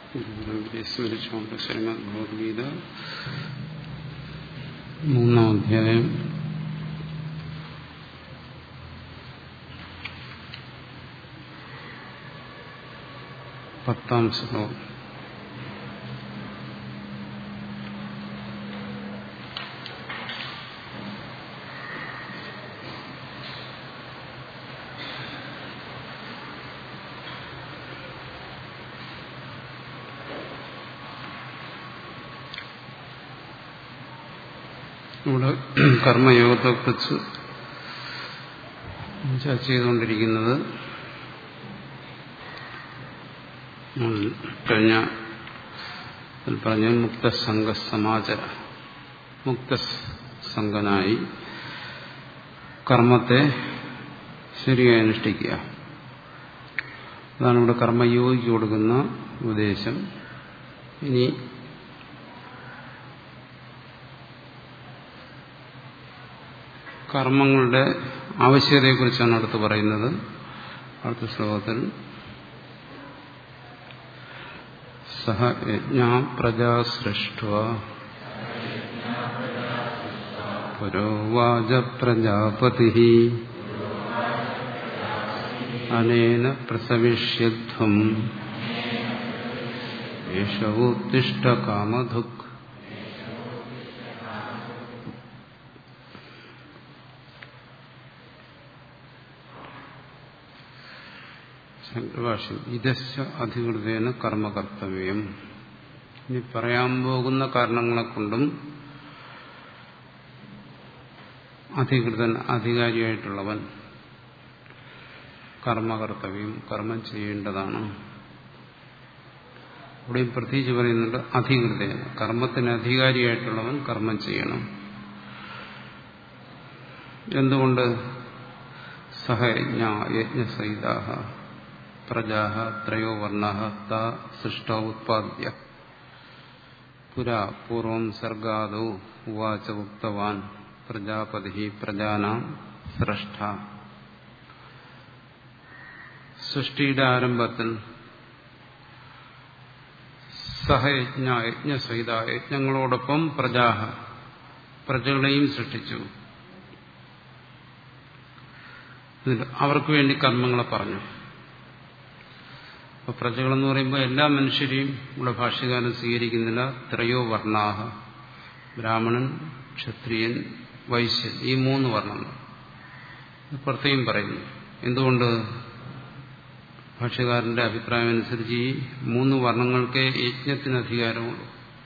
ഗുരുവിനെ സ്മരിച്ചുകൊണ്ട് ശ്രീമദ് ഭഗവത്ഗീത മൂന്നാം അധ്യായം പത്താം ശ്ലോകം ഇവിടെ കർമ്മയോഗത്തെക്കുറിച്ച് ചർച്ച ചെയ്തുകൊണ്ടിരിക്കുന്നത് കഴിഞ്ഞ പറഞ്ഞ മുക്തസംഘ സമാചര മുക്തസംഘനായി കർമ്മത്തെ ശരിയായി അനുഷ്ഠിക്കുക അതാണ് ഇവിടെ കർമ്മയോഗിക്ക് കൊടുക്കുന്ന ഉപദേശം ഇനി കർമ്മങ്ങളുടെ ആവശ്യകതയെക്കുറിച്ചാണ് അടുത്ത് പറയുന്നത് അടുത്ത ശ്ലോകത്തിൽ സഹ യജ്ഞ പ്രജാ സൃഷ്ട പുരോവാച പ്രജാപതി അനേന പ്രസവിഷ്യധ്വം യേശവോത്തിഷ്ട കാമധുക് ശങ്കരഭാഷ്യം ഇതശ അധികൃതേന കർമ്മകർത്തവ്യം ഇനി പറയാൻ പോകുന്ന കാരണങ്ങളെ കൊണ്ടും അധികൃതൻ അധികാരിയായിട്ടുള്ളവൻ കർമ്മകർത്തവ്യം കർമ്മം ചെയ്യേണ്ടതാണ് ഇവിടെയും പ്രത്യേകിച്ച് പറയുന്നുണ്ട് അധികൃതേന കർമ്മത്തിന് അധികാരിയായിട്ടുള്ളവൻ കർമ്മം ചെയ്യണം എന്തുകൊണ്ട് സഹയജ്ഞ യജ്ഞസഹിതാഹ പ്രജാ ത്രയോ വർണ്ണ താ സൃഷ്ട ഉത്പാദ്യ പുരാ പൂർവം സർഗാദോ ഉവാച ഉക്തവാൻ പ്രജാപതി പ്രജാനാം സൃഷ്ട സൃഷ്ടിയുടെ ആരംഭത്തിൽ സഹയജ്ഞ യജ്ഞസഹിത യജ്ഞങ്ങളോടൊപ്പം പ്രജാഹ പ്രജകളെയും സൃഷ്ടിച്ചു അവർക്ക് വേണ്ടി കർമ്മങ്ങളെ പറഞ്ഞു അപ്പൊ പ്രജകളെന്ന് പറയുമ്പോൾ എല്ലാ മനുഷ്യരെയും ഇവിടെ ഭാഷ്യകാലം സ്വീകരിക്കുന്നില്ല ത്രയോ വർണ്ണാഹ ബ്രാഹ്മണൻ ക്ഷത്രിയൻ വൈശ്യൻ ഈ മൂന്ന് വർണ്ണങ്ങൾ പ്രത്യേകം പറയുന്നു എന്തുകൊണ്ട് ഭാഷ്യകാരന്റെ അഭിപ്രായം അനുസരിച്ച് ഈ മൂന്ന് വർണ്ണങ്ങൾക്കേ യജ്ഞത്തിന് അധികാരമുള്ളൂ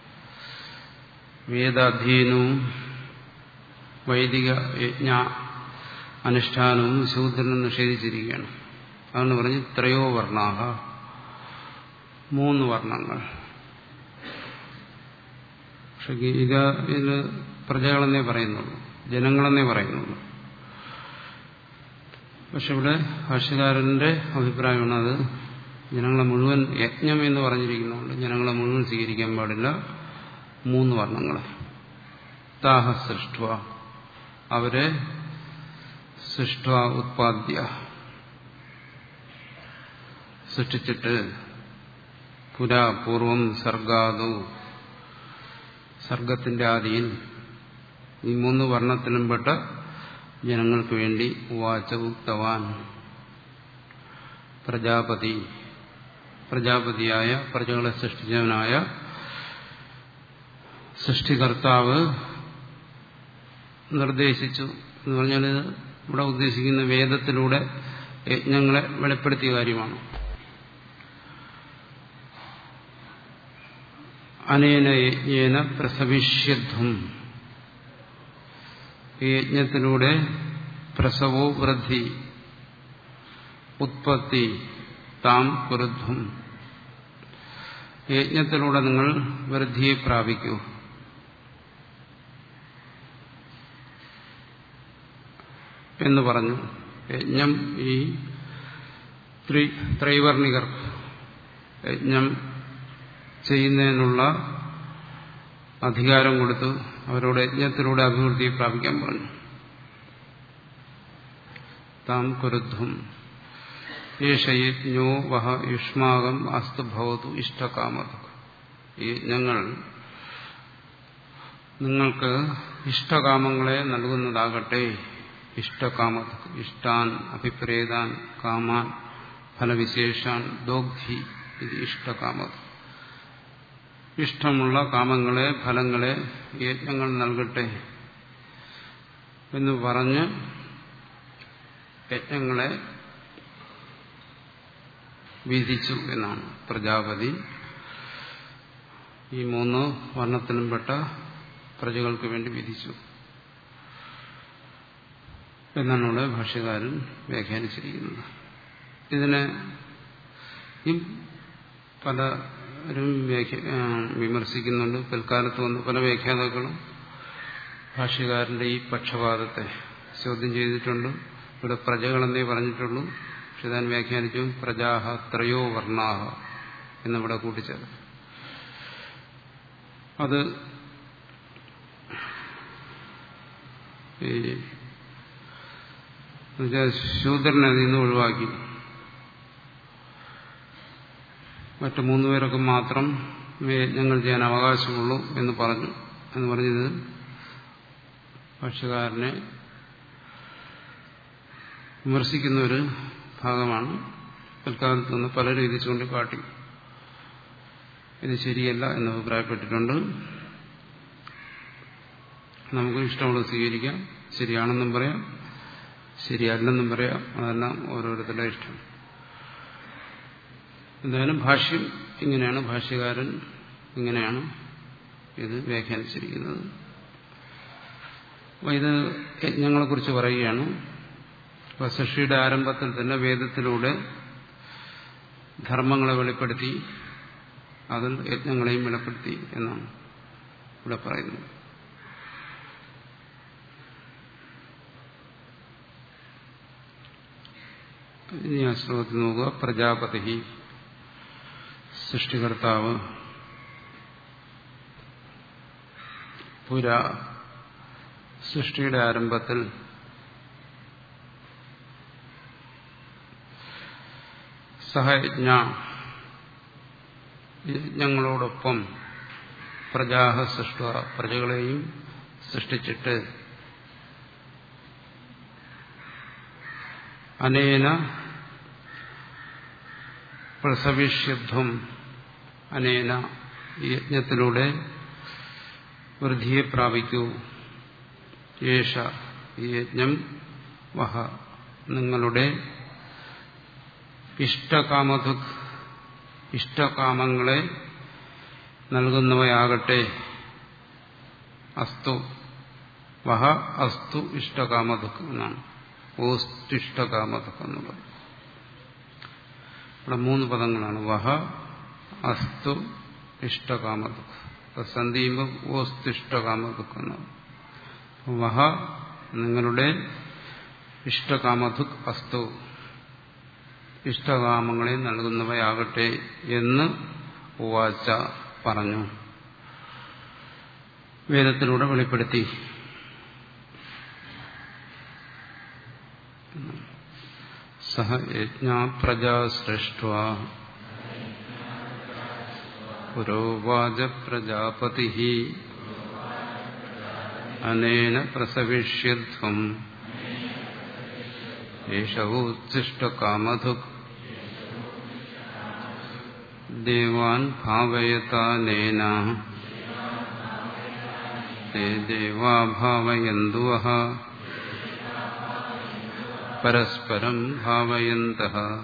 വേദാധ്യയനവും വൈദിക യജ്ഞ അനുഷ്ഠാനവും ശൂദ്രനും നിഷേധിച്ചിരിക്കുകയാണ് അതാണ് പറഞ്ഞ് ത്രയോ വർണ്ണാഹ മൂന്ന് വർണ്ണങ്ങൾ പക്ഷെ ഗീത ഇതിന് പ്രജകളെന്നേ പറയുന്നുള്ളൂ ജനങ്ങളെന്നേ പറയുന്നുള്ളൂ പക്ഷെ ഇവിടെ ഭാഷ്യകാരന്റെ അഭിപ്രായമാണ് അത് ജനങ്ങളെ മുഴുവൻ യജ്ഞം എന്ന് പറഞ്ഞിരിക്കുന്നതുകൊണ്ട് ജനങ്ങളെ മുഴുവൻ സ്വീകരിക്കാൻ പാടില്ല മൂന്ന് വർണ്ണങ്ങളെ താഹ സൃഷ്ട അവരെ സൃഷ്ട ഉത്പാദ്യ സൃഷ്ടിച്ചിട്ട് പുരാ പൂർവം സർഗാദു സർഗത്തിന്റെ ആദിയിൽ ഈ മൂന്ന് വർണ്ണത്തിലും പെട്ട ജനങ്ങൾക്ക് വേണ്ടി ഉവാച ഉക്തവാൻ പ്രജാപതി പ്രജാപതിയായ പ്രജകളെ സൃഷ്ടിച്ചവനായ സൃഷ്ടികർത്താവ് നിർദ്ദേശിച്ചു എന്ന് പറഞ്ഞാൽ ഇവിടെ ഉദ്ദേശിക്കുന്ന വേദത്തിലൂടെ യജ്ഞങ്ങളെ വെളിപ്പെടുത്തിയ കാര്യമാണ് അനേന യജ്ഞേന പ്രസവിഷ്യധ്വം ഈ യജ്ഞത്തിലൂടെ പ്രസവോ വൃദ്ധി ഉത്പത്തി താം കുരുധ്വം യജ്ഞത്തിലൂടെ നിങ്ങൾ വൃദ്ധിയെ പ്രാപിക്കൂ എന്ന് പറഞ്ഞു യജ്ഞം ഈ ത്രൈവർണികർ യജ്ഞം ചെയ്യുന്നതിനുള്ള അധികാരം കൊടുത്തു അവരോട് യജ്ഞത്തിലൂടെ അഭിവൃദ്ധി പ്രാപിക്കാൻ പറഞ്ഞു താം കുരുദ്ധം യേശയജ്ഞോ വഹ യുഷ്മാകം അസ്തു ഭവതു ഇഷ്ടകാമത ഈ ഞങ്ങൾ നിങ്ങൾക്ക് ഇഷ്ടകാമങ്ങളെ നൽകുന്നതാകട്ടെ ഇഷ്ടകാമത ഇഷ്ടാൻ അഭിപ്രേതാൻ കാമാൻ ഫലവിശേഷാൻ ദോഗ്ധി ഇത് ഇഷ്ടകാമത ഇഷ്ടമുള്ള കാമങ്ങളെ ഫലങ്ങളെ യജ്ഞങ്ങൾ നൽകട്ടെ എന്ന് പറഞ്ഞ് യജ്ഞങ്ങളെ വിധിച്ചു എന്നാണ് പ്രജാപതി ഈ മൂന്ന് വർണ്ണത്തിലും പെട്ട പ്രജകൾക്ക് വേണ്ടി വിധിച്ചു എന്നാണ് ഇവിടെ ഭാഷ്യകാരൻ വ്യാഖ്യാനിച്ചിരിക്കുന്നത് ഇതിനെ ഈ പലരും വിമർശിക്കുന്നുണ്ട് പിൽക്കാലത്ത് വന്ന് പല വ്യാഖ്യാതാക്കളും ഭാഷ്യകാരന്റെ ഈ പക്ഷപാതത്തെ ചോദ്യം ചെയ്തിട്ടുണ്ട് ഇവിടെ പ്രജകളെന്നേ പറഞ്ഞിട്ടുള്ളൂ പക്ഷെ താൻ വ്യാഖ്യാനിച്ചു പ്രജാഹ ത്രയോ വർണ്ണാഹ എന്നിവിടെ കൂട്ടിച്ചേർത്ത് അത് ഈ ശൂദ്രനെ അതിൽ നിന്ന് ഒഴിവാക്കി മറ്റു മൂന്നുപേരൊക്കെ മാത്രം യജ്ഞങ്ങൾ ചെയ്യാൻ അവകാശമുള്ളൂ എന്ന് പറഞ്ഞു എന്ന് പറഞ്ഞത് ഭക്ഷ്യക്കാരനെ വിമർശിക്കുന്ന ഒരു ഭാഗമാണ് പിൽക്കാലത്ത് നിന്ന് പലരും ഇത് ചൂണ്ടിക്കാട്ടി ഇത് ശരിയല്ല എന്ന് അഭിപ്രായപ്പെട്ടിട്ടുണ്ട് നമുക്ക് ഇഷ്ടമുള്ളത് സ്വീകരിക്കാം ശരിയാണെന്നും പറയാം ശരിയല്ലെന്നും പറയാം അതെല്ലാം ഓരോരുത്തരുടെ ഇഷ്ടം എന്തായാലും ഭാഷ്യം ഇങ്ങനെയാണ് ഭാഷ്യകാരൻ ഇങ്ങനെയാണ് ഇത് വ്യാഖ്യാനിച്ചിരിക്കുന്നത് അപ്പോൾ ഇത് യജ്ഞങ്ങളെക്കുറിച്ച് പറയുകയാണ് അപ്പോൾ സൃഷ്ടിയുടെ ആരംഭത്തിൽ തന്നെ വേദത്തിലൂടെ ധർമ്മങ്ങളെ വെളിപ്പെടുത്തി അതിൽ യജ്ഞങ്ങളെയും വെളിപ്പെടുത്തി എന്നാണ് ഇവിടെ പറയുന്നത് ഇനി ആ ശ്ലോകത്തിൽ നോക്കുക പ്രജാപതി സൃഷ്ടികർത്താവ് പുര സൃഷ്ടിയുടെ ആരംഭത്തിൽ സഹയജ്ഞ യജ്ഞങ്ങളോടൊപ്പം പ്രജാഹ സൃഷ്ട പ്രജകളെയും സൃഷ്ടിച്ചിട്ട് അനേന പ്രസവിഷ്യധ്വം അനേന ഈ യജ്ഞത്തിലൂടെ വൃദ്ധിയെ പ്രാപിക്കൂ യേശ ഈ യജ്ഞം വഹ നിങ്ങളുടെ ഇഷ്ടകാമധുക് ഇഷ്ടകാമങ്ങളെ നൽകുന്നവയാകട്ടെ അസ്തു വഹ അസ്തു ഇഷ്ടകാമധുക് എന്നാണ് ഓസ്തിഷ്ടകാമധുക് എന്നുള്ളത് ഇവിടെ മൂന്ന് പദങ്ങളാണ് വഹ അസ്തു ഇഷ്ടകാമദുഃഖ സന്ധി ചെയ്യുമ്പോൾ ഓസ്തിഷ്ടകാമദുഃഖ എന്നാണ് വഹ നിങ്ങളുടെ ഇഷ്ടകാമധുക് അസ്തു ഇഷ്ടകാമങ്ങളെ നൽകുന്നവയാകട്ടെ എന്ന് ഉവാച്ച പറഞ്ഞു വേദത്തിലൂടെ വെളിപ്പെടുത്തി സഹ യജ്ഞ പ്രജാ സൃഷ്ട പുരോവാച പ്രജാപതി അനേന പ്രസവിഷ്യധ്വം ഏഷവോച്ഛിഷ്ടകാമധുക് ദേവാൻ ഭാവയതാനേന തേ ദേവാ ഭാവയന്തു വഹ പരസ്പരം ഭാവയന്ത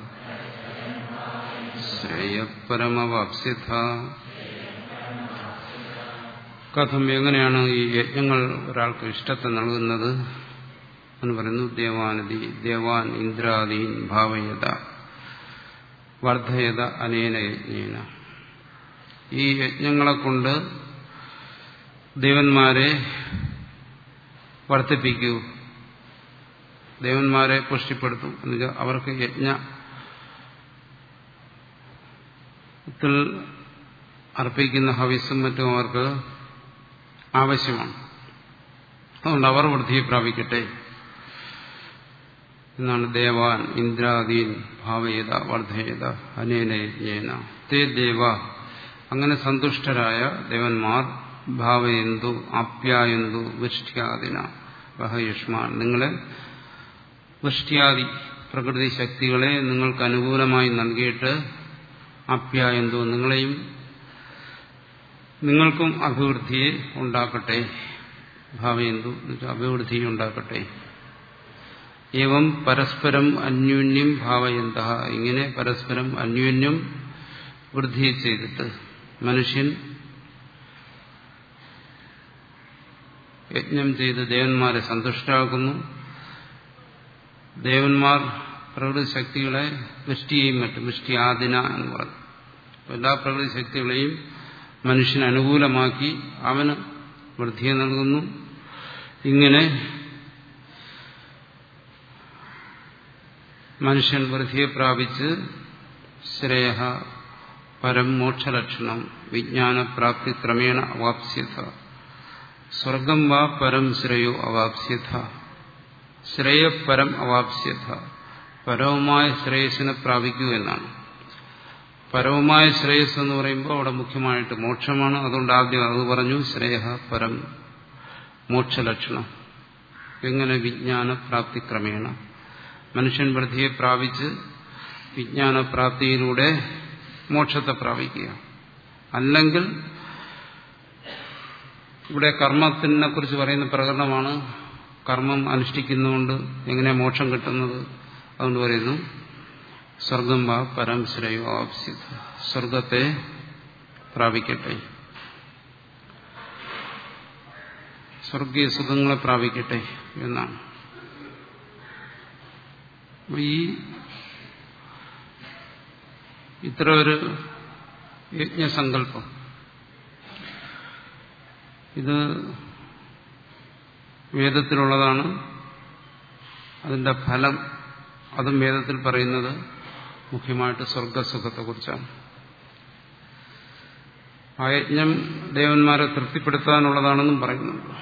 ശ്രേയപരമവാപ്സിത കഥം എങ്ങനെയാണ് ഈ യജ്ഞങ്ങൾ ഒരാൾക്ക് ഇഷ്ടത്തെ നൽകുന്നത് എന്ന് പറയുന്നു ദേവാനദി ദേവാൻ ഇന്ദ്രാദീൻ ഭാവയത വർദ്ധയത അനേന യജ്ഞേന ഈ യജ്ഞങ്ങളെ കൊണ്ട് ദേവന്മാരെ വർദ്ധിപ്പിക്കൂ ദേവന്മാരെ പുഷ്ടിപ്പെടുത്തും എന്നുവെച്ചാൽ അവർക്ക് യജ്ഞ ത്തിൽ അർപ്പിക്കുന്ന ഹവിസും മറ്റും അവർക്ക് ആവശ്യമാണ് അതുകൊണ്ട് അവർ വൃദ്ധിയെ പ്രാപിക്കട്ടെ എന്നാണ് ദേവാൻ ഇന്ദ്രാദീൻ ഭാവയേത വർദ്ധയേത അനേന യജ്ഞേന തേ ദേവ അങ്ങനെ സന്തുഷ്ടരായ ദേവന്മാർ ഭാവയന്തു ആപ്യായന്തു വൃഷ്ട്യാദിന വഹയുഷ്മാൻ നിങ്ങളെ വൃഷ്ട്യാദി പ്രകൃതി ശക്തികളെ നിങ്ങൾക്ക് അനുകൂലമായി നൽകിയിട്ട് ആപ്യായന്തു നിങ്ങളെയും നിങ്ങൾക്കും അഭിവൃദ്ധിയെ ഉണ്ടാക്കട്ടെ ഭാവയന്തു അഭിവൃദ്ധി ഉണ്ടാക്കട്ടെ ഏവം പരസ്പരം അന്യോന്യം ഭാവയന്ത ഇങ്ങനെ പരസ്പരം അന്യോന്യം വൃദ്ധി ചെയ്തിട്ട് മനുഷ്യൻ യജ്ഞം ചെയ്ത് ദേവന്മാരെ സന്തുഷ്ടരാക്കുന്നു ദേവന്മാർ പ്രകൃതി ശക്തികളെ വൃഷ്ടിയെയും മറ്റും വൃഷ്ടി ആദിന എന്ന് പറഞ്ഞു എല്ലാ പ്രകൃതി ശക്തികളെയും മനുഷ്യന് അനുകൂലമാക്കി അവന് വൃദ്ധിയെ നൽകുന്നു ഇങ്ങനെ മനുഷ്യൻ വൃദ്ധിയെ പ്രാപിച്ച് ശ്രേയ പരം മോക്ഷലക്ഷണം വിജ്ഞാനപ്രാപ്തി ക്രമേണ അവാപ്സ്യത സ്വർഗം വാ പരം ശ്രേയോ അവാപ്സ്യത ശ്രേയപരം അവാപ്സ്യത പരവുമായ ശ്രേയസിനെ പ്രാപിക്കൂ എന്നാണ് പരവുമായ ശ്രേയസ് എന്ന് പറയുമ്പോൾ അവിടെ മുഖ്യമായിട്ട് മോക്ഷമാണ് അതുകൊണ്ട് ആദ്യം അത് പറഞ്ഞു ശ്രേയ പരം മോക്ഷലക്ഷണം എങ്ങനെ വിജ്ഞാനപ്രാപ്തി ക്രമേണ മനുഷ്യൻ വൃദ്ധിയെ പ്രാപിച്ച് വിജ്ഞാനപ്രാപ്തിയിലൂടെ മോക്ഷത്തെ പ്രാപിക്കുക അല്ലെങ്കിൽ ഇവിടെ കർമ്മത്തിനെ കുറിച്ച് പറയുന്ന പ്രകടനമാണ് കർമ്മം അനുഷ്ഠിക്കുന്നതുകൊണ്ട് എങ്ങനെ മോക്ഷം കിട്ടുന്നത് അതുകൊണ്ട് പറയുന്നു സ്വർഗം വാ പരം ശ്രേയോ ആപ്സ്യത സ്വർഗത്തെ പ്രാപിക്കട്ടെ സ്വർഗീയ സുഖങ്ങളെ പ്രാപിക്കട്ടെ എന്നാണ് ഈ ഇത്ര ഒരു യജ്ഞസങ്കല്പം ഇത് വേദത്തിലുള്ളതാണ് അതിന്റെ ഫലം അതും വേദത്തിൽ പറയുന്നത് മുഖ്യമായിട്ട് സ്വർഗസുഖത്തെക്കുറിച്ചാണ് ആ യജ്ഞം ദേവന്മാരെ തൃപ്തിപ്പെടുത്താനുള്ളതാണെന്നും പറയുന്നുണ്ട്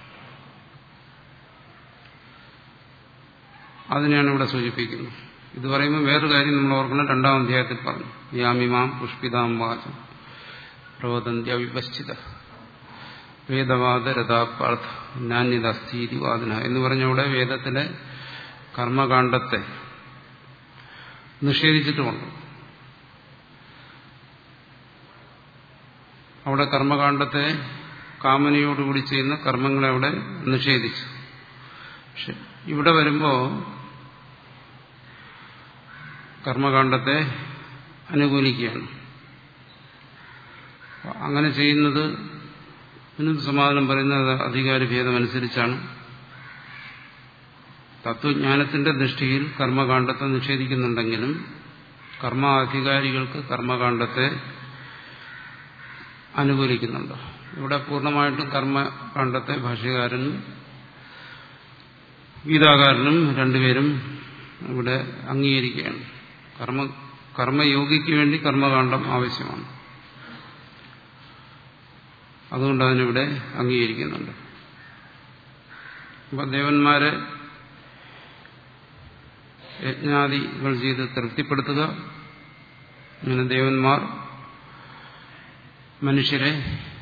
അതിനെയാണ് ഇവിടെ സൂചിപ്പിക്കുന്നത് ഇത് പറയുമ്പോൾ വേറൊരു കാര്യം നമ്മൾ ഓർക്കണം രണ്ടാം അധ്യായത്തിൽ പറഞ്ഞു യാമിമാം പുഷ്പിതാം വാചം പ്രവദന്ത്യ വിപശ്ചിത വേദവാദ രഥാപാർത്ഥ നാന്യത അസ്ഥീതി വാദന എന്ന് പറഞ്ഞ ഇവിടെ വേദത്തിലെ കർമ്മകാണ്ഡത്തെ നിഷേധിച്ചിട്ടുമുണ്ട് അവിടെ കർമ്മകാണ്ഡത്തെ കാമനയോടുകൂടി ചെയ്യുന്ന കർമ്മങ്ങളെ അവിടെ നിഷേധിച്ചു പക്ഷെ ഇവിടെ വരുമ്പോൾ കർമ്മകാണ്ഡത്തെ അനുകൂലിക്കുകയാണ് അങ്ങനെ ചെയ്യുന്നത് ഇതിനും സമാധാനം പറയുന്നത് അധികാര ഭേദമനുസരിച്ചാണ് തത്വജ്ഞാനത്തിന്റെ ദൃഷ്ടിയിൽ കർമ്മകാണ്ഡത്തെ നിഷേധിക്കുന്നുണ്ടെങ്കിലും കർമാധികാരികൾക്ക് കർമ്മകാണ്ഡത്തെ അനുകൂലിക്കുന്നുണ്ട് ഇവിടെ പൂർണ്ണമായിട്ടും കർമ്മകാണ്ഡത്തെ ഭാഷ്യകാരനും ഗീതാകാരനും രണ്ടുപേരും ഇവിടെ അംഗീകരിക്കുകയാണ് കർമ്മ കർമ്മയോഗിക്ക് വേണ്ടി കർമ്മകാണ്ഡം ആവശ്യമാണ് അതുകൊണ്ട് അതിനിവിടെ അംഗീകരിക്കുന്നുണ്ട് അപ്പൊ ദേവന്മാരെ യജ്ഞാദികൾ ചെയ്ത് തൃപ്തിപ്പെടുത്തുക അങ്ങനെ ദേവന്മാർ മനുഷ്യരെ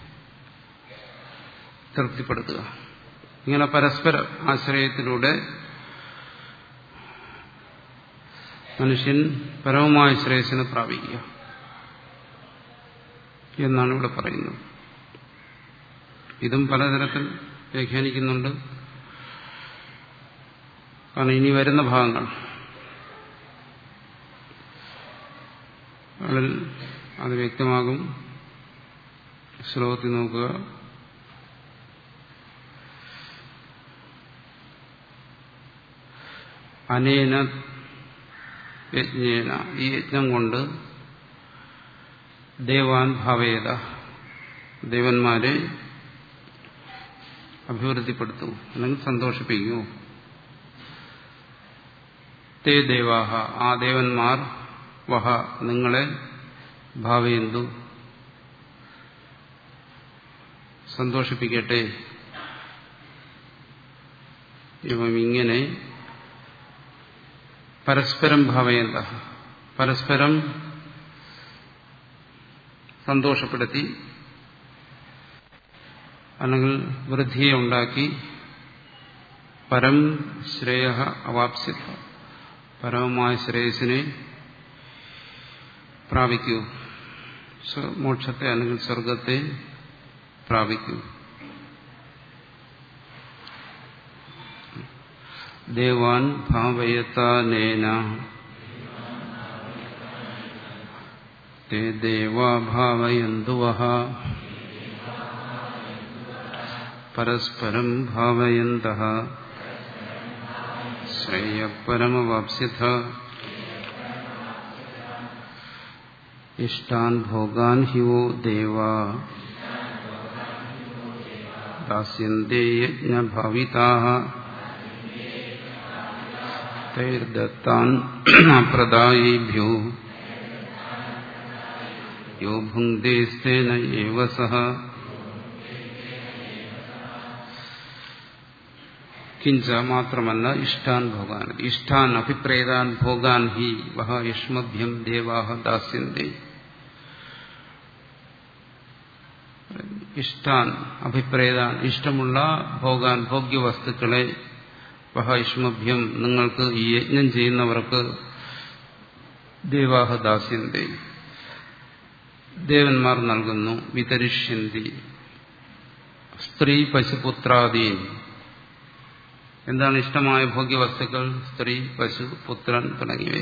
തൃപ്തിപ്പെടുത്തുക ഇങ്ങനെ പരസ്പര ആശ്രയത്തിലൂടെ മനുഷ്യൻ പരമമായ ശ്രേയസിനെ പ്രാപിക്കുക എന്നാണ് ഇവിടെ പറയുന്നത് ഇതും പലതരത്തിൽ വ്യാഖ്യാനിക്കുന്നുണ്ട് കാരണം ഇനി വരുന്ന ഭാഗങ്ങൾ അതിൽ അത് വ്യക്തമാകും ശ്ലോകത്തിൽ നോക്കുക അനേന യജ്ഞേന ഈ യജ്ഞം കൊണ്ട് ദേവാൻ ഭാവേത ദേവന്മാരെ അഭിവൃദ്ധിപ്പെടുത്തൂ അല്ലെങ്കിൽ സന്തോഷിപ്പിക്കൂ തേ ദേവാഹ ആ ദേവന്മാർ വഹ നിങ്ങളെ ഭാവയന്തു സന്തോഷിപ്പിക്കട്ടെ ഇവം ഇങ്ങനെ പരസ്പരം ഭാവയന്ത പരസ്പരം സന്തോഷപ്പെടുത്തി അല്ലെങ്കിൽ വൃദ്ധിയെ ഉണ്ടാക്കി പരം ശ്രേയ അവാപ്സ്യത പരമമായ ശ്രേയസിനെ പ്രാപിക്കൂ മോക്ഷത്തെ അല്ലെങ്കിൽ സ്വർഗത്തെ പ്രാപിക്കൂ ദേവാൻ ഭാവയത്താനേന തേ ദേവാ ഭാവയന്തു വഹ പരസ്പരം ഭാവയന്ത ശ്രേയപരമവാപ്സ്യഥ ഇഷ്ടാൻ ഭോഗാൻ ഹി വോ ദേവാ ദാസ്യന്തേ യജ്ഞഭാവിതാഃ തൈർദത്താൻ അപ്രദായേഭ്യോ യോ ഭുങ്ക്തേസ്തേന ഏവ സഹ കിഞ്ച മാത്രമല്ല ഇഷ്ടാൻ ഭോഗാൻ ഇഷ്ടാൻ അഭിപ്രേതാൻ ഭോഗാൻ ഹി വഹ യുഷ്മഭ്യം ദേവാഹ ദാസ്യന്തേ ഇഷ്ടാൻ അഭിപ്രേതാൻ ഇഷ്ടമുള്ള ഭോഗാൻ ഭോഗ്യവസ്തുക്കളെ വഹ യുഷ്മഭ്യം നിങ്ങൾക്ക് ഈ യജ്ഞം ചെയ്യുന്നവർക്ക് ദേവാഹ ദാസ്യന്തേ ദേവന്മാർ നൽകുന്നു വിതരിഷ്യന്തി സ്ത്രീ പശുപുത്രാദീൻ എന്താണ് ഇഷ്ടമായ ഭോഗ്യവസ്തുക്കൾ സ്ത്രീ പശു പുത്രൻ തുടങ്ങിയവ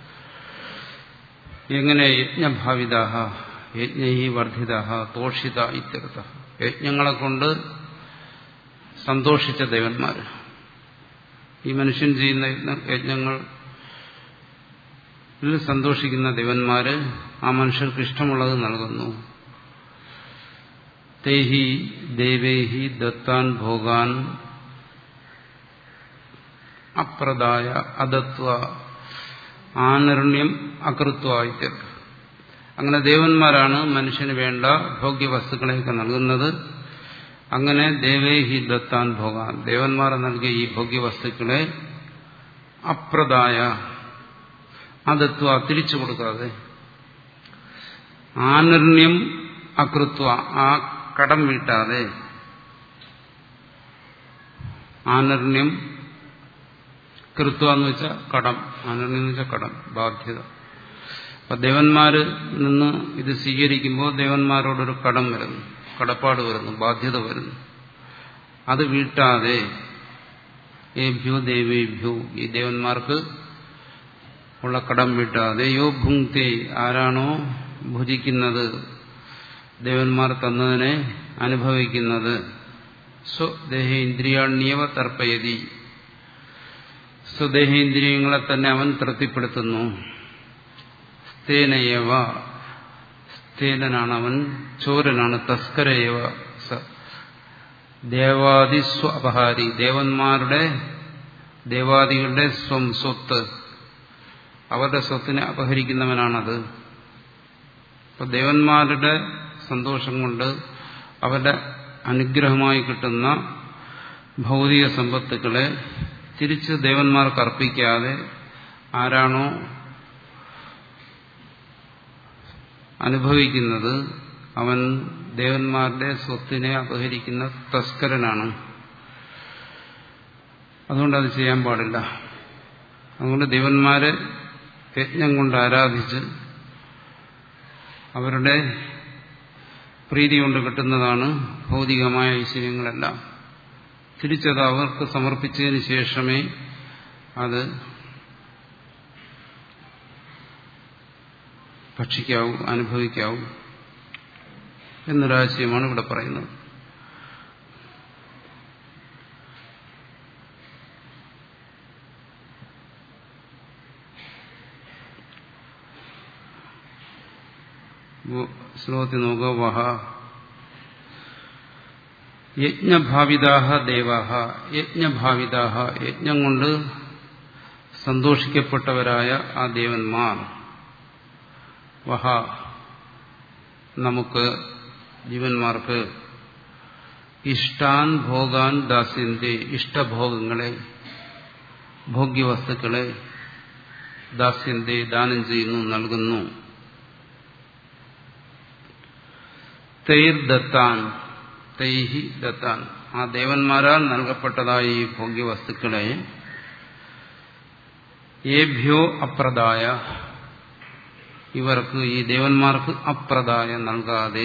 എങ്ങനെ യജ്ഞഭാവിതാഹ യജ്ഞൈ വർദ്ധിത തോഷിത ഇത്യർത്ഥ യജ്ഞങ്ങളെ കൊണ്ട് സന്തോഷിച്ച ദേവന്മാർ ഈ മനുഷ്യൻ ചെയ്യുന്ന യജ്ഞങ്ങൾ സന്തോഷിക്കുന്ന ദേവന്മാര് ആ മനുഷ്യർക്ക് ഇഷ്ടമുള്ളത് നൽകുന്നു തേഹി ദേവേഹി ദത്താൻ ഭോഗാൻ അപ്രദായ അദത്വ ആനർണ്യം അകൃത്വ ഇത്യർത്ഥ അങ്ങനെ ദേവന്മാരാണ് മനുഷ്യന് വേണ്ട ഭോഗ്യവസ്തുക്കളെയൊക്കെ നൽകുന്നത് അങ്ങനെ ദേവേഹി ദത്താൻ ഭോഗാൻ ദേവന്മാർ നൽകിയ ഈ ഭോഗ്യവസ്തുക്കളെ അപ്രദായ അദത്വ തിരിച്ചു കൊടുക്കാതെ ആനർണ്യം അകൃത്വ ആ കടം വീട്ടാതെ ആനർണ്യം കൃത്വ എന്ന് വെച്ചാൽ കടം ആനർണ്യം എന്ന് വെച്ചാൽ കടം ബാധ്യത അപ്പൊ ദേവന്മാര് നിന്ന് ഇത് സ്വീകരിക്കുമ്പോൾ ദേവന്മാരോടൊരു കടം വരുന്നു കടപ്പാട് വരുന്നു ബാധ്യത വരുന്നു അത് വീട്ടാതെ ഏഭ്യോ ദേവേഭ്യോ ഈ ദേവന്മാർക്ക് ഉള്ള കടം വീട്ടാതെ യോ ഭുങ്ക്തി ആരാണോ ഭുജിക്കുന്നത് ദേവന്മാർ തന്നതിനെ അനുഭവിക്കുന്നത് സ്വദേഹ ഇന്ദ്രിയാണ്യവ തർപ്പയതി സ്വദേഹേന്ദ്രിയങ്ങളെ തന്നെ അവൻ തൃപ്തിപ്പെടുത്തുന്നു സ്ഥേനയവ സ്ഥേനനാണ് അവൻ ചോരനാണ് തസ്കരയവ ദേവാദിസ്വ അപഹാരി ദേവന്മാരുടെ ദേവാദികളുടെ സ്വം സ്വത്ത് അവരുടെ സ്വത്തിനെ അപഹരിക്കുന്നവനാണത് അപ്പൊ ദേവന്മാരുടെ സന്തോഷം കൊണ്ട് അവരുടെ അനുഗ്രഹമായി കിട്ടുന്ന ഭൗതിക സമ്പത്തുക്കളെ തിരിച്ച് ദേവന്മാർക്ക് അർപ്പിക്കാതെ ആരാണോ അനുഭവിക്കുന്നത് അവൻ ദേവന്മാരുടെ സ്വത്തിനെ അപഹരിക്കുന്ന തസ്കരനാണ് അതുകൊണ്ട് അത് ചെയ്യാൻ പാടില്ല അതുകൊണ്ട് ദേവന്മാരെ യജ്ഞം കൊണ്ട് ആരാധിച്ച് അവരുടെ പ്രീതി കൊണ്ട് കിട്ടുന്നതാണ് ഭൗതികമായ ഐശ്വര്യങ്ങളെല്ലാം തിരിച്ചത് അവർക്ക് സമർപ്പിച്ചതിന് ശേഷമേ അത് ഭക്ഷിക്കാവൂ അനുഭവിക്കാവൂ എന്നൊരാശയമാണ് ഇവിടെ പറയുന്നത് ശ്ലോകത്തിൽ നോക്കുക വഹ യജ്ഞഭാവിതാഹ ദേവാഹ യജ്ഞഭാവിതാഹ യജ്ഞം കൊണ്ട് സന്തോഷിക്കപ്പെട്ടവരായ ആ ദേവന്മാർ വഹ നമുക്ക് ജീവന്മാർക്ക് ഇഷ്ടാൻ ഭോഗാൻ ദാസ്യന്റെ ഇഷ്ടഭോഗങ്ങളെ ഭോഗ്യവസ്തുക്കളെ ദാസ്യന്റെ ദാനം ചെയ്യുന്നു നൽകുന്നു തൈർ ദത്താൻ തൈഹി ദത്താൻ ആ ദേവന്മാരാൽ നൽകപ്പെട്ടതായ ഈ ഭോഗ്യവസ്തുക്കളെ ഏഭ്യോ അപ്രദായ ഇവർക്ക് ഈ ദേവന്മാർക്ക് അപ്രദായ നൽകാതെ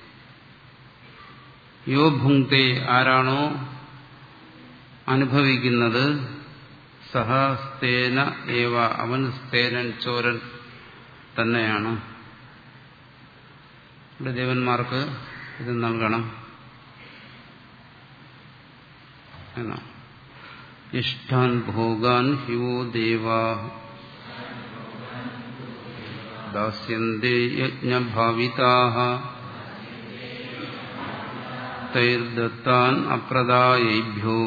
യോ ഭുങ്ക്തെ ആരാണോ അനുഭവിക്കുന്നത് സഹ സ്തേന ഏവ അവൻ സ്തേനൻ ചോരൻ തന്നെയാണ് ഇവിടെ ദേവന്മാർക്ക് ഇത് നൽകണം എന്നാ ഇഷ്ടാൻ ഭോഗാൻ ഹിവോ ദേവാ ദാസ്യന്തേ യജ്ഞഭാവിതാഹ തൈർദത്താൻ അപ്രദായേഭ്യോ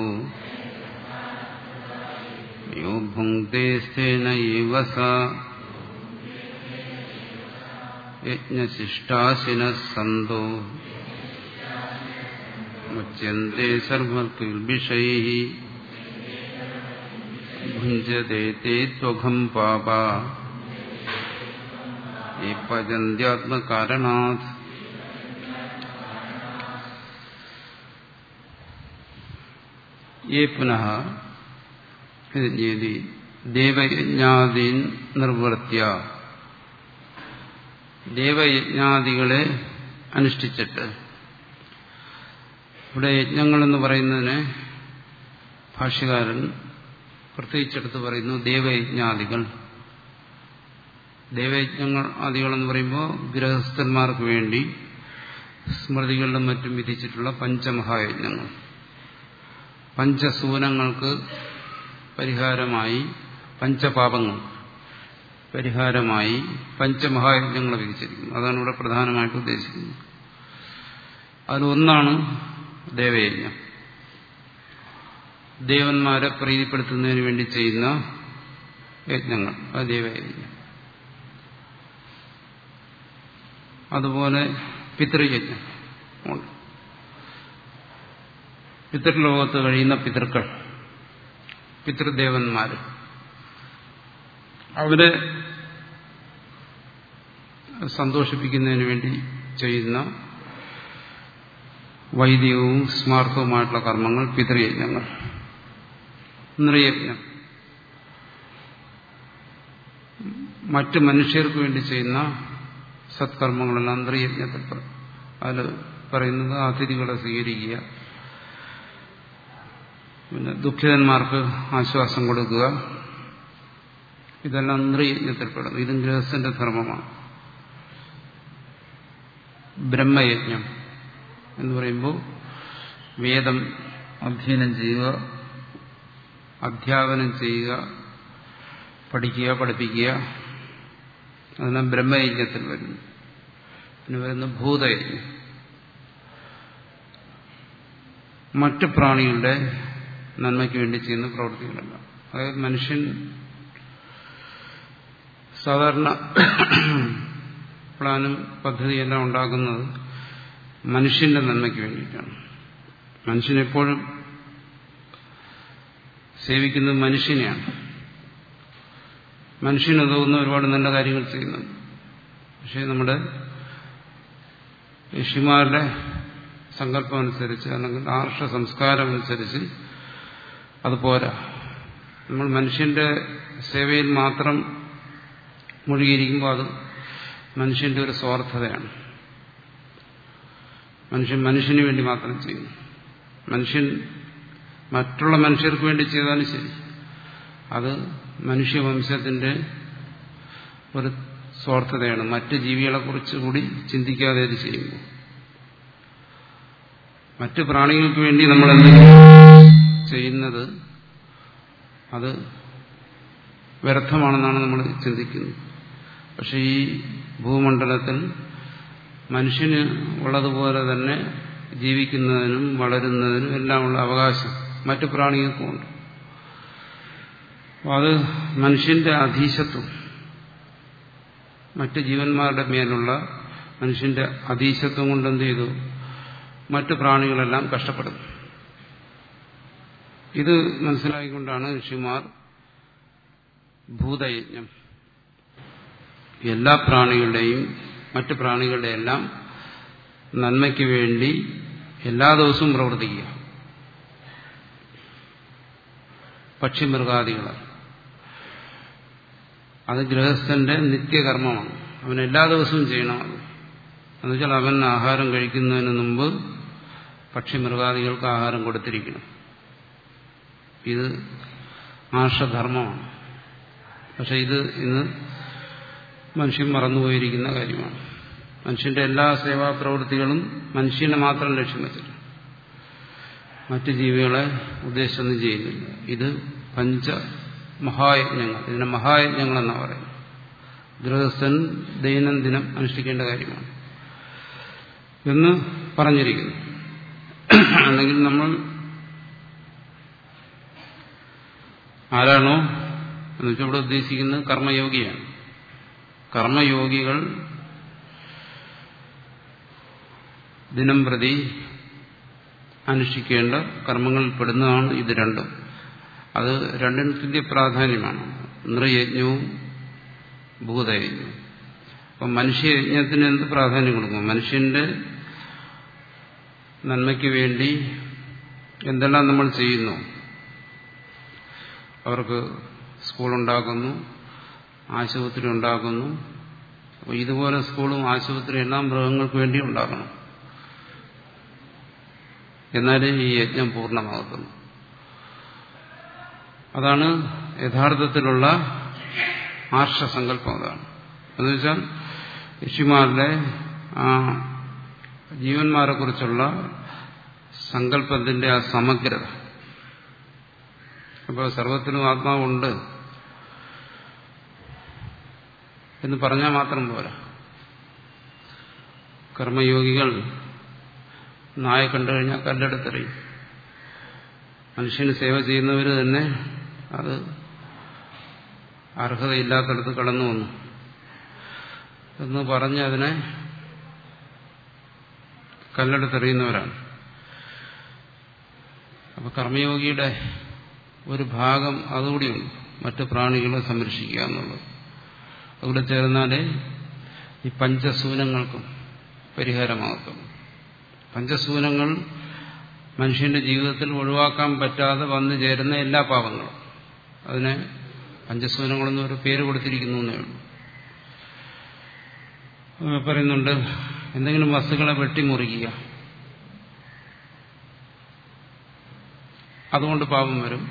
യോ ഭുങ്ക്തേ സ്ഥേന ഏവ സ യജ്ഞശിഷ്ടാശിന സന്തോ മുച്യന്തേ സർവകിൽബിഷൈ ഭുഞ്ജതേ തേ ത്വഘം പാപ ये पचन्त्यात्मकारणात् ये पुनः यदि ദേവയജ്ഞാദീൻ നിർവർത്തിയ ദേവയജ്ഞാദികളെ അനുഷ്ഠിച്ചിട്ട് ഇവിടെ യജ്ഞങ്ങളെന്ന് പറയുന്നതിന് ഭാഷ്യകാരൻ പ്രത്യേകിച്ചെടുത്ത് പറയുന്നു ദേവയജ്ഞാദികൾ ദേവയജ്ഞങ്ങൾ ആദികളെന്ന് പറയുമ്പോൾ ഗൃഹസ്ഥന്മാർക്ക് വേണ്ടി സ്മൃതികളിലും മറ്റും വിധിച്ചിട്ടുള്ള പഞ്ചമഹായജ്ഞങ്ങൾ പഞ്ചസൂനങ്ങൾക്ക് പരിഹാരമായി പഞ്ചപാപങ്ങൾ പരിഹാരമായി പഞ്ചമഹായജ്ഞങ്ങളെ വിധിച്ചിരിക്കുന്നു അതാണ് ഇവിടെ പ്രധാനമായിട്ട് ഉദ്ദേശിക്കുന്നത് അതിലൊന്നാണ് ദേവയജ്ഞം ദേവന്മാരെ പ്രീതിപ്പെടുത്തുന്നതിന് വേണ്ടി ചെയ്യുന്ന യജ്ഞങ്ങൾ അത് ദേവയജ്ഞം അതുപോലെ പിതൃയജ്ഞം ഉണ്ട് പിതൃലോകത്ത് കഴിയുന്ന പിതൃക്കൾ പിതൃദേവന്മാര് അവരെ സന്തോഷിപ്പിക്കുന്നതിന് വേണ്ടി ചെയ്യുന്ന വൈദികവും സ്മാർത്ഥവുമായിട്ടുള്ള കർമ്മങ്ങൾ പിതൃയജ്ഞങ്ങൾ നൃയജ്ഞം മറ്റ് മനുഷ്യർക്ക് വേണ്ടി ചെയ്യുന്ന സത്കർമ്മങ്ങളെല്ലാം നൃയജ്ഞത്തിൽ അതിൽ പറയുന്നത് അതിഥികളെ സ്വീകരിക്കുക പിന്നെ ദുഃഖിതന്മാർക്ക് ആശ്വാസം കൊടുക്കുക ഇതെല്ലാം നൃയജ്ഞത്തിൽപ്പെടുന്നു ഇതും ഗൃഹസ്ഥന്റെ ധർമ്മമാണ് ബ്രഹ്മയജ്ഞം എന്ന് പറയുമ്പോൾ വേദം അധ്യയനം ചെയ്യുക അധ്യാപനം ചെയ്യുക പഠിക്കുക പഠിപ്പിക്കുക അതെല്ലാം ബ്രഹ്മയജ്ഞത്തിൽ വരുന്നു പിന്നെ വരുന്ന ഭൂതയജ്ഞം മറ്റ് പ്രാണികളുടെ നന്മയ്ക്ക് വേണ്ടി ചെയ്യുന്ന പ്രവൃത്തികളല്ല അതായത് മനുഷ്യൻ സാധാരണ പ്ലാനും പദ്ധതിയെല്ലാം ഉണ്ടാക്കുന്നത് മനുഷ്യന്റെ നന്മയ്ക്ക് വേണ്ടിയിട്ടാണ് മനുഷ്യനെപ്പോഴും സേവിക്കുന്നത് മനുഷ്യനെയാണ് മനുഷ്യനുതകുന്ന ഒരുപാട് നല്ല കാര്യങ്ങൾ ചെയ്യുന്നുണ്ട് പക്ഷേ നമ്മുടെ ഋഷിമാരുടെ സങ്കല്പം അനുസരിച്ച് അല്ലെങ്കിൽ ആർഷ സംസ്കാരം അനുസരിച്ച് അത് പോരാ നമ്മൾ മനുഷ്യന്റെ സേവയിൽ മാത്രം മുഴുകിയിരിക്കുമ്പോൾ അത് മനുഷ്യന്റെ ഒരു സ്വാർത്ഥതയാണ് മനുഷ്യൻ മനുഷ്യന് വേണ്ടി മാത്രം ചെയ്യുന്നു മനുഷ്യൻ മറ്റുള്ള മനുഷ്യർക്ക് വേണ്ടി ചെയ്താലും ശരി അത് മനുഷ്യവംശത്തിന്റെ ഒരു സ്വാർത്ഥതയാണ് മറ്റ് ജീവികളെക്കുറിച്ച് കൂടി ചിന്തിക്കാതെ അത് ചെയ്യുന്നു മറ്റ് പ്രാണികൾക്ക് വേണ്ടി നമ്മൾ എന്തെങ്കിലും ചെയ്യുന്നത് അത് വ്യർത്ഥമാണെന്നാണ് നമ്മൾ ചിന്തിക്കുന്നത് പക്ഷെ ഈ ഭൂമണ്ഡലത്തിൽ മനുഷ്യന് ഉള്ളതുപോലെ തന്നെ ജീവിക്കുന്നതിനും വളരുന്നതിനും എല്ലാമുള്ള അവകാശം മറ്റു പ്രാണികൾക്കുമുണ്ട് അത് മനുഷ്യന്റെ അധീശത്വം മറ്റ് ജീവന്മാരുടെ മേലുള്ള മനുഷ്യന്റെ അധീശത്വം കൊണ്ട് എന്ത് ചെയ്തു മറ്റു പ്രാണികളെല്ലാം കഷ്ടപ്പെടുന്നു ഇത് മനസ്സിലാക്കിക്കൊണ്ടാണ് ഋഷിമാർ ഭൂതയജ്ഞം എല്ലാ പ്രാണികളുടെയും മറ്റു പ്രാണികളുടെ എല്ലാം നന്മയ്ക്ക് വേണ്ടി എല്ലാ ദിവസവും പ്രവർത്തിക്കുക പക്ഷിമൃഗാദികൾ അത് ഗൃഹസ്ഥന്റെ നിത്യകർമ്മമാണ് അവൻ എല്ലാ ദിവസവും ചെയ്യണം അത് എന്നുവെച്ചാൽ അവൻ ആഹാരം കഴിക്കുന്നതിന് മുമ്പ് പക്ഷിമൃഗാദികൾക്ക് ആഹാരം കൊടുത്തിരിക്കണം ഇത് ആർഷധർമ്മമാണ് പക്ഷെ ഇത് ഇന്ന് മനുഷ്യൻ മറന്നുപോയിരിക്കുന്ന കാര്യമാണ് മനുഷ്യന്റെ എല്ലാ സേവാ പ്രവൃത്തികളും മനുഷ്യനെ മാത്രം ലക്ഷ്യം വെച്ചിട്ട് മറ്റു ജീവികളെ ഉദ്ദേശിച്ചൊന്നും ചെയ്യുന്നില്ല ഇത് പഞ്ച മഹായജ്ഞങ്ങൾ ഇതിനെ മഹായജ്ഞങ്ങൾ എന്നാണ് പറയുന്നത് ഗൃഹസ്ഥൻ ദൈനംദിനം അനുഷ്ഠിക്കേണ്ട കാര്യമാണ് എന്ന് പറഞ്ഞിരിക്കുന്നു അല്ലെങ്കിൽ നമ്മൾ ആരാണോ എന്ന് വെച്ചാൽ ഇവിടെ ഉദ്ദേശിക്കുന്നത് കർമ്മയോഗിയാണ് കർമ്മയോഗികൾ ദിനം പ്രതി അനുഷ്ഠിക്കേണ്ട കർമ്മങ്ങളിൽ പെടുന്നതാണ് ഇത് രണ്ടും അത് രണ്ടിനും തുല്യ പ്രാധാന്യമാണ് നൃയജ്ഞവും ഭൂതയജ്ഞവും അപ്പം മനുഷ്യയജ്ഞത്തിന് എന്ത് പ്രാധാന്യം കൊടുക്കും മനുഷ്യന്റെ നന്മയ്ക്ക് വേണ്ടി എന്തെല്ലാം നമ്മൾ ചെയ്യുന്നു അവർക്ക് സ്കൂളുണ്ടാക്കുന്നു ആശുപത്രി ഉണ്ടാക്കുന്നു അപ്പോൾ ഇതുപോലെ സ്കൂളും ആശുപത്രിയും എല്ലാം മൃഗങ്ങൾക്ക് വേണ്ടി ഉണ്ടാക്കണം എന്നാലേ ഈ യജ്ഞം പൂർണ്ണമാകത്തുള്ളൂ അതാണ് യഥാർത്ഥത്തിലുള്ള ആർഷസങ്കല്പം അതാണ് എന്നുവെച്ചാൽ ഋഷിമാരുടെ ആ ജീവന്മാരെ കുറിച്ചുള്ള സങ്കല്പത്തിന്റെ ആ സമഗ്രത അപ്പോൾ സർവത്തിനും ആത്മാവുണ്ട് എന്ന് പറഞ്ഞാൽ മാത്രം പോരാ കർമ്മയോഗികൾ നായ കണ്ടു കഴിഞ്ഞാൽ കല്ലെടുത്തെറിയും മനുഷ്യന് സേവ ചെയ്യുന്നവർ തന്നെ അത് അർഹതയില്ലാത്തടത്ത് കടന്നു വന്നു എന്ന് പറഞ്ഞ് അതിനെ കല്ലെടുത്തെറിയുന്നവരാണ് അപ്പൊ കർമ്മയോഗിയുടെ ഒരു ഭാഗം അതുകൂടിയുണ്ട് മറ്റു പ്രാണികളെ സംരക്ഷിക്കുക എന്നുള്ളത് അവിടെ ചേർന്നാലേ ഈ പഞ്ചസൂനങ്ങൾക്കും പരിഹാരമാകത്തുള്ളൂ പഞ്ചസൂനങ്ങൾ മനുഷ്യന്റെ ജീവിതത്തിൽ ഒഴിവാക്കാൻ പറ്റാതെ വന്നു ചേരുന്ന എല്ലാ പാപങ്ങളും അതിനെ പഞ്ചസൂനങ്ങളെന്ന് ഒരു പേര് കൊടുത്തിരിക്കുന്നു എന്നേ ഉള്ളൂ പറയുന്നുണ്ട് എന്തെങ്കിലും വസ്തുക്കളെ വെട്ടിമുറിക്കുക അതുകൊണ്ട് പാപം വരും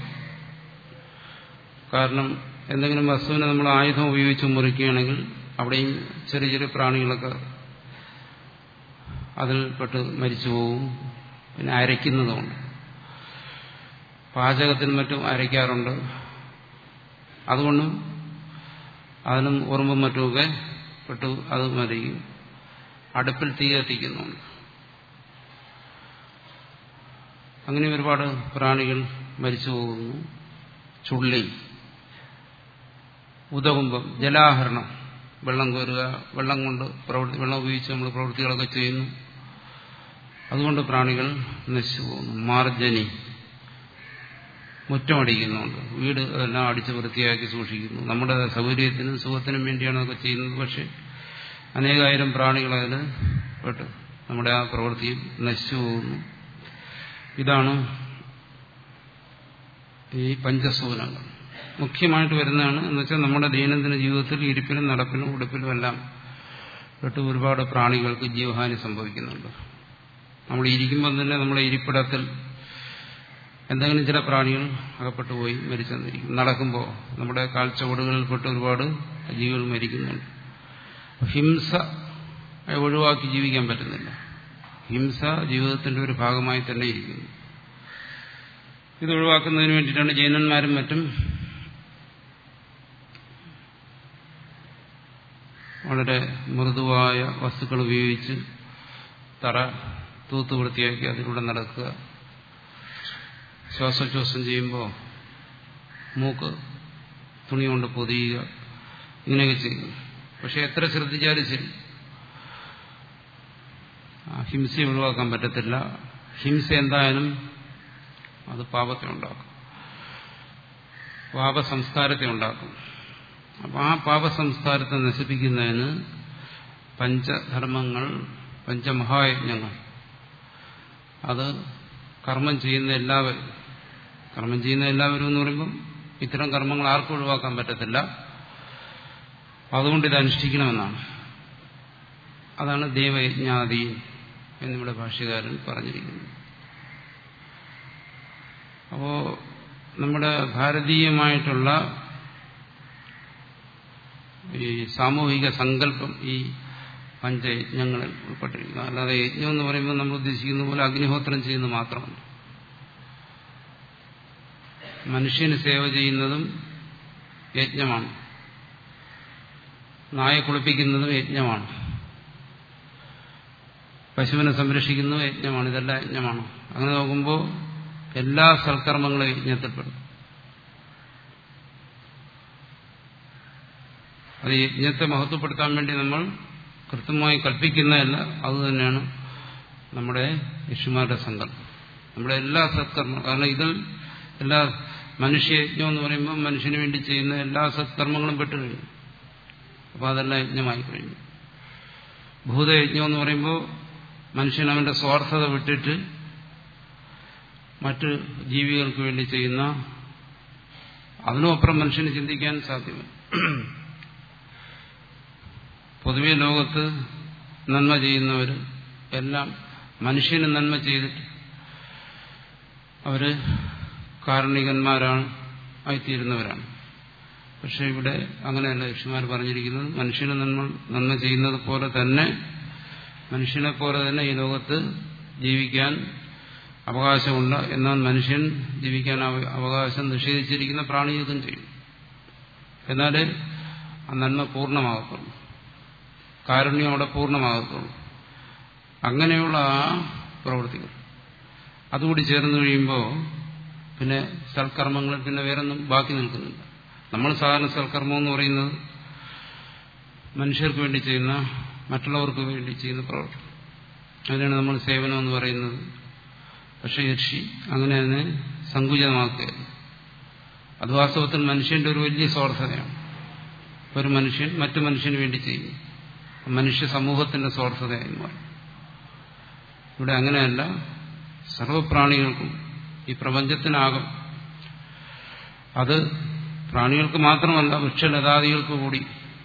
കാരണം എന്തെങ്കിലും വസ്തുവിനെ നമ്മൾ ആയുധം ഉപയോഗിച്ച് മുറിക്കുകയാണെങ്കിൽ അവിടെയും ചെറിയ ചെറിയ പ്രാണികളൊക്കെ അതിൽപ്പെട്ട് മരിച്ചു പോകും പിന്നെ അരയ്ക്കുന്നതുകൊണ്ട് പാചകത്തിനും മറ്റും അരയ്ക്കാറുണ്ട് അതുകൊണ്ടും അതിനും ഉറുമ്പും മറ്റുമൊക്കെ പെട്ട് അത് മരിക്കും അടുപ്പിൽ തീ കത്തിക്കുന്നുണ്ട് അങ്ങനെ ഒരുപാട് പ്രാണികൾ മരിച്ചു പോകുന്നു ചുള്ളി ഉദകുമ്പം ജലാഹരണം വെള്ളം കോരുക വെള്ളം കൊണ്ട് പ്രവൃത്തി വെള്ളം ഉപയോഗിച്ച് നമ്മൾ പ്രവൃത്തികളൊക്കെ ചെയ്യുന്നു അതുകൊണ്ട് പ്രാണികൾ നശിച്ചു പോകുന്നു മാർജനി മുറ്റമടിക്കുന്നുണ്ട് വീട് അതെല്ലാം അടിച്ച് വൃത്തിയാക്കി സൂക്ഷിക്കുന്നു നമ്മുടെ സൗകര്യത്തിനും സുഖത്തിനും വേണ്ടിയാണ് അതൊക്കെ ചെയ്യുന്നത് പക്ഷെ അനേകായിരം പ്രാണികൾ അതിൽ പെട്ട് നമ്മുടെ ആ പ്രവൃത്തിയും നശിച്ചു പോകുന്നു ഇതാണ് ഈ പഞ്ചസൂനങ്ങൾ മുഖ്യമായിട്ട് വരുന്നതാണ് എന്ന് വെച്ചാൽ നമ്മുടെ ദൈനംദിന ജീവിതത്തിൽ ഇരിപ്പിലും നടപ്പിലും ഉടുപ്പിലും എല്ലാം പെട്ട് ഒരുപാട് പ്രാണികൾക്ക് ജീവഹാനി സംഭവിക്കുന്നുണ്ട് നമ്മൾ ഇരിക്കുമ്പോൾ തന്നെ നമ്മുടെ ഇരിപ്പിടത്തിൽ എന്തെങ്കിലും ചില പ്രാണികൾ അകപ്പെട്ടു പോയി മരിച്ചെന്നിരിക്കും നടക്കുമ്പോൾ നമ്മുടെ കാൽച്ചവടുകളിൽപ്പെട്ട് ഒരുപാട് ജീവികൾ മരിക്കുന്നുണ്ട് ഹിംസ ഒഴിവാക്കി ജീവിക്കാൻ പറ്റുന്നില്ല ഹിംസ ജീവിതത്തിന്റെ ഒരു ഭാഗമായി തന്നെ ഇരിക്കുന്നു ഇത് ഒഴിവാക്കുന്നതിന് വേണ്ടിയിട്ടാണ് ജൈനന്മാരും മറ്റും വളരെ മൃദുവായ വസ്തുക്കൾ ഉപയോഗിച്ച് തറ തൂത്ത് വൃത്തിയാക്കി അതിലൂടെ നടക്കുക ശ്വാസോച്ഛ്വാസം ചെയ്യുമ്പോൾ മൂക്ക് തുണി കൊണ്ട് പൊതിയുക ഇങ്ങനെയൊക്കെ ചെയ്യും പക്ഷെ എത്ര ശ്രദ്ധിച്ചാലും ശരി ഹിംസ ഒഴിവാക്കാൻ പറ്റത്തില്ല ഹിംസ എന്തായാലും അത് പാപത്തെ ഉണ്ടാക്കും പാപസംസ്കാരത്തെ ഉണ്ടാക്കും അപ്പം ആ പാപസംസ്കാരത്തെ നശിപ്പിക്കുന്നതിന് പഞ്ചധർമ്മങ്ങൾ പഞ്ചമഹായജ്ഞങ്ങൾ അത് കർമ്മം ചെയ്യുന്ന എല്ലാവരും കർമ്മം ചെയ്യുന്ന എല്ലാവരും എന്ന് പറയുമ്പം ഇത്തരം കർമ്മങ്ങൾ ആർക്കും ഒഴിവാക്കാൻ പറ്റത്തില്ല അതുകൊണ്ട് ഇത് അനുഷ്ഠിക്കണമെന്നാണ് അതാണ് ദേവയജ്ഞാദി എന്നിവിടെ ഭാഷ്യകാരൻ പറഞ്ഞിരിക്കുന്നത് അപ്പോ നമ്മുടെ ഭാരതീയമായിട്ടുള്ള ഈ സാമൂഹിക സങ്കല്പം ഈ പഞ്ചയജ്ഞങ്ങളിൽ ഉൾപ്പെട്ടിരിക്കുന്നു അല്ലാതെ യജ്ഞം എന്ന് പറയുമ്പോൾ നമ്മൾ ഉദ്ദേശിക്കുന്ന പോലെ അഗ്നിഹോത്രം ചെയ്യുന്നത് മാത്രമല്ല മനുഷ്യന് സേവ ചെയ്യുന്നതും യജ്ഞമാണ് നായെ കുളിപ്പിക്കുന്നതും യജ്ഞമാണ് പശുവിനെ സംരക്ഷിക്കുന്നതും യജ്ഞമാണ് ഇതെല്ലാം യജ്ഞമാണ് അങ്ങനെ നോക്കുമ്പോൾ എല്ലാ സൽക്കർമ്മങ്ങളും യജ്ഞത്തിൽപ്പെടും അത് യജ്ഞത്തെ മഹത്വപ്പെടുത്താൻ വേണ്ടി നമ്മൾ കൃത്യമായി കൽപ്പിക്കുന്നതല്ല അതുതന്നെയാണ് നമ്മുടെ ഋഷിമാരുടെ സങ്കല്പം നമ്മുടെ എല്ലാ സത്കർമ്മ കാരണം ഇതിൽ എല്ലാ മനുഷ്യയജ്ഞം എന്ന് പറയുമ്പോൾ മനുഷ്യന് വേണ്ടി ചെയ്യുന്ന എല്ലാ സത്കർമ്മങ്ങളും പെട്ടുകഴിഞ്ഞു അപ്പോൾ അതെല്ലാം യജ്ഞമായി കഴിഞ്ഞു ഭൂതയജ്ഞം എന്ന് പറയുമ്പോൾ മനുഷ്യൻ അവന്റെ സ്വാർത്ഥത വിട്ടിട്ട് മറ്റ് ജീവികൾക്ക് വേണ്ടി ചെയ്യുന്ന അതിനുമപ്പുറം മനുഷ്യന് ചിന്തിക്കാൻ സാധ്യമല്ല പൊതുവെ ലോകത്ത് നന്മ ചെയ്യുന്നവർ എല്ലാം മനുഷ്യന് നന്മ ചെയ്തിട്ട് അവര് കാരണികന്മാരാണ് ആയിത്തീരുന്നവരാണ് പക്ഷെ ഇവിടെ അങ്ങനെയല്ല ഋഷിമാർ പറഞ്ഞിരിക്കുന്നത് മനുഷ്യന് നന്മ നന്മ ചെയ്യുന്നത് പോലെ തന്നെ മനുഷ്യനെ പോലെ തന്നെ ഈ ലോകത്ത് ജീവിക്കാൻ അവകാശമുണ്ട് എന്നാൽ മനുഷ്യൻ ജീവിക്കാൻ അവകാശം നിഷേധിച്ചിരിക്കുന്ന പ്രാണിയുദ്ധം ചെയ്യും എന്നാലേ ആ നന്മ പൂർണ്ണമാകത്തുള്ളൂ കാരുണ്യം അവിടെ പൂർണ്ണമാകത്തുള്ളൂ അങ്ങനെയുള്ള ആ പ്രവൃത്തികൾ അതുകൂടി ചേർന്ന് കഴിയുമ്പോൾ പിന്നെ സൽക്കർമ്മങ്ങൾ പിന്നെ വേറൊന്നും ബാക്കി നിൽക്കുന്നില്ല നമ്മൾ സാധാരണ സൽക്കർമ്മം എന്ന് പറയുന്നത് മനുഷ്യർക്ക് വേണ്ടി ചെയ്യുന്ന മറ്റുള്ളവർക്ക് വേണ്ടി ചെയ്യുന്ന പ്രവൃത്തി അതിനാണ് നമ്മൾ സേവനം എന്ന് പറയുന്നത് പക്ഷെ ഋഷി അങ്ങനെ അതിനെ സങ്കുചിതമാക്കുകയായിരുന്നു അത് വാസ്തവത്തിൽ മനുഷ്യന്റെ ഒരു വലിയ സ്വാർത്ഥതയാണ് ഒരു മനുഷ്യൻ മറ്റു മനുഷ്യന് വേണ്ടി ചെയ്യുന്നു മനുഷ്യ സമൂഹത്തിന്റെ സ്വാർത്ഥതയായി മാറി ഇവിടെ അങ്ങനെയല്ല സർവപ്രാണികൾക്കും ഈ പ്രപഞ്ചത്തിനാകും അത് പ്രാണികൾക്ക് മാത്രമല്ല വൃക്ഷലതാദികൾക്ക് കൂടി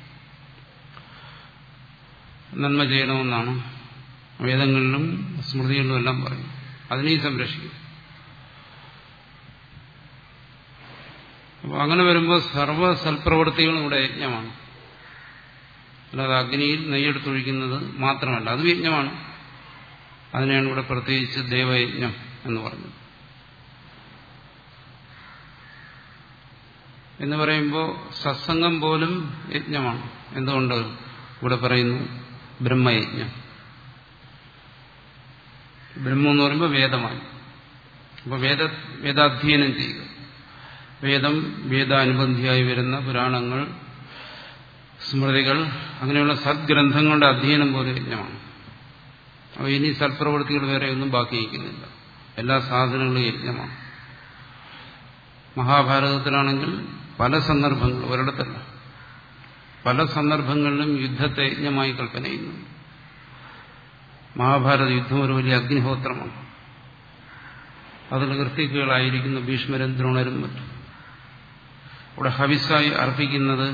നന്മ ചെയ്യണമെന്നാണ് വേദങ്ങളിലും സ്മൃതികളിലും എല്ലാം പറയും അതിനെയും സംരക്ഷിക്കും അപ്പോൾ അങ്ങനെ വരുമ്പോൾ സർവ്വ സൽപ്രവൃത്തികളും ഇവിടെ യജ്ഞമാണ് അല്ലാതെ അഗ്നിയിൽ നെയ്യെടുത്തൊഴിക്കുന്നത് മാത്രമല്ല അത് യജ്ഞമാണ് അതിനെയാണ് ഇവിടെ പ്രത്യേകിച്ച് ദേവയജ്ഞം എന്ന് പറഞ്ഞത് എന്ന് പറയുമ്പോൾ സത്സംഗം പോലും യജ്ഞമാണ് എന്തുകൊണ്ട് ഇവിടെ പറയുന്നു ബ്രഹ്മയജ്ഞം ബ്രഹ്മം എന്ന് പറയുമ്പോൾ വേദമായി അപ്പോൾ വേദ വേദാധ്യയനം ചെയ്യുക വേദം വേദാനുബന്ധിയായി വരുന്ന പുരാണങ്ങൾ സ്മൃതികൾ അങ്ങനെയുള്ള സദ്ഗ്രന്ഥങ്ങളുടെ അധ്യയനം പോലെ യജ്ഞമാണ് അപ്പോൾ ഇനി സൽപ്രവൃത്തികൾ വേറെ ഒന്നും ബാക്കി വയ്ക്കുന്നില്ല എല്ലാ സാധനങ്ങളും യജ്ഞമാണ് മഹാഭാരതത്തിലാണെങ്കിൽ പല സന്ദർഭങ്ങൾ ഒരിടത്തല്ല പല സന്ദർഭങ്ങളിലും യുദ്ധത്തെ യജ്ഞമായി കൽപ്പന ചെയ്യുന്നു മഹാഭാരത യുദ്ധം ഒരു വലിയ അഗ്നിഹോത്രമാണ് അതിൽ കൃത്യക്കുകളായിരിക്കുന്ന ഭീഷ്മരും ദ്രോണരും മറ്റും ഇവിടെ ഹവിസായി അർപ്പിക്കുന്നത്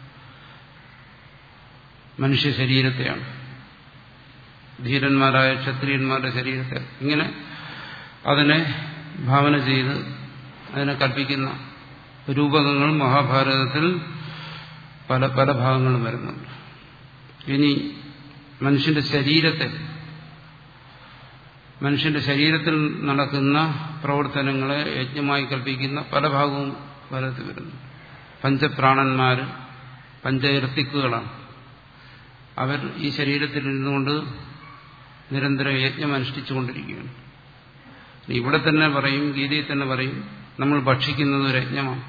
മനുഷ്യ ശരീരത്തെയാണ് ധീരന്മാരായ ക്ഷത്രിയന്മാരുടെ ശരീരത്തെ ഇങ്ങനെ അതിനെ ഭാവന ചെയ്ത് അതിനെ കൽപ്പിക്കുന്ന രൂപകങ്ങൾ മഹാഭാരതത്തിൽ പല പല ഭാഗങ്ങളും വരുന്നുണ്ട് ഇനി മനുഷ്യന്റെ ശരീരത്തെ മനുഷ്യന്റെ ശരീരത്തിൽ നടക്കുന്ന പ്രവർത്തനങ്ങളെ യജ്ഞമായി കൽപ്പിക്കുന്ന പല ഭാഗവും ഭാരതത്തിൽ വരുന്നു പഞ്ചപ്രാണന്മാര് പഞ്ചയർത്തിക്കുകളാണ് അവർ ഈ ശരീരത്തിൽ ഇരുന്നുകൊണ്ട് നിരന്തരം യജ്ഞം അനുഷ്ഠിച്ചുകൊണ്ടിരിക്കുകയാണ് ഇവിടെ തന്നെ പറയും ഗീതയിൽ തന്നെ പറയും നമ്മൾ ഭക്ഷിക്കുന്നത് ഒരു യജ്ഞമാണ്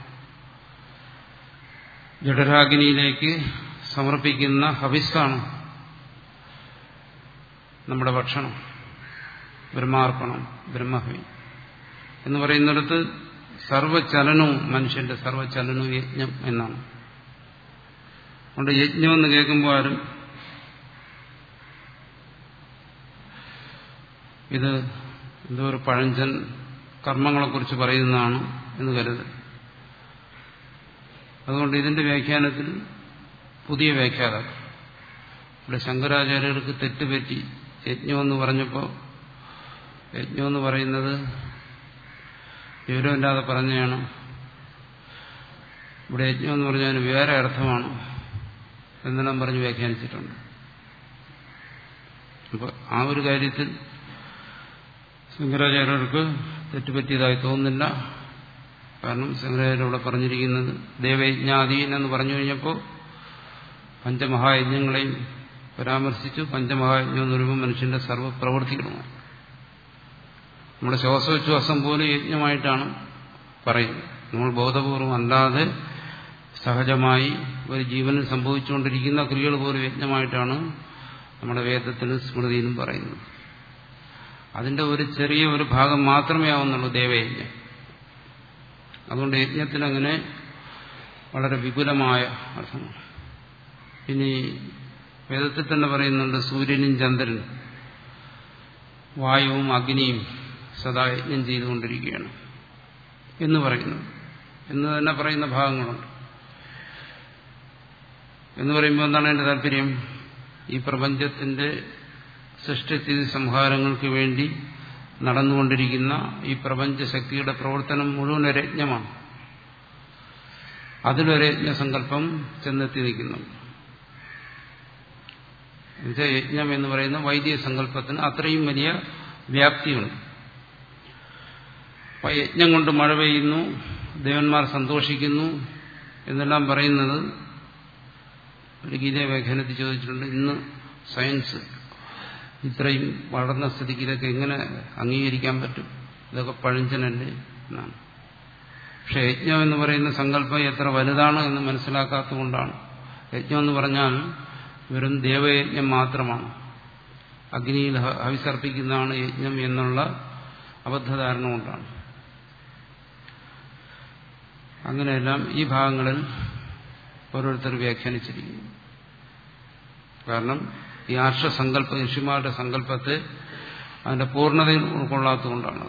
ജഡരാഗ്നിയിലേക്ക് സമർപ്പിക്കുന്ന ഹവിസ്സാണ് നമ്മുടെ ഭക്ഷണം ബ്രഹ്മാർപ്പണം ബ്രഹ്മഹവി എന്ന് പറയുന്നിടത്ത് സർവചലനവും മനുഷ്യന്റെ സർവചലനവും യജ്ഞം എന്നാണ് അതുകൊണ്ട് യജ്ഞമെന്ന് കേൾക്കുമ്പോൾ ആരും ഇത് എന്തോ ഒരു പഴഞ്ചൻ കർമ്മങ്ങളെക്കുറിച്ച് പറയുന്നതാണ് എന്ന് കരുത് അതുകൊണ്ട് ഇതിന്റെ വ്യാഖ്യാനത്തിൽ പുതിയ വ്യാഖ്യാനം ഇവിടെ ശങ്കരാചാര്യർക്ക് തെറ്റുപറ്റി യജ്ഞമെന്ന് പറഞ്ഞപ്പോൾ യജ്ഞമെന്ന് പറയുന്നത് വിവരമില്ലാതെ പറഞ്ഞതാണ് ഇവിടെ യജ്ഞം എന്ന് പറഞ്ഞാൽ വേറെ അർത്ഥമാണ് എന്നെല്ലാം പറഞ്ഞ് വ്യാഖ്യാനിച്ചിട്ടുണ്ട് അപ്പോൾ ആ ഒരു കാര്യത്തിൽ ശങ്കരാചാര്യർക്ക് തെറ്റുപറ്റിയതായി തോന്നുന്നില്ല കാരണം ശങ്കരാചാര്യ ഇവിടെ പറഞ്ഞിരിക്കുന്നത് ദേവയജ്ഞാധീൻ എന്ന് പറഞ്ഞു കഴിഞ്ഞപ്പോൾ പഞ്ചമഹായജ്ഞങ്ങളെയും പരാമർശിച്ചു പഞ്ചമഹായജ്ഞം എന്ന് പറയുമ്പോൾ മനുഷ്യന്റെ സർവ്വപ്രവൃത്തികളുമാണ് നമ്മുടെ ശ്വാസോച്ഛ്വാസം പോലും യജ്ഞമായിട്ടാണ് പറയുന്നത് നമ്മൾ ബോധപൂർവം അല്ലാതെ സഹജമായി ഒരു ജീവനിൽ സംഭവിച്ചുകൊണ്ടിരിക്കുന്ന ക്രിയകൾ പോലും യജ്ഞമായിട്ടാണ് നമ്മുടെ വേദത്തിലും സ്മൃതിയിലും പറയുന്നത് അതിന്റെ ഒരു ചെറിയ ഒരു ഭാഗം മാത്രമേ ആവുന്നുള്ളൂ ദേവയജ്ഞം അതുകൊണ്ട് യജ്ഞത്തിനങ്ങനെ വളരെ വിപുലമായ അർത്ഥമാണ് ഇനി വേദത്തിൽ തന്നെ പറയുന്നുണ്ട് സൂര്യനും ചന്ദ്രനും വായുവും അഗ്നിയും സദാ യജ്ഞം ചെയ്തുകൊണ്ടിരിക്കുകയാണ് എന്ന് പറയുന്നു എന്ന് തന്നെ പറയുന്ന ഭാഗങ്ങളുണ്ട് എന്ന് പറയുമ്പോൾ എന്താണ് എന്റെ താല്പര്യം ഈ പ്രപഞ്ചത്തിന്റെ സൃഷ്ടിസ്ഥിതി സംഹാരങ്ങൾക്ക് വേണ്ടി നടന്നുകൊണ്ടിരിക്കുന്ന ഈ പ്രപഞ്ചശക്തിയുടെ പ്രവർത്തനം മുഴുവൻ ഒരു യജ്ഞമാണ് അതിലൊരു യജ്ഞസങ്കല്പം ചെന്നെത്തി നിൽക്കുന്നു എന്നുവെച്ചാൽ യജ്ഞം എന്ന് പറയുന്ന വൈദിക സങ്കല്പത്തിന് അത്രയും വലിയ വ്യാപ്തിയുണ്ട് അപ്പൊ യജ്ഞം കൊണ്ട് മഴ പെയ്യുന്നു ദേവന്മാർ സന്തോഷിക്കുന്നു എന്നെല്ലാം പറയുന്നത് ഒരു ഗീതയെ വ്യാഖ്യാനത്തിൽ ചോദിച്ചിട്ടുണ്ട് ഇന്ന് സയൻസ് ഇത്രയും വളർന്ന സ്ഥിതിക്ക് ഇതൊക്കെ എങ്ങനെ അംഗീകരിക്കാൻ പറ്റും ഇതൊക്കെ പഴഞ്ചനല്ലേ എന്നാണ് പക്ഷെ യജ്ഞം എന്ന് പറയുന്ന സങ്കല്പം എത്ര വലുതാണ് എന്ന് മനസ്സിലാക്കാത്തതുകൊണ്ടാണ് യജ്ഞം എന്ന് പറഞ്ഞാൽ വെറും ദേവയജ്ഞം മാത്രമാണ് അഗ്നിയിൽ ഹവിസർപ്പിക്കുന്നതാണ് യജ്ഞം എന്നുള്ള അബദ്ധധാരണ കൊണ്ടാണ് അങ്ങനെയെല്ലാം ഈ ഭാഗങ്ങളിൽ ഓരോരുത്തർ വ്യാഖ്യാനിച്ചിരിക്കുന്നു കാരണം ഈ ആർഷസങ്കല്പ ഋഷിമാരുടെ സങ്കല്പത്തെ അതിന്റെ പൂർണ്ണതയിൽ ഉൾക്കൊള്ളാത്തതുകൊണ്ടാണ്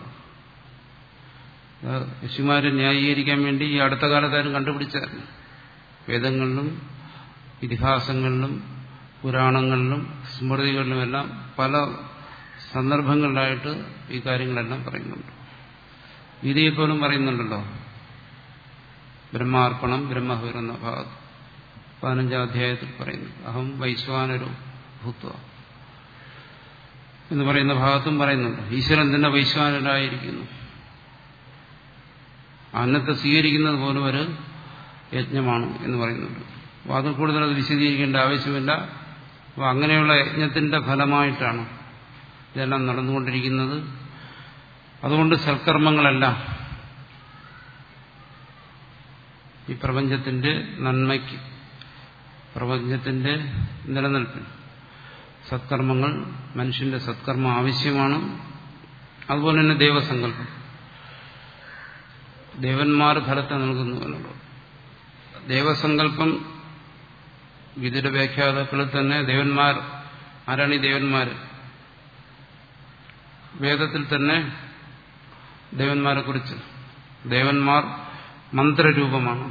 ഋഷിമാരെ ന്യായീകരിക്കാൻ വേണ്ടി ഈ അടുത്ത കാലത്താരും കണ്ടുപിടിച്ചായിരുന്നു വേദങ്ങളിലും ഇതിഹാസങ്ങളിലും പുരാണങ്ങളിലും സ്മൃതികളിലുമെല്ലാം പല സന്ദർഭങ്ങളിലായിട്ട് ഈ കാര്യങ്ങളെല്ലാം പറയുന്നുണ്ട് ഗീതയെപ്പോലും പറയുന്നുണ്ടല്ലോ ബ്രഹ്മാർപ്പണം ബ്രഹ്മഹുർ എന്ന ഭാഗത്ത് പതിനഞ്ചാം അധ്യായത്തിൽ പറയുന്നു അഹം വൈശ്വാനരു ഭൂത്വ എന്ന് പറയുന്ന ഭാഗത്തും പറയുന്നുണ്ട് ഈശ്വരൻ തന്നെ വൈശ്വാനരായിരിക്കുന്നു അന്നത്തെ സ്വീകരിക്കുന്നത് പോലും ഒരു യജ്ഞമാണ് എന്ന് പറയുന്നുണ്ട് അപ്പോൾ അതിൽ കൂടുതൽ അത് വിശദീകരിക്കേണ്ട ആവശ്യമില്ല അപ്പോൾ അങ്ങനെയുള്ള യജ്ഞത്തിന്റെ ഫലമായിട്ടാണ് ഇതെല്ലാം നടന്നുകൊണ്ടിരിക്കുന്നത് അതുകൊണ്ട് സൽക്കർമ്മങ്ങളെല്ലാം ഈ പ്രപഞ്ചത്തിന്റെ നന്മയ്ക്ക് പ്രപഞ്ചത്തിന്റെ നിലനിൽപ്പിന് സത്കർമ്മങ്ങൾ മനുഷ്യന്റെ സത്കർമ്മം ആവശ്യമാണ് അതുപോലെ തന്നെ ദൈവസങ്കല്പം ദേവന്മാർ ഫലത്തെ നൽകുന്നു എന്നുള്ളത് ദേവസങ്കല്പം ഗീതയുടെ വ്യാഖ്യാതാക്കളിൽ തന്നെ ദേവന്മാർ ആരാണ് ഈ ദേവന്മാർ വേദത്തിൽ തന്നെ ദേവന്മാരെ കുറിച്ച് ദേവന്മാർ മന്ത്രരൂപമാണ്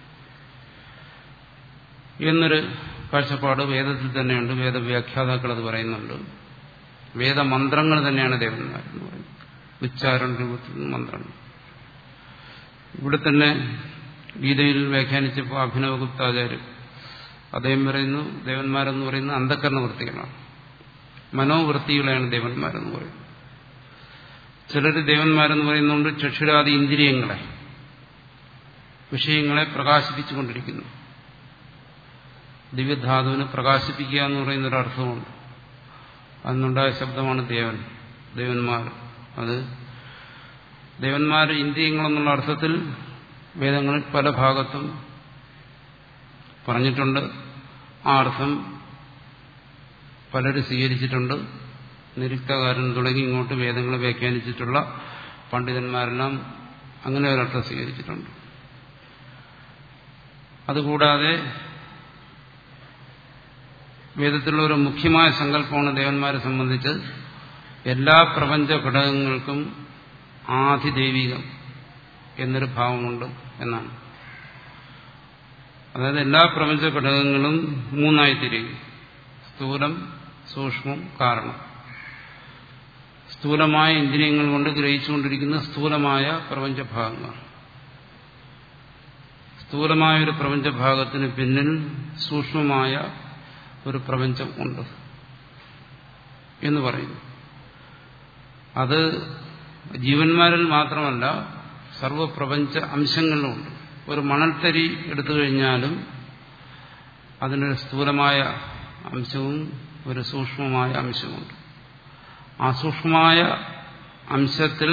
എന്നൊരു കാഴ്ചപ്പാട് വേദത്തിൽ തന്നെയുണ്ട് വേദവ്യാഖ്യാതാക്കൾ അത് പറയുന്നുണ്ട് വേദമന്ത്രങ്ങൾ തന്നെയാണ് ദേവന്മാർ എന്ന് പറയുന്നത് ഉച്ചാരണ രൂപത്തിൽ മന്ത്രങ്ങൾ ഇവിടെ തന്നെ ഗീതയിൽ വ്യാഖ്യാനിച്ചപ്പോൾ അഭിനവഗുപ്താചാര്യൻ അദ്ദേഹം പറയുന്നു ദേവന്മാരെന്ന് പറയുന്നത് അന്ധക്കരണ വൃത്തികളാണ് മനോവൃത്തികളെയാണ് ദേവന്മാരെന്ന് പറയുന്നത് ചിലർ ദേവന്മാരെന്ന് പറയുന്നുണ്ട് ചക്ഷുരാദി ഇന്ദ്രിയങ്ങളെ വിഷയങ്ങളെ പ്രകാശിപ്പിച്ചുകൊണ്ടിരിക്കുന്നു ദിവ്യധാതുവിനെ പ്രകാശിപ്പിക്കുക എന്ന് പറയുന്ന ഒരു അർത്ഥമുണ്ട് അന്നുണ്ടായ ശബ്ദമാണ് ദേവൻ ദേവന്മാർ അത് ദേവന്മാർ ഇന്ദ്രിയങ്ങളെന്നുള്ള അർത്ഥത്തിൽ വേദങ്ങളിൽ പല ഭാഗത്തും പറഞ്ഞിട്ടുണ്ട് ആ അർത്ഥം പലരും സ്വീകരിച്ചിട്ടുണ്ട് നിരുക്തകാരൻ തുടങ്ങി ഇങ്ങോട്ട് വേദങ്ങളെ വ്യാഖ്യാനിച്ചിട്ടുള്ള പണ്ഡിതന്മാരെല്ലാം അങ്ങനെ ഒരർത്ഥം സ്വീകരിച്ചിട്ടുണ്ട് അതുകൂടാതെ വേദത്തിലുള്ള ഒരു മുഖ്യമായ സങ്കല്പമാണ് ദേവന്മാരെ സംബന്ധിച്ച് എല്ലാ പ്രപഞ്ച ഘടകങ്ങൾക്കും ആധിദൈവികം എന്നൊരു ഭാവമുണ്ട് എന്നാണ് അതായത് എല്ലാ പ്രപഞ്ച ഘടകങ്ങളും മൂന്നായി തിരിയും സ്ഥൂലം സൂക്ഷ്മം കാരണം സ്ഥൂലമായ ഇന്ദ്രിയങ്ങൾ കൊണ്ട് ഗ്രഹിച്ചുകൊണ്ടിരിക്കുന്ന സ്ഥൂലമായ പ്രപഞ്ചഭാഗങ്ങൾ സ്ഥൂലമായ ഒരു പ്രപഞ്ചഭാഗത്തിന് പിന്നിൽ സൂക്ഷ്മമായ ഒരു പ്രപഞ്ചം ഉണ്ട് എന്ന് പറയുന്നു അത് ജീവന്മാരിൽ മാത്രമല്ല സർവപ്രപഞ്ച അംശങ്ങളിലുമുണ്ട് ഒരു മണൽത്തരി എടുത്തു കഴിഞ്ഞാലും അതിനൊരു സ്ഥൂലമായ അംശവും ഒരു സൂക്ഷ്മമായ അംശമുണ്ട് ആ സൂക്ഷ്മമായ അംശത്തിൽ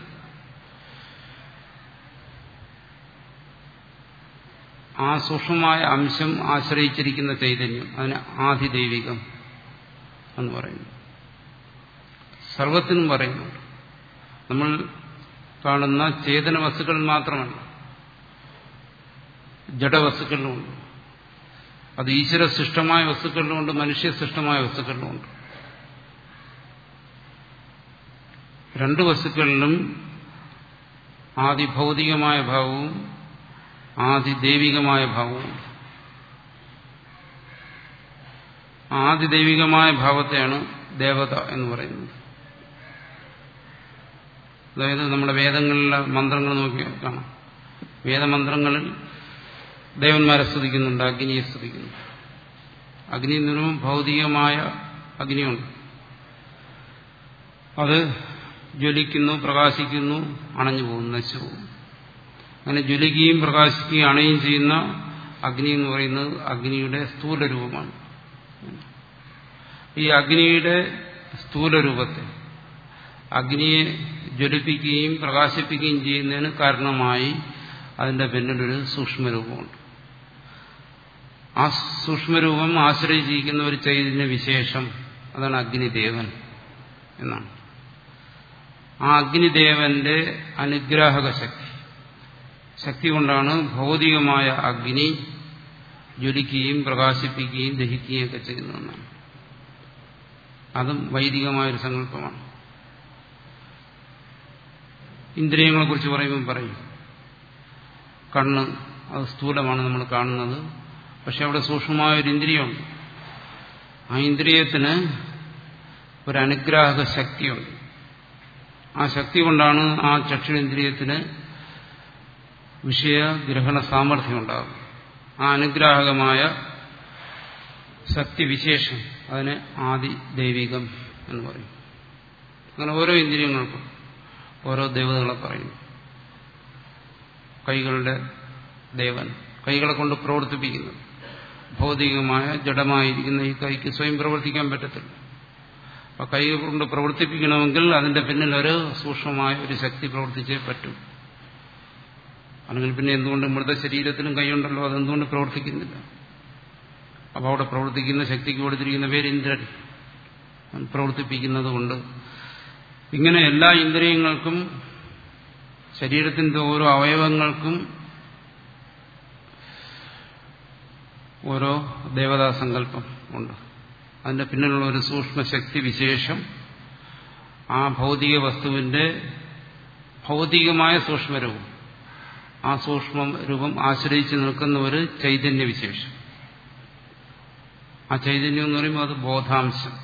ആ സൂക്ഷ്മമായ അംശം ആശ്രയിച്ചിരിക്കുന്ന ചൈതന്യം അതിന് ആധിദൈവികം എന്ന് പറയുന്നു സർവത്തിനും പറയുന്നുണ്ട് നമ്മൾ കാണുന്ന ചേതന വസ്തുക്കൾ മാത്രമല്ല ജഡവസ്തുക്കളിലുമുണ്ട് അത് ഈശ്വര സൃഷ്ടമായ വസ്തുക്കളിലുമുണ്ട് മനുഷ്യ സൃഷ്ടമായ വസ്തുക്കളിലുമുണ്ട് രണ്ട് വസ്തുക്കളിലും ആദിഭൗതികമായ ഭാവവും ആദിദൈവികമായ ഭാവവും ആദിദൈവികമായ ഭാവത്തെയാണ് ദേവത എന്ന് പറയുന്നത് അതായത് നമ്മുടെ വേദങ്ങളിലെ മന്ത്രങ്ങൾ നോക്കി കാണാം വേദമന്ത്രങ്ങളിൽ ദേവന്മാരെ സ്തുതിക്കുന്നുണ്ട് അഗ്നിയെ സ്തുതിക്കുന്നു അഗ്നി എന്ന് പറയുമ്പോൾ ഭൗതികമായ അഗ്നിയുണ്ട് അത് ജ്വലിക്കുന്നു പ്രകാശിക്കുന്നു അണഞ്ഞു പോകുന്നു നശിച്ചു പോകുന്നു അങ്ങനെ ജ്വലിക്കുകയും പ്രകാശിക്കുകയും അണയുകയും ചെയ്യുന്ന അഗ്നി എന്ന് പറയുന്നത് അഗ്നിയുടെ സ്ഥൂല രൂപമാണ് ഈ അഗ്നിയുടെ സ്ഥൂല രൂപത്തെ അഗ്നിയെ ജ്വലിപ്പിക്കുകയും പ്രകാശിപ്പിക്കുകയും ചെയ്യുന്നതിന് കാരണമായി അതിന്റെ പിന്നിലൊരു സൂക്ഷ്മരൂപമുണ്ട് ആ സൂക്ഷ്മരൂപം ആശ്രയിച്ചിരിക്കുന്ന ഒരു ചൈതന്യ വിശേഷം അതാണ് അഗ്നിദേവൻ എന്നാണ് ആ അഗ്നിദേവന്റെ അനുഗ്രാഹക ശക്തി ശക്തി കൊണ്ടാണ് ഭൗതികമായ അഗ്നി ജ്വലിക്കുകയും പ്രകാശിപ്പിക്കുകയും ദഹിക്കുകയും ഒക്കെ ചെയ്യുന്നതെന്നാണ് അതും വൈദികമായൊരു സങ്കല്പമാണ് ഇന്ദ്രിയങ്ങളെക്കുറിച്ച് പറയുമ്പോൾ പറയും കണ്ണ് അത് സ്ഥൂലമാണ് നമ്മൾ കാണുന്നത് പക്ഷെ അവിടെ സൂക്ഷ്മമായൊരു ഇന്ദ്രിയമുണ്ട് ആ ഇന്ദ്രിയത്തിന് ഒരു അനുഗ്രാഹക ശക്തിയുണ്ട് ആ ശക്തി കൊണ്ടാണ് ആ ചക്ഷുരേന്ദ്രിയത്തിന് വിഷയഗ്രഹണ സാമർഥ്യം ഉണ്ടാകും ആ അനുഗ്രാഹകമായ ശക്തിവിശേഷം അതിന് ആദി ദൈവികം എന്ന് പറയും അങ്ങനെ ഓരോ ഇന്ദ്രിയങ്ങൾക്കും ഓരോ ദേവതകളെ പറയുന്നു കൈകളുടെ ദേവൻ കൈകളെ കൊണ്ട് പ്രവർത്തിപ്പിക്കുന്നത് ഭൗതികമായ ജഡമായിരിക്കുന്ന ഈ കൈക്ക് സ്വയം പ്രവർത്തിക്കാൻ പറ്റത്തില്ല അപ്പൊ കൈ കൊണ്ട് പ്രവർത്തിപ്പിക്കണമെങ്കിൽ അതിന്റെ പിന്നിൽ ഒരു സൂക്ഷ്മമായ ഒരു ശക്തി പ്രവർത്തിച്ചേ പറ്റൂ അല്ലെങ്കിൽ പിന്നെ എന്തുകൊണ്ട് മൃതശരീരത്തിനും കൈയുണ്ടല്ലോ അതെന്തുകൊണ്ട് പ്രവർത്തിക്കുന്നില്ല അപ്പോൾ അവിടെ പ്രവർത്തിക്കുന്ന ശക്തിക്ക് കൊടുത്തിരിക്കുന്ന പേര് ഇന്ദ്രൻ പ്രവർത്തിപ്പിക്കുന്നത് കൊണ്ട് ഇങ്ങനെ എല്ലാ ഇന്ദ്രിയങ്ങൾക്കും ശരീരത്തിന്റെ ഓരോ അവയവങ്ങൾക്കും ഓരോ ദേവതാസങ്കല്പം ഉണ്ട് അതിന്റെ പിന്നിലുള്ള ഒരു സൂക്ഷ്മ ശക്തി വിശേഷം ആ ഭൗതിക വസ്തുവിന്റെ ഭൗതികമായ സൂക്ഷ്മരൂപം ആ സൂക്ഷ്മ രൂപം ആശ്രയിച്ച് നിൽക്കുന്ന ഒരു ചൈതന്യ വിശേഷം ആ ചൈതന്യം എന്ന് പറയുമ്പോൾ അത് ബോധാംശം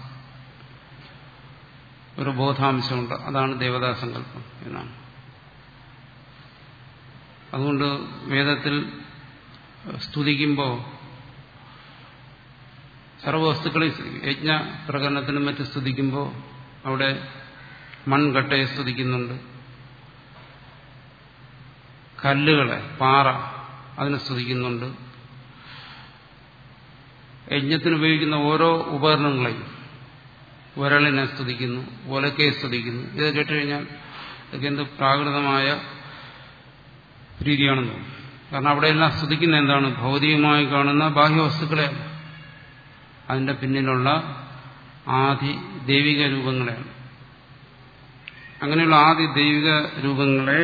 ഒരു ബോധാംശമുണ്ട് അതാണ് ദേവതാസങ്കല്പം എന്നാണ് അതുകൊണ്ട് വേദത്തിൽ സ്തുതിക്കുമ്പോൾ സർവവസ്തുക്കളെയും സ്തുതിക്കും യജ്ഞ പ്രകരണത്തിനും മറ്റും സ്തുതിക്കുമ്പോൾ അവിടെ മൺകട്ടയെ സ്തുതിക്കുന്നുണ്ട് കല്ലുകളെ പാറ അതിനെ സ്തുതിക്കുന്നുണ്ട് യജ്ഞത്തിന് ഉപയോഗിക്കുന്ന ഓരോ ഉപകരണങ്ങളെയും ഉരളിനെ സ്തുതിക്കുന്നു ഒലക്കയെ സ്തുതിക്കുന്നു ഇത് കേട്ടുകഴിഞ്ഞാൽ ഇതൊക്കെ എന്ത് പ്രാകൃതമായ രീതിയാണെന്ന് തോന്നും കാരണം അവിടെയെല്ലാം സ്തുതിക്കുന്ന എന്താണ് ഭൗതികമായി കാണുന്ന ബാഹ്യവസ്തുക്കളെയല്ല അതിന്റെ പിന്നിലുള്ള ആദി ദൈവിക രൂപങ്ങളെയാണ് അങ്ങനെയുള്ള ആദി ദൈവിക രൂപങ്ങളെ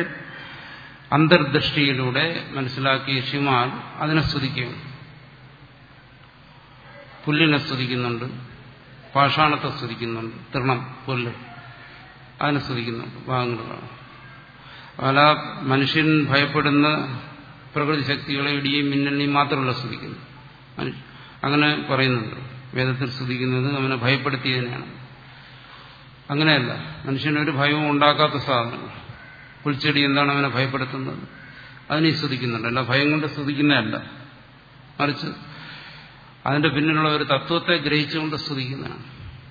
അന്തർദൃഷ്ടിയിലൂടെ മനസ്സിലാക്കിയ ഋഷിമാർ അതിനെ സ്തുതിക്കുകയാണ് പുല്ലിനെ സ്തുതിക്കുന്നുണ്ട് പാഷാണത്തെ സ്തുതിക്കുന്നുണ്ട് തൃണം പുല്ല് അതിനെ സ്തുതിക്കുന്നുണ്ട് ഭാഗങ്ങൾ കാണാം പല മനുഷ്യൻ ഭയപ്പെടുന്ന പ്രകൃതി ശക്തികളെ ഇടിയും മിന്നലിനെയും മാത്രമല്ല സ്തുതിക്കുന്നു അങ്ങനെ പറയുന്നുണ്ട് വേദത്തിൽ സ്തുതിക്കുന്നത് അവനെ ഭയപ്പെടുത്തിയതിനാണ് അങ്ങനെയല്ല മനുഷ്യനൊരു ഭയവും ഉണ്ടാക്കാത്ത സാധനങ്ങൾ പുൽച്ചെടി എന്താണ് അവനെ ഭയപ്പെടുത്തുന്നത് അതിനെ സ്തുതിക്കുന്നുണ്ട് അല്ല ഭയം കൊണ്ട് സ്തുതിക്കുന്നതല്ല മറിച്ച് അതിന്റെ പിന്നിലുള്ള ഒരു തത്വത്തെ ഗ്രഹിച്ചുകൊണ്ട് സ്തുതിക്കുന്നതാണ്